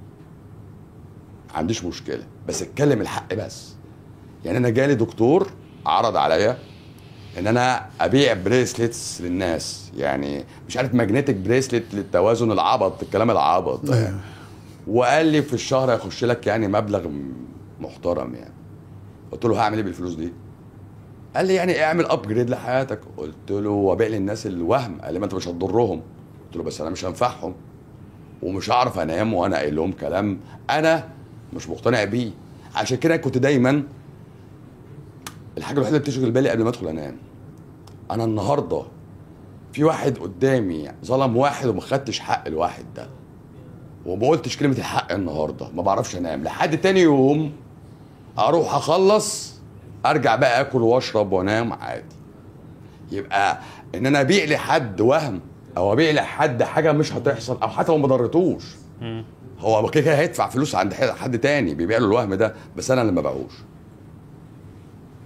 ما عنديش مشكله بس اتكلم الحق بس يعني انا جالي دكتور عرض عليا ان انا ابيع بريسلتس للناس يعني مش عارف ماجنتيك بريسلت للتوازن العبط الكلام العبط ده يعني. وقال لي في الشهر هيخش لك يعني مبلغ محترم يعني قلت له هعمل ايه بالفلوس دي قال لي يعني اعمل ابجريد لحياتك قلت له وابيع للناس الوهم قال لي ما انت مش هتضرهم قلت له بس انا مش هنفعهم ومش هعرف انام وانا قايل لهم كلام انا مش مقتنع بيه عشان كده كنت دايما الحاجه الوحيده اللي بتشغل بالي قبل ما ادخل انام انا النهارده في واحد قدامي ظلم واحد وما خدتش حق الواحد ده وما قلتش كلمه الحق النهارده ما بعرفش انام لحد تاني يوم اروح اخلص ارجع بقى اكل واشرب وانام عادي يبقى ان انا ابيع لحد وهم او ابيع لحد حاجه مش هتحصل او حتى لو ما ضرتوش هو كده كده هيدفع فلوس عند حد- حد تاني بيبيع له الوهم ده بس انا اللي ما باعوش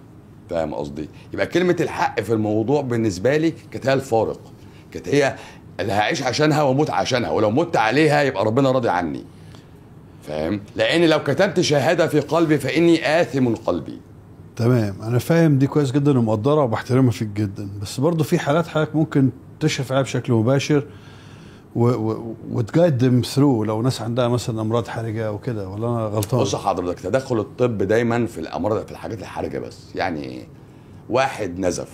فاهم قصدي يبقى كلمه الحق في الموضوع بالنسبه لي كانت هي الفارق كانت هي اللي هعيش عشانها واموت عشانها ولو مت عليها يبقى ربنا راضي عني فاهم لان لو كتبت شهاده في قلبي فاني اثم قلبي تمام انا فاهم دي كويس جدا ومقدرها وبحترمها فيك جدا بس برضه في حالات حضرتك ممكن تشرف عليها بشكل مباشر و- و- وتجايد دم ثرو لو ناس عندها مثلا امراض حرجه او كده ولا انا غلطان بص حضرتك تدخل الطب دايما في الامراض في الحاجات الحرجه بس يعني ايه واحد نزف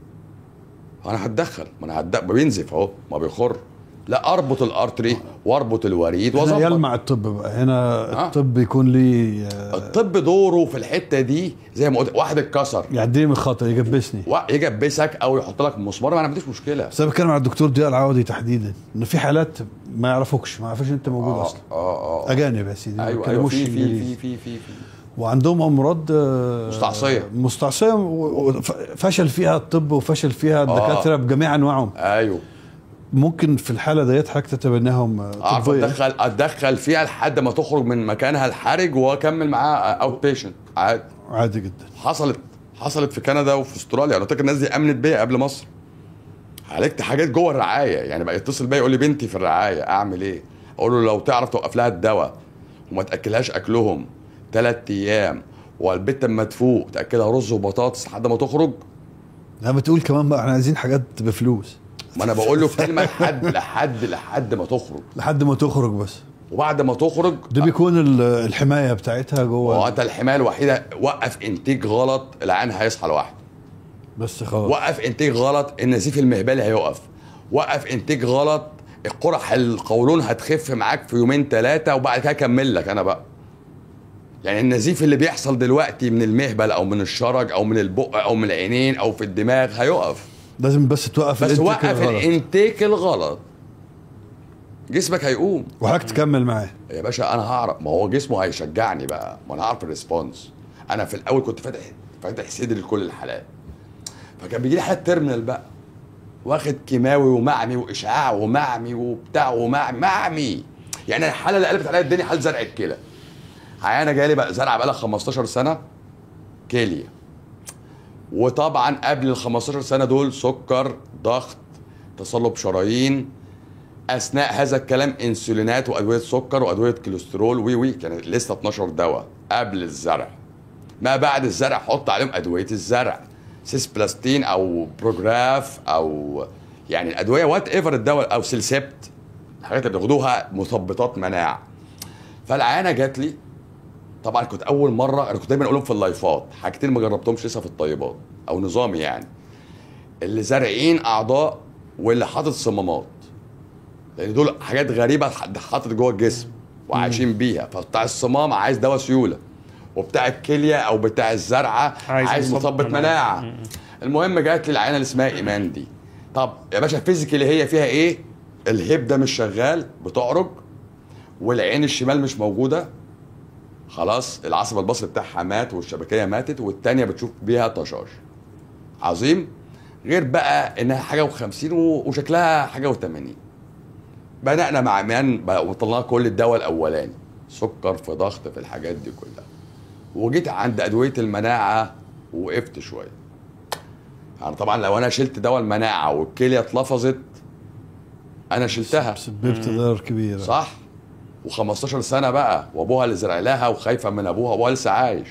انا هتدخل ما انا هتدخل بينزف اهو ما بيخر لا اربط الارتري واربط الوريد هنا واظبط يلمع الطب بقى هنا آه. الطب يكون ليه آه، الطب دوره في الحته دي زي ما قلت واحد اتكسر يعديني من الخطا يجبسني وا- يجبسك او يحط لك مسمار ما انا ما عنديش مشكله بس انا بتكلم على الدكتور ضياء العوضي تحديدا انه في حالات ما يعرفوكش ما يعرفوش انت موجود اه اصلا اه اه اجانب يا سيدي ما ايوه ايوه بيتكلموش في في إنجليزي. في في في في وعندهم امراض آه، مستعصية. مستعصيه وفشل فيها الطب وفشل فيها الدكاتره بجميع انواعهم ايوه ممكن في الحاله ديت حضرتك تتبناهم آه، اعرف طبيا اتدخل اتدخل فيها لحد ما تخرج من مكانها الحرج واكمل معاها اوت بيشنت عادي عادي جدا حصلت حصلت في كندا وفي استراليا انا فاكر الناس دي امنت بيا قبل مصر عالجت حاجات جوه الرعايه يعني بقى يتصل بيا يقول لي بنتي في الرعايه اعمل ايه اقول له لو تعرف توقف لها الدواء وما تاكلهاش اكلهم ثلاث ايام والبت اما تفوق تاكلها رز وبطاطس لحد ما تخرج لا بتقول كمان بقى احنا عايزين حاجات بفلوس ما انا بقول له كلمه لحد لحد لحد ما تخرج لحد ما تخرج بس وبعد ما تخرج ده بيكون ال- الحمايه بتاعتها هو جوه انت الحمايه الوحيده وقف انتاج غلط العين هيصحى لوحده بس خلاص وقف انتاج غلط النزيف المهبلي هيقف وقف انتاج غلط القرح القولون هتخف معاك في يومين ثلاثه وبعد كده اكمل لك انا بقى يعني النزيف اللي بيحصل دلوقتي من المهبل او من الشرج او من البق او من العينين او في الدماغ هيقف لازم بس توقف بس الانتيك وقف الغلط. الانتيك الغلط جسمك هيقوم وحضرتك تكمل معاه يا باشا انا هعرف ما هو جسمه هيشجعني بقى ما انا هعرف الريسبونس انا في الاول كنت فاتح فاتح صدري لكل الحالات فكان بيجي لي حالات تيرمينال بقى واخد كيماوي ومعمي واشعاع ومعمي وبتاع ومعمي معمي يعني الحاله اللي قلبت عليا الدنيا حاله زرع الكلى عيانه جالي بقى زرع بقى لها 15 سنه كليه وطبعا قبل ال 15 سنه دول سكر ضغط تصلب شرايين اثناء هذا الكلام انسولينات وادويه سكر وادويه كوليسترول وي وي كان لسه 12 دواء قبل الزرع ما بعد الزرع حط عليهم ادويه الزرع سيسبلاستين او بروجراف او يعني الادويه وات ايفر الدواء او سيلسبت الحاجات اللي بياخدوها مثبطات مناعه فالعيانه جات لي طبعا كنت اول مره انا كنت دايما اقولهم في اللايفات حاجتين ما جربتهمش لسه في الطيبات او نظامي يعني اللي زارعين اعضاء واللي حاطط صمامات لان دول حاجات غريبه حد حاطط جوه الجسم وعايشين بيها فبتاع الصمام عايز دواء سيوله وبتاع الكليه او بتاع الزرعه عايز عايز, مثبط مثبط مناعة. مناعه المهم جات لي العينه اللي اسمها ايمان دي طب يا باشا الفيزيكال هي فيها ايه الهيب ده مش شغال بتعرج والعين الشمال مش موجوده خلاص العصب البصري بتاعها مات والشبكيه ماتت والتانيه بتشوف بيها طشاش عظيم غير بقى انها حاجه و50 وشكلها حاجه و80 بدأنا مع مان بقى وطلعنا كل الدواء الاولاني سكر في ضغط في الحاجات دي كلها وجيت عند ادويه المناعه وقفت شويه يعني طبعا لو انا شلت دواء المناعه والكليه اتلفظت انا شلتها سببت ضرر كبير صح و15 سنه بقى وابوها اللي زرع لها وخايفه من ابوها وابوها لسه عايش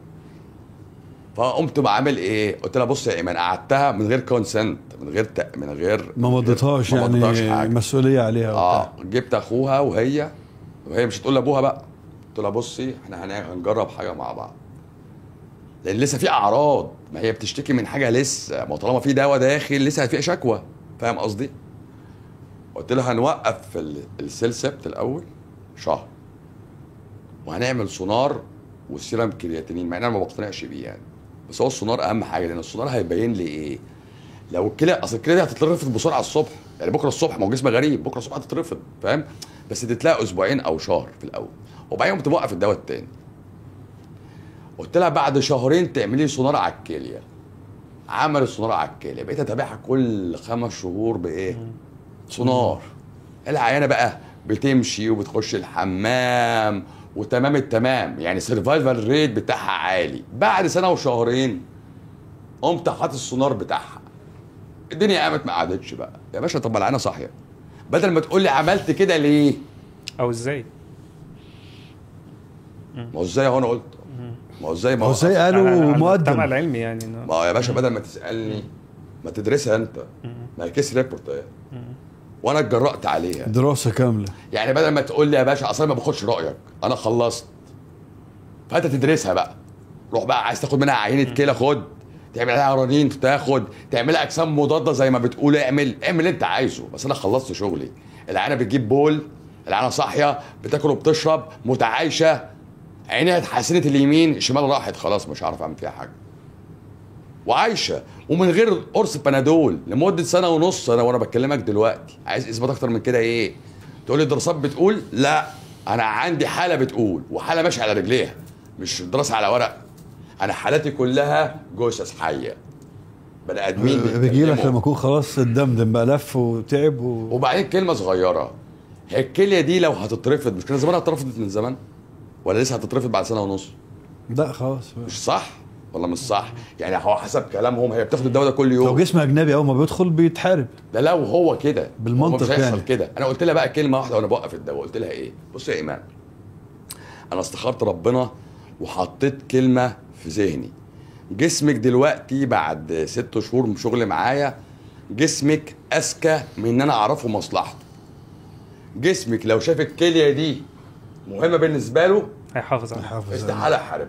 فقمت بعمل ايه؟ قلت لها بص يا ايمان قعدتها من غير كونسنت من غير ت... من غير ما مضيتهاش ما مضيتهاش يعني حاجة. مسؤوليه عليها اه وبتاع. جبت اخوها وهي وهي مش هتقول لابوها بقى قلت لها بصي احنا هن- هنجرب حاجه مع بعض لان لسه في اعراض ما هي بتشتكي من حاجه لسه ما هو طالما في دواء داخل لسه في شكوى فاهم قصدي؟ قلت لها هنوقف ال- السيلسبت الاول شهر وهنعمل سونار والسيرم كرياتينين مع ان انا ما بقتنعش بيه يعني بس هو السونار اهم حاجه لان السونار هيبين لي ايه لو الكلى اصل الكلى دي هتترفض بسرعه الصبح يعني بكره الصبح ما هو جسم غريب بكره الصبح هتترفض فاهم بس تتلاقى اسبوعين او شهر في الاول وبعدين قمت موقف الدواء التاني قلت لها بعد شهرين تعملي سونار على الكليه عمل سونار على الكليه بقيت اتابعها كل خمس شهور بايه سونار العيانه بقى بتمشي وبتخش الحمام وتمام التمام يعني سرفايفل ريت بتاعها عالي بعد سنه وشهرين قمت حاطط السونار بتاعها الدنيا قامت ما قعدتش بقى يا باشا طب ما العينه صاحيه بدل ما تقول لي عملت كده ليه او ازاي ما هو ازاي هو انا قلت ما هو ازاي ما هو ازاي على- على قالوا المجتمع مقدم العلمي يعني إنه- ما هو يا باشا بدل ما تسالني ما تدرسها انت ما هي كيس ريبورت اهي وانا اتجرأت عليها دراسه كامله يعني بدل ما تقول لي يا باشا اصلا ما باخدش رايك انا خلصت فانت تدرسها بقى روح بقى عايز تاخد منها عينه كلى خد تعمل عليها رنين تاخد تعملها اجسام مضاده زي ما بتقول اعمل اعمل اللي انت عايزه بس انا خلصت شغلي العينه بتجيب بول العينه صاحيه بتاكل وبتشرب متعايشه عينيها اتحسنت اليمين الشمال راحت خلاص مش هعرف اعمل فيها حاجه وعايشه ومن غير قرص بنادول لمده سنه ونص انا وانا بكلمك دلوقتي عايز اثبات اكتر من كده ايه تقول لي الدراسات بتقول لا انا عندي حاله بتقول وحاله ماشيه على رجليها مش دراسه على ورق انا حالاتي كلها جثث حيه بني ادمين بيجي لك بيتكلموا. لما يكون خلاص الدمدم بقى لف وتعب و... وبعدين كلمه صغيره هي الكليه دي لو هتترفض مش كان زمانها اترفضت من زمان ولا لسه هتترفض بعد سنه ونص لا خلاص مش صح ولا مش صح يعني هو حسب كلامهم هي بتاخد الدواء ده كل لو يوم جسم اجنبي اول ما بيدخل بيتحارب ده لو هو كده بالمنطق هو مش هيحصل يعني. كده انا قلت لها بقى كلمه واحده وانا بوقف الدواء قلت لها ايه بص يا ايمان انا استخرت ربنا وحطيت كلمه في ذهني جسمك دلوقتي بعد ست شهور من شغل معايا جسمك اذكى من ان انا اعرفه مصلحته جسمك لو شاف الكليه دي مهمه بالنسبه له هيحافظ عليها حافظ استحاله احاربها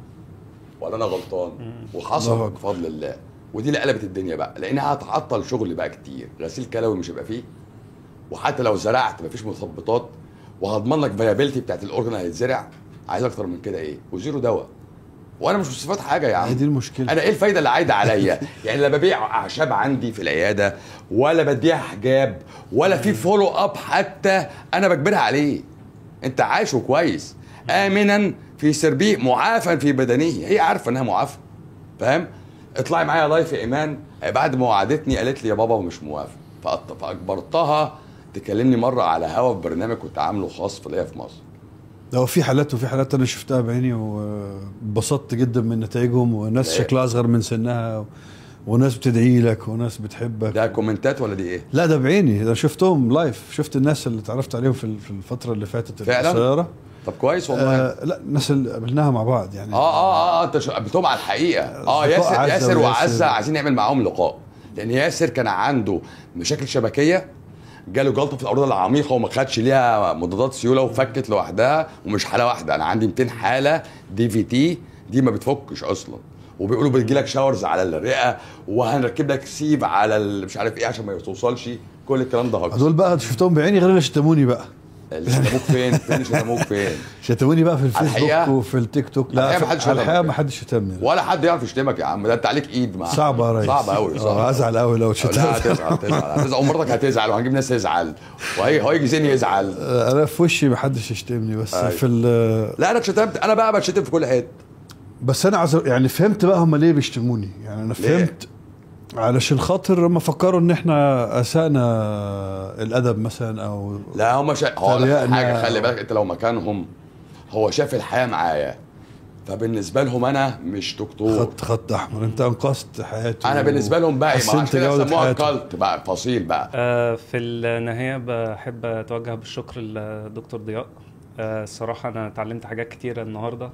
ولا انا غلطان الله وحصل أكبر. بفضل الله ودي اللي قلبت الدنيا بقى لانها هتعطل شغل بقى كتير غسيل كلوي مش هيبقى فيه وحتى لو زرعت مفيش مثبطات وهضمن لك فيابيلتي بتاعت الاورجن هيتزرع عايز اكتر من كده ايه وزيرو دواء وانا مش مستفاد حاجه يا هي عم دي المشكله انا ايه الفايده اللي عايده عليا يعني لا ببيع اعشاب عندي في العياده ولا بديها حجاب ولا في فولو اب حتى انا بجبرها عليه انت عايشه كويس امنا في سربيه معافى في بدنه هي عارفه انها معافى فاهم اطلعي معايا لايف يا ايمان بعد ما وعدتني قالت لي يا بابا مش موافق فأط- فاجبرتها تكلمني مره على هوا في برنامج كنت عامله خاص في ليا في مصر لو في حالات وفي حالات انا شفتها بعيني وانبسطت جدا من نتائجهم وناس لا. شكلها اصغر من سنها و... وناس بتدعي لك وناس بتحبك ده كومنتات ولا دي ايه؟ لا ده بعيني ده شفتهم لايف شفت الناس اللي اتعرفت عليهم في في الفتره اللي فاتت فعلا؟ القصيره طب كويس والله آه لا الناس اللي قابلناها مع بعض يعني اه اه اه انت شو- قابلتهم على الحقيقه اه لقاء ياسر عزة ياسر وياسر. وعزه عايزين نعمل معاهم لقاء لان ياسر كان عنده مشاكل شبكيه جاله جلطه في الاوردة العميقه وما خدش ليها مضادات سيوله وفكت لوحدها ومش حاله واحده انا عندي 200 حاله دي في تي دي ما بتفكش اصلا وبيقولوا بيجي لك شاورز على الرئه وهنركب لك سيب على ال- مش عارف ايه عشان ما توصلش كل الكلام ده هجص دول بقى شفتهم بعيني غير اللي شتموني بقى اللي شتموك فين فين اللي شتموك فين شتموني بقى في الفيسبوك الحقيقة؟ وفي التيك توك على لا الحقيقة محدش على الحقيقه شتمك ما حدش شتمني ولا حد يعرف يشتمك يا عم ده انت عليك ايد معاه صعب يا ريس صعب قوي صعب آه، هزعل قوي لو لا شتمت هتزعل هتزعل هتزعل ومرتك هتزعل وهنجيب ناس تزعل وهي هيجي زين يزعل آه، انا في وشي ما حدش يشتمني بس أيوة. في ال- لا انا اتشتمت انا بقى بتشتم في كل حته بس انا عز... يعني فهمت بقى هم ليه بيشتموني يعني انا ليه؟ فهمت علشان خاطر لما فكروا ان احنا اسانا الادب مثلا او لا هم شا... هو لك تريقنا. حاجه خلي بالك انت لو مكانهم هو شاف الحياه معايا فبالنسبه لهم انا مش دكتور خط خط احمر انت انقذت حياته انا بالنسبه لهم بقى ما حسنت عشان كده جودة سموها حياته. كالت بقى فصيل بقى آه، في النهاية بحب أتوجه بالشكر لدكتور ضياء آه، الصراحة أنا اتعلمت حاجات كتيرة النهاردة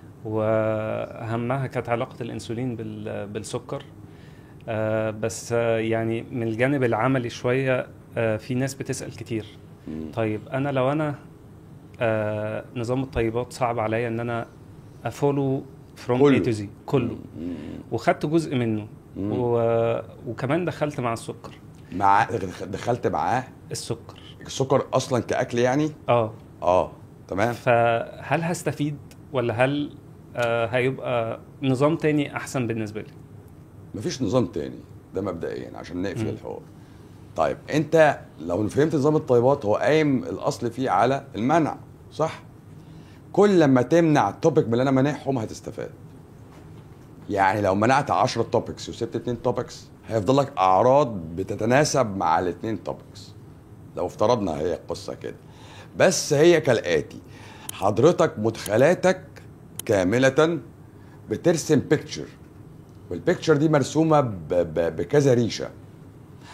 وأهمها كانت علاقة الأنسولين بال- بالسكر آه، بس آه، يعني من الجانب العملي شوية آه، في ناس بتسأل كتير مم. طيب أنا لو أنا آه، نظام الطيبات صعب عليا إن أنا أفولو فروم كله. A to Z كله مم. وخدت جزء منه مم. و... وكمان دخلت مع السكر مع دخلت معاه السكر السكر اصلا كاكل يعني اه اه تمام فهل هستفيد ولا هل آه هيبقى نظام تاني احسن بالنسبه لي مفيش نظام تاني ده مبدئيا عشان نقفل مم. الحوار طيب انت لو فهمت نظام الطيبات هو قايم الاصل فيه على المنع صح كل لما تمنع توبيك من اللي انا مانعهم هتستفاد يعني لو منعت 10 توبكس وسبت 2 توبكس هيفضل لك اعراض بتتناسب مع الاثنين توبكس لو افترضنا هي القصه كده بس هي كالاتي حضرتك مدخلاتك كامله بترسم بيكتشر والبيكتشر دي مرسومه ب- ب- بكذا ريشه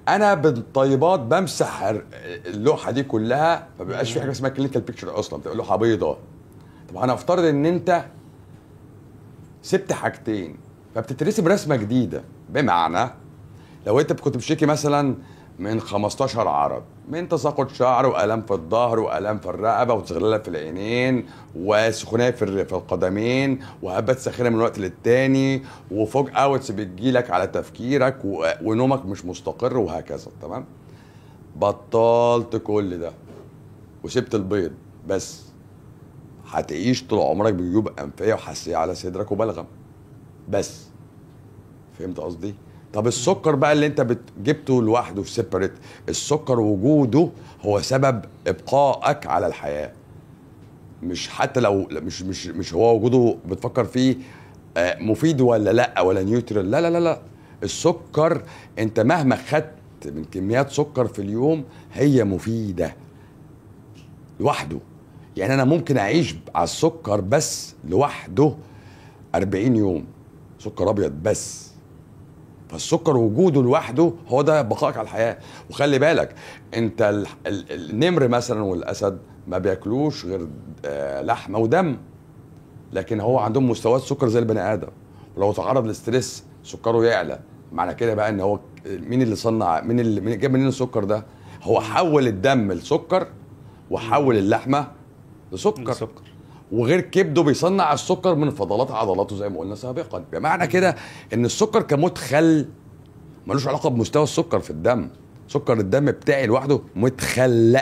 انا بالطيبات بمسح الر- اللوحه دي كلها ما بيبقاش في حاجه اسمها كلينيكال بيكتشر اصلا بتبقى لوحه بيضاء طب هنفترض ان انت سبت حاجتين فبتترسم رسمه جديده بمعنى لو انت كنت بتشتكي مثلا من 15 عرض من تساقط شعر والام في الظهر والام في الرقبه وتغلله في العينين وسخونيه في الر- في القدمين وهبات ساخنه من وقت للتاني وفوق اوتس بتجيلك على تفكيرك و- ونومك مش مستقر وهكذا تمام بطلت كل ده وسبت البيض بس هتعيش طول عمرك بجيوب انفيه وحساسيه على صدرك وبلغم بس فهمت قصدي؟ طب السكر بقى اللي انت بت- جبته لوحده في سيبريت السكر وجوده هو سبب ابقائك على الحياه مش حتى لو مش مش مش هو وجوده بتفكر فيه آه، مفيد ولا لا ولا نيوترال لا لا لا لا السكر انت مهما خدت من كميات سكر في اليوم هي مفيده لوحده يعني انا ممكن اعيش على السكر بس لوحده 40 يوم سكر ابيض بس فالسكر وجوده لوحده هو ده بقائك على الحياه وخلي بالك انت ال- ال- النمر مثلا والاسد ما بياكلوش غير آه، لحمه ودم لكن هو عندهم مستويات سكر زي البني ادم ولو تعرض للستريس سكره يعلى معنى كده بقى ان هو مين اللي صنع مين اللي مين جاب منين السكر ده هو حول الدم لسكر وحول اللحمه لسكر السكر وغير كبده بيصنع السكر من فضلات عضلاته زي ما قلنا سابقا بمعنى كده ان السكر كمدخل ملوش علاقه بمستوى السكر في الدم سكر الدم بتاعي لوحده متخلق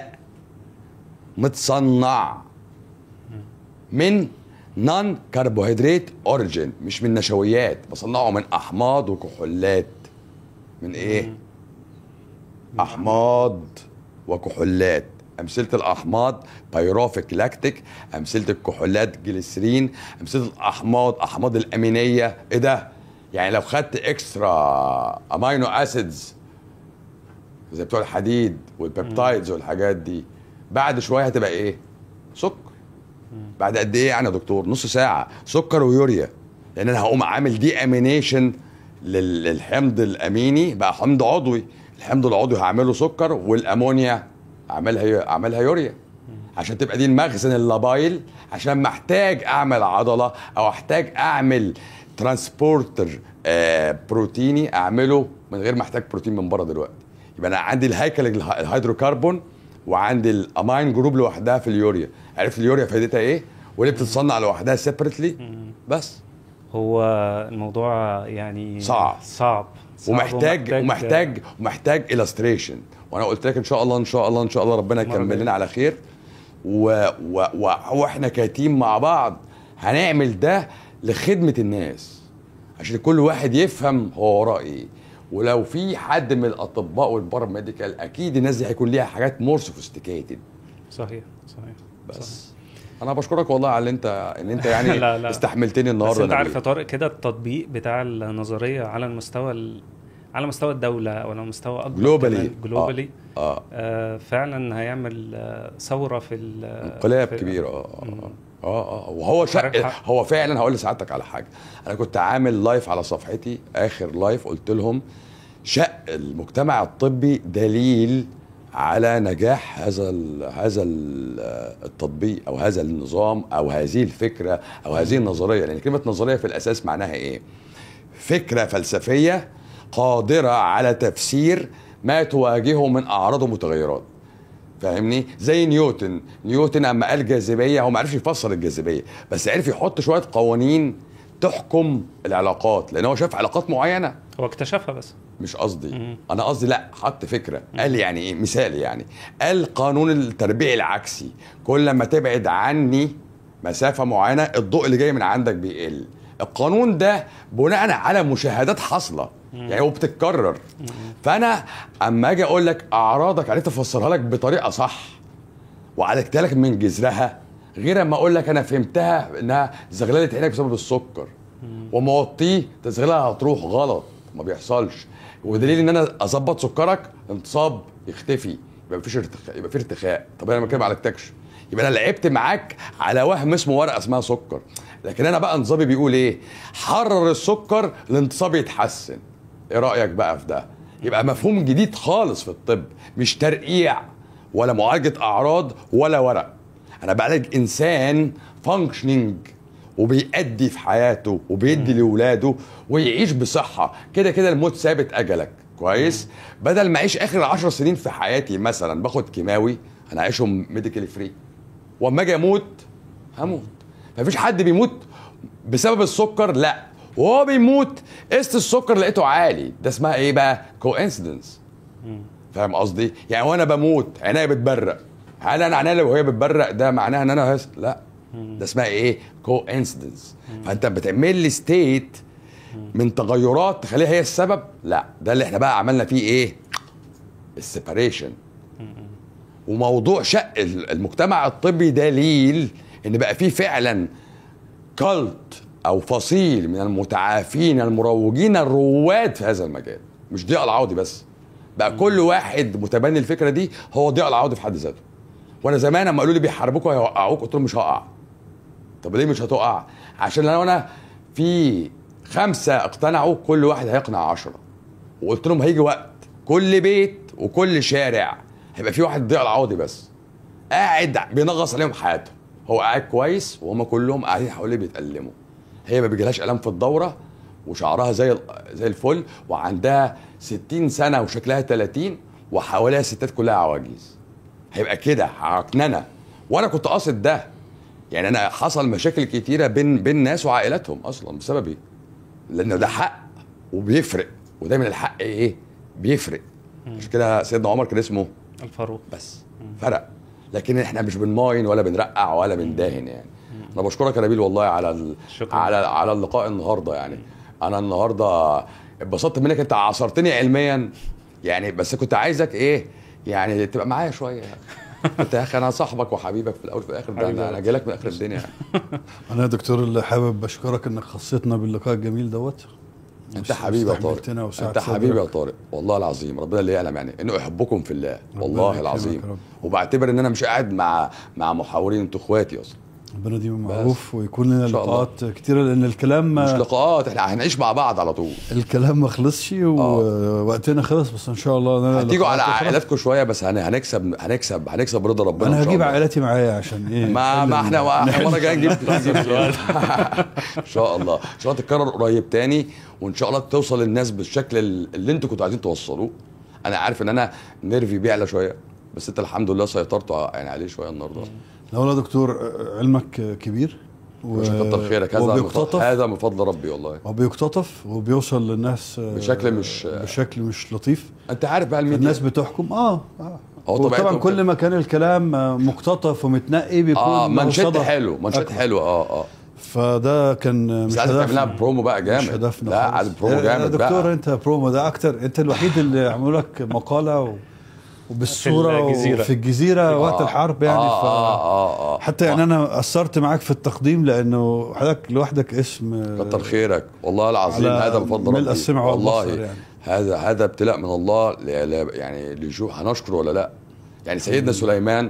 متصنع من نون كربوهيدرات اوريجين مش من نشويات بصنعه من احماض وكحولات من ايه احماض وكحولات امثله الاحماض بايروفيك لاكتيك امثله الكحولات جليسرين امثله الاحماض احماض الامينيه ايه ده يعني لو خدت اكسترا امينو اسيدز زي بتوع الحديد والبيبتايدز والحاجات دي بعد شويه هتبقى ايه سكر بعد قد ايه يعني يا دكتور نص ساعه سكر ويوريا لان انا هقوم عامل دي امينيشن للحمض الاميني بقى حمض عضوي الحمض العضوي هعمله سكر والامونيا اعملها اعملها يوريا عشان تبقى دي المخزن اللابايل عشان محتاج اعمل عضله او احتاج اعمل ترانسبورتر آه بروتيني اعمله من غير ما احتاج بروتين من بره دلوقتي يبقى انا عندي الهيكل الها- الهيدروكربون وعندي الامين جروب لوحدها في اليوريا عرفت اليوريا فايدتها ايه وليه بتتصنع لوحدها سيبريتلي بس هو الموضوع يعني صعب. صعب, صعب ومحتاج ومحتاج ومحتاج الستريشن وانا قلت لك ان شاء الله ان شاء الله ان شاء الله ربنا المرة يكمل الجاية. لنا على خير و... و... و... واحنا كتيم مع بعض هنعمل ده لخدمه الناس عشان كل واحد يفهم هو وراه ايه ولو في حد من الاطباء والباراميديكال اكيد الناس دي هيكون ليها حاجات مور سوفيستيكيتد صحيح صحيح صحيح. بس انا بشكرك والله على اللي انت ان انت يعني لا، لا. استحملتني بس النهارده انت عارف يا نبيل. طارق كده التطبيق بتاع النظريه على المستوى ال... على مستوى الدوله او على مستوى اكبر جلوبالي جلوبالي اه آه فعلا هيعمل آه ثوره في ال- انقلاب في- كبير اه مم. اه اه وهو شق عارف حق. هو فعلا هقول لسعادتك على حاجه انا كنت عامل لايف على صفحتي اخر لايف قلت لهم شق المجتمع الطبي دليل على نجاح هذا ال هذا ال التطبيق او هذا النظام او هذه الفكره او هذه النظريه لان كلمه نظريه في الاساس معناها ايه؟ فكره فلسفيه قادره على تفسير ما تواجهه من اعراض ومتغيرات فاهمني زي نيوتن نيوتن اما قال جاذبيه هو ما عرفش يفسر الجاذبيه بس عرف يحط شويه قوانين تحكم العلاقات لان هو شاف علاقات معينه هو اكتشفها بس مش قصدي مم. انا قصدي لا حط فكره قال يعني ايه مثال يعني قال قانون التربيع العكسي كل ما تبعد عني مسافه معينه الضوء اللي جاي من عندك بيقل القانون ده بناء على مشاهدات حاصله يعني وبتتكرر فانا اما اجي اقول لك اعراضك عرفت افسرها لك بطريقه صح وعالجتها لك من جذرها غير اما اقول لك انا فهمتها انها زغلله عينك بسبب السكر وموطيه تزغلها هتروح غلط ما بيحصلش ودليل ان انا اظبط سكرك انتصاب يختفي يبقى مفيش ارتخاء يبقى في ارتخاء طب انا ما كده ما عالجتكش يبقى انا لعبت معاك على وهم اسمه ورقه اسمها سكر لكن انا بقى نظامي بيقول ايه حرر السكر الانتصاب يتحسن ايه رايك بقى في ده يبقى مفهوم جديد خالص في الطب مش ترقيع ولا معالجه اعراض ولا ورق انا بعالج انسان فانكشنينج وبيأدي في حياته وبيدي لاولاده ويعيش بصحه كده كده الموت ثابت اجلك كويس بدل ما اعيش اخر عشر سنين في حياتي مثلا باخد كيماوي انا عايشهم ميديكال فري واما اجي اموت هموت مفيش حد بيموت بسبب السكر لا وهو بيموت قست السكر لقيته عالي ده اسمها ايه بقى كوانسيدنس فاهم قصدي يعني وانا بموت عينيا بتبرق هل انا عينيا وهي بتبرق ده معناها ان انا هس... لا ده اسمها ايه كوانسيدنس فانت بتعمل لي ستيت من تغيرات تخليها هي السبب لا ده اللي احنا بقى عملنا فيه ايه السيباريشن وموضوع شق المجتمع الطبي دليل ان بقى فيه فعلا كالت او فصيل من المتعافين المروجين الرواد في هذا المجال مش ضياء العوضي بس بقى كل واحد متبني الفكره دي هو ضياء العوضي في حد ذاته وانا زمان لما قالوا لي بيحاربوك وهيوقعوك قلت لهم مش هقع طب ليه مش هتقع عشان لو انا في خمسه اقتنعوا كل واحد هيقنع عشرة وقلت لهم هيجي وقت كل بيت وكل شارع هيبقى في واحد ضياء العوضي بس قاعد بينغص عليهم حياته هو قاعد كويس وهم كلهم قاعدين حواليه بيتألموا هي ما بيجيلهاش الام في الدوره وشعرها زي ال- زي الفل وعندها 60 سنه وشكلها 30 وحواليها ستات كلها عواجيز هيبقى كده عكننه وانا كنت قاصد ده يعني انا حصل مشاكل كتيره بين بين ناس وعائلاتهم اصلا بسببي لانه ده حق وبيفرق ودايما الحق ايه بيفرق عشان كده سيدنا عمر كان اسمه الفاروق بس فرق لكن احنا مش بنماين ولا بنرقع ولا بنداهن يعني انا بشكرك يا نبيل والله على ال... شكراً. على على اللقاء النهارده يعني انا النهارده اتبسطت منك انت عصرتني علميا يعني بس كنت عايزك ايه يعني تبقى معايا شويه انت يا اخي انا صاحبك وحبيبك في الاول وفي الاخر ده حبيبي انا يا انا جاي لك من اخر الدنيا انا يا دكتور اللي حابب اشكرك انك خصيتنا باللقاء الجميل دوت انت حبيبي يا طارق واستحملتنا وسعت انت حبيبي يا صدرك. طارق والله العظيم ربنا اللي يعلم يعني انه احبكم في الله والله يكرمك العظيم يا رب. وبعتبر ان انا مش قاعد مع مع محاورين انتوا اخواتي اصلا ربنا دي معروف ويكون لنا إن شاء الله. لقاءات كتيره لان الكلام مش لقاءات احنا هنعيش مع بعض على طول الكلام ما خلصش ووقتنا خلص بس ان شاء الله لنا هتيجوا على لقاءات أخرى. عائلاتكم شويه بس هن- هنكسب هنكسب هنكسب رضا ربنا انا إن شاء هجيب الله. عائلتي معايا عشان ايه ما نحل ما ال- احنا احنا نحل- المره الجايه نجيب نجيب ان شاء الله ان شاء الله تتكرر قريب تاني وان شاء الله توصل للناس بالشكل ال- اللي انتوا كنتوا عايزين توصلوه انا عارف ان انا نيرفي بيعلى شويه بس انت الحمد لله سيطرت ع- يعني عليه شويه النهارده لا والله يا دكتور علمك كبير و... مش كتر خيرك هذا من فضل- وبيقتطف هذا من فضل ربي والله وبيقتطف وبيوصل للناس بشكل مش- بشكل مش لطيف انت عارف بقى الميديا الناس بتحكم اه اه هو وطبعا طبيعتهم كل كده. ما كان الكلام مقتطف ومتنقي بيكون اه له منشد صدى حلو منشد أكبر. حلو اه اه فده كان مش بس عايز تعملها هدفنا برومو بقى جامد مش هدفنا لا خالص. عايز برومو يا جامد دكتور بقى انت برومو ده اكتر انت الوحيد اللي عملوا لك مقاله و... وبالصوره الجزيرة. وفي الجزيره وقت آه. الحرب يعني آه ف... آه آه آه. حتى يعني انا اثرت معاك في التقديم لانه حضرتك لوحدك اسم كتر خيرك والله العظيم على هذا بفضل ملء ربي السمع والله والبصر يعني. هذا هذا ابتلاء من الله ل- ل- يعني لشو هنشكر ولا لا يعني سيدنا سليمان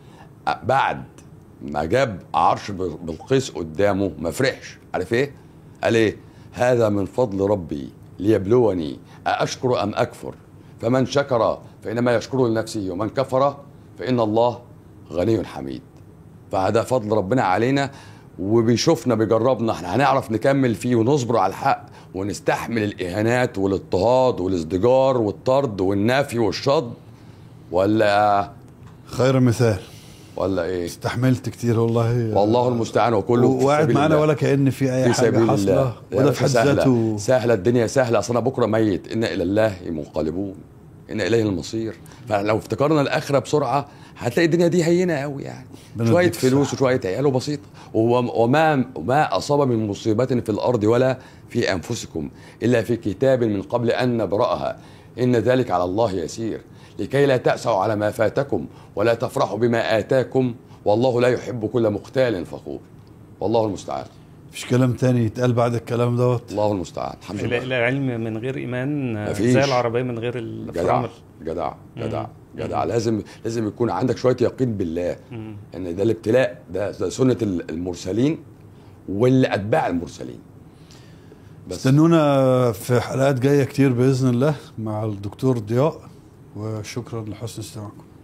بعد ما جاب عرش بل- بلقيس قدامه ما فرحش عارف ايه قال ايه هذا من فضل ربي ليبلوني أأشكر أم أكفر فمن شكر فإنما يشكر لنفسه ومن كفر فإن الله غني حميد فهذا فضل ربنا علينا وبيشوفنا بيجربنا احنا هنعرف نكمل فيه ونصبر على الحق ونستحمل الاهانات والاضطهاد والازدجار والطرد والنفي والشد ولا خير مثال ولا ايه استحملت كتير والله والله المستعان وكله في وقاعد سبيل معانا الله. ولا كان في اي في حاجه سبيل حاصله الله يا وده باشا في حد سهلة. ذاته سهلة الدنيا سهلة أصل أنا بكرة ميت إن إلى الله منقلبون إن إليه المصير فلو افتكرنا الآخرة بسرعة هتلاقي الدنيا دي هينة قوي يعني ربنا شوية يديك فلوس الصحة. وشوية عيال وبسيطة وما وما وما أصاب من مصيبة في الأرض ولا في أنفسكم إلا في كتاب من قبل أن نبرأها إن ذلك على الله يسير لكي لا تأسوا على ما فاتكم ولا تفرحوا بما آتاكم والله لا يحب كل مختال فخور والله المستعان مفيش كلام تاني يتقال بعد الكلام دوت الله المستعان الحمد ال- لله العلم من غير ايمان آه، مفيش. زي العربيه من غير جدع الفرامل جدع جدع جدع لازم لازم يكون عندك شويه يقين بالله ان ده الابتلاء ده, ده سنه المرسلين واللي اتباع المرسلين بس استنونا في حلقات جايه كتير باذن الله مع الدكتور ضياء وشكرا لحسن استماعكم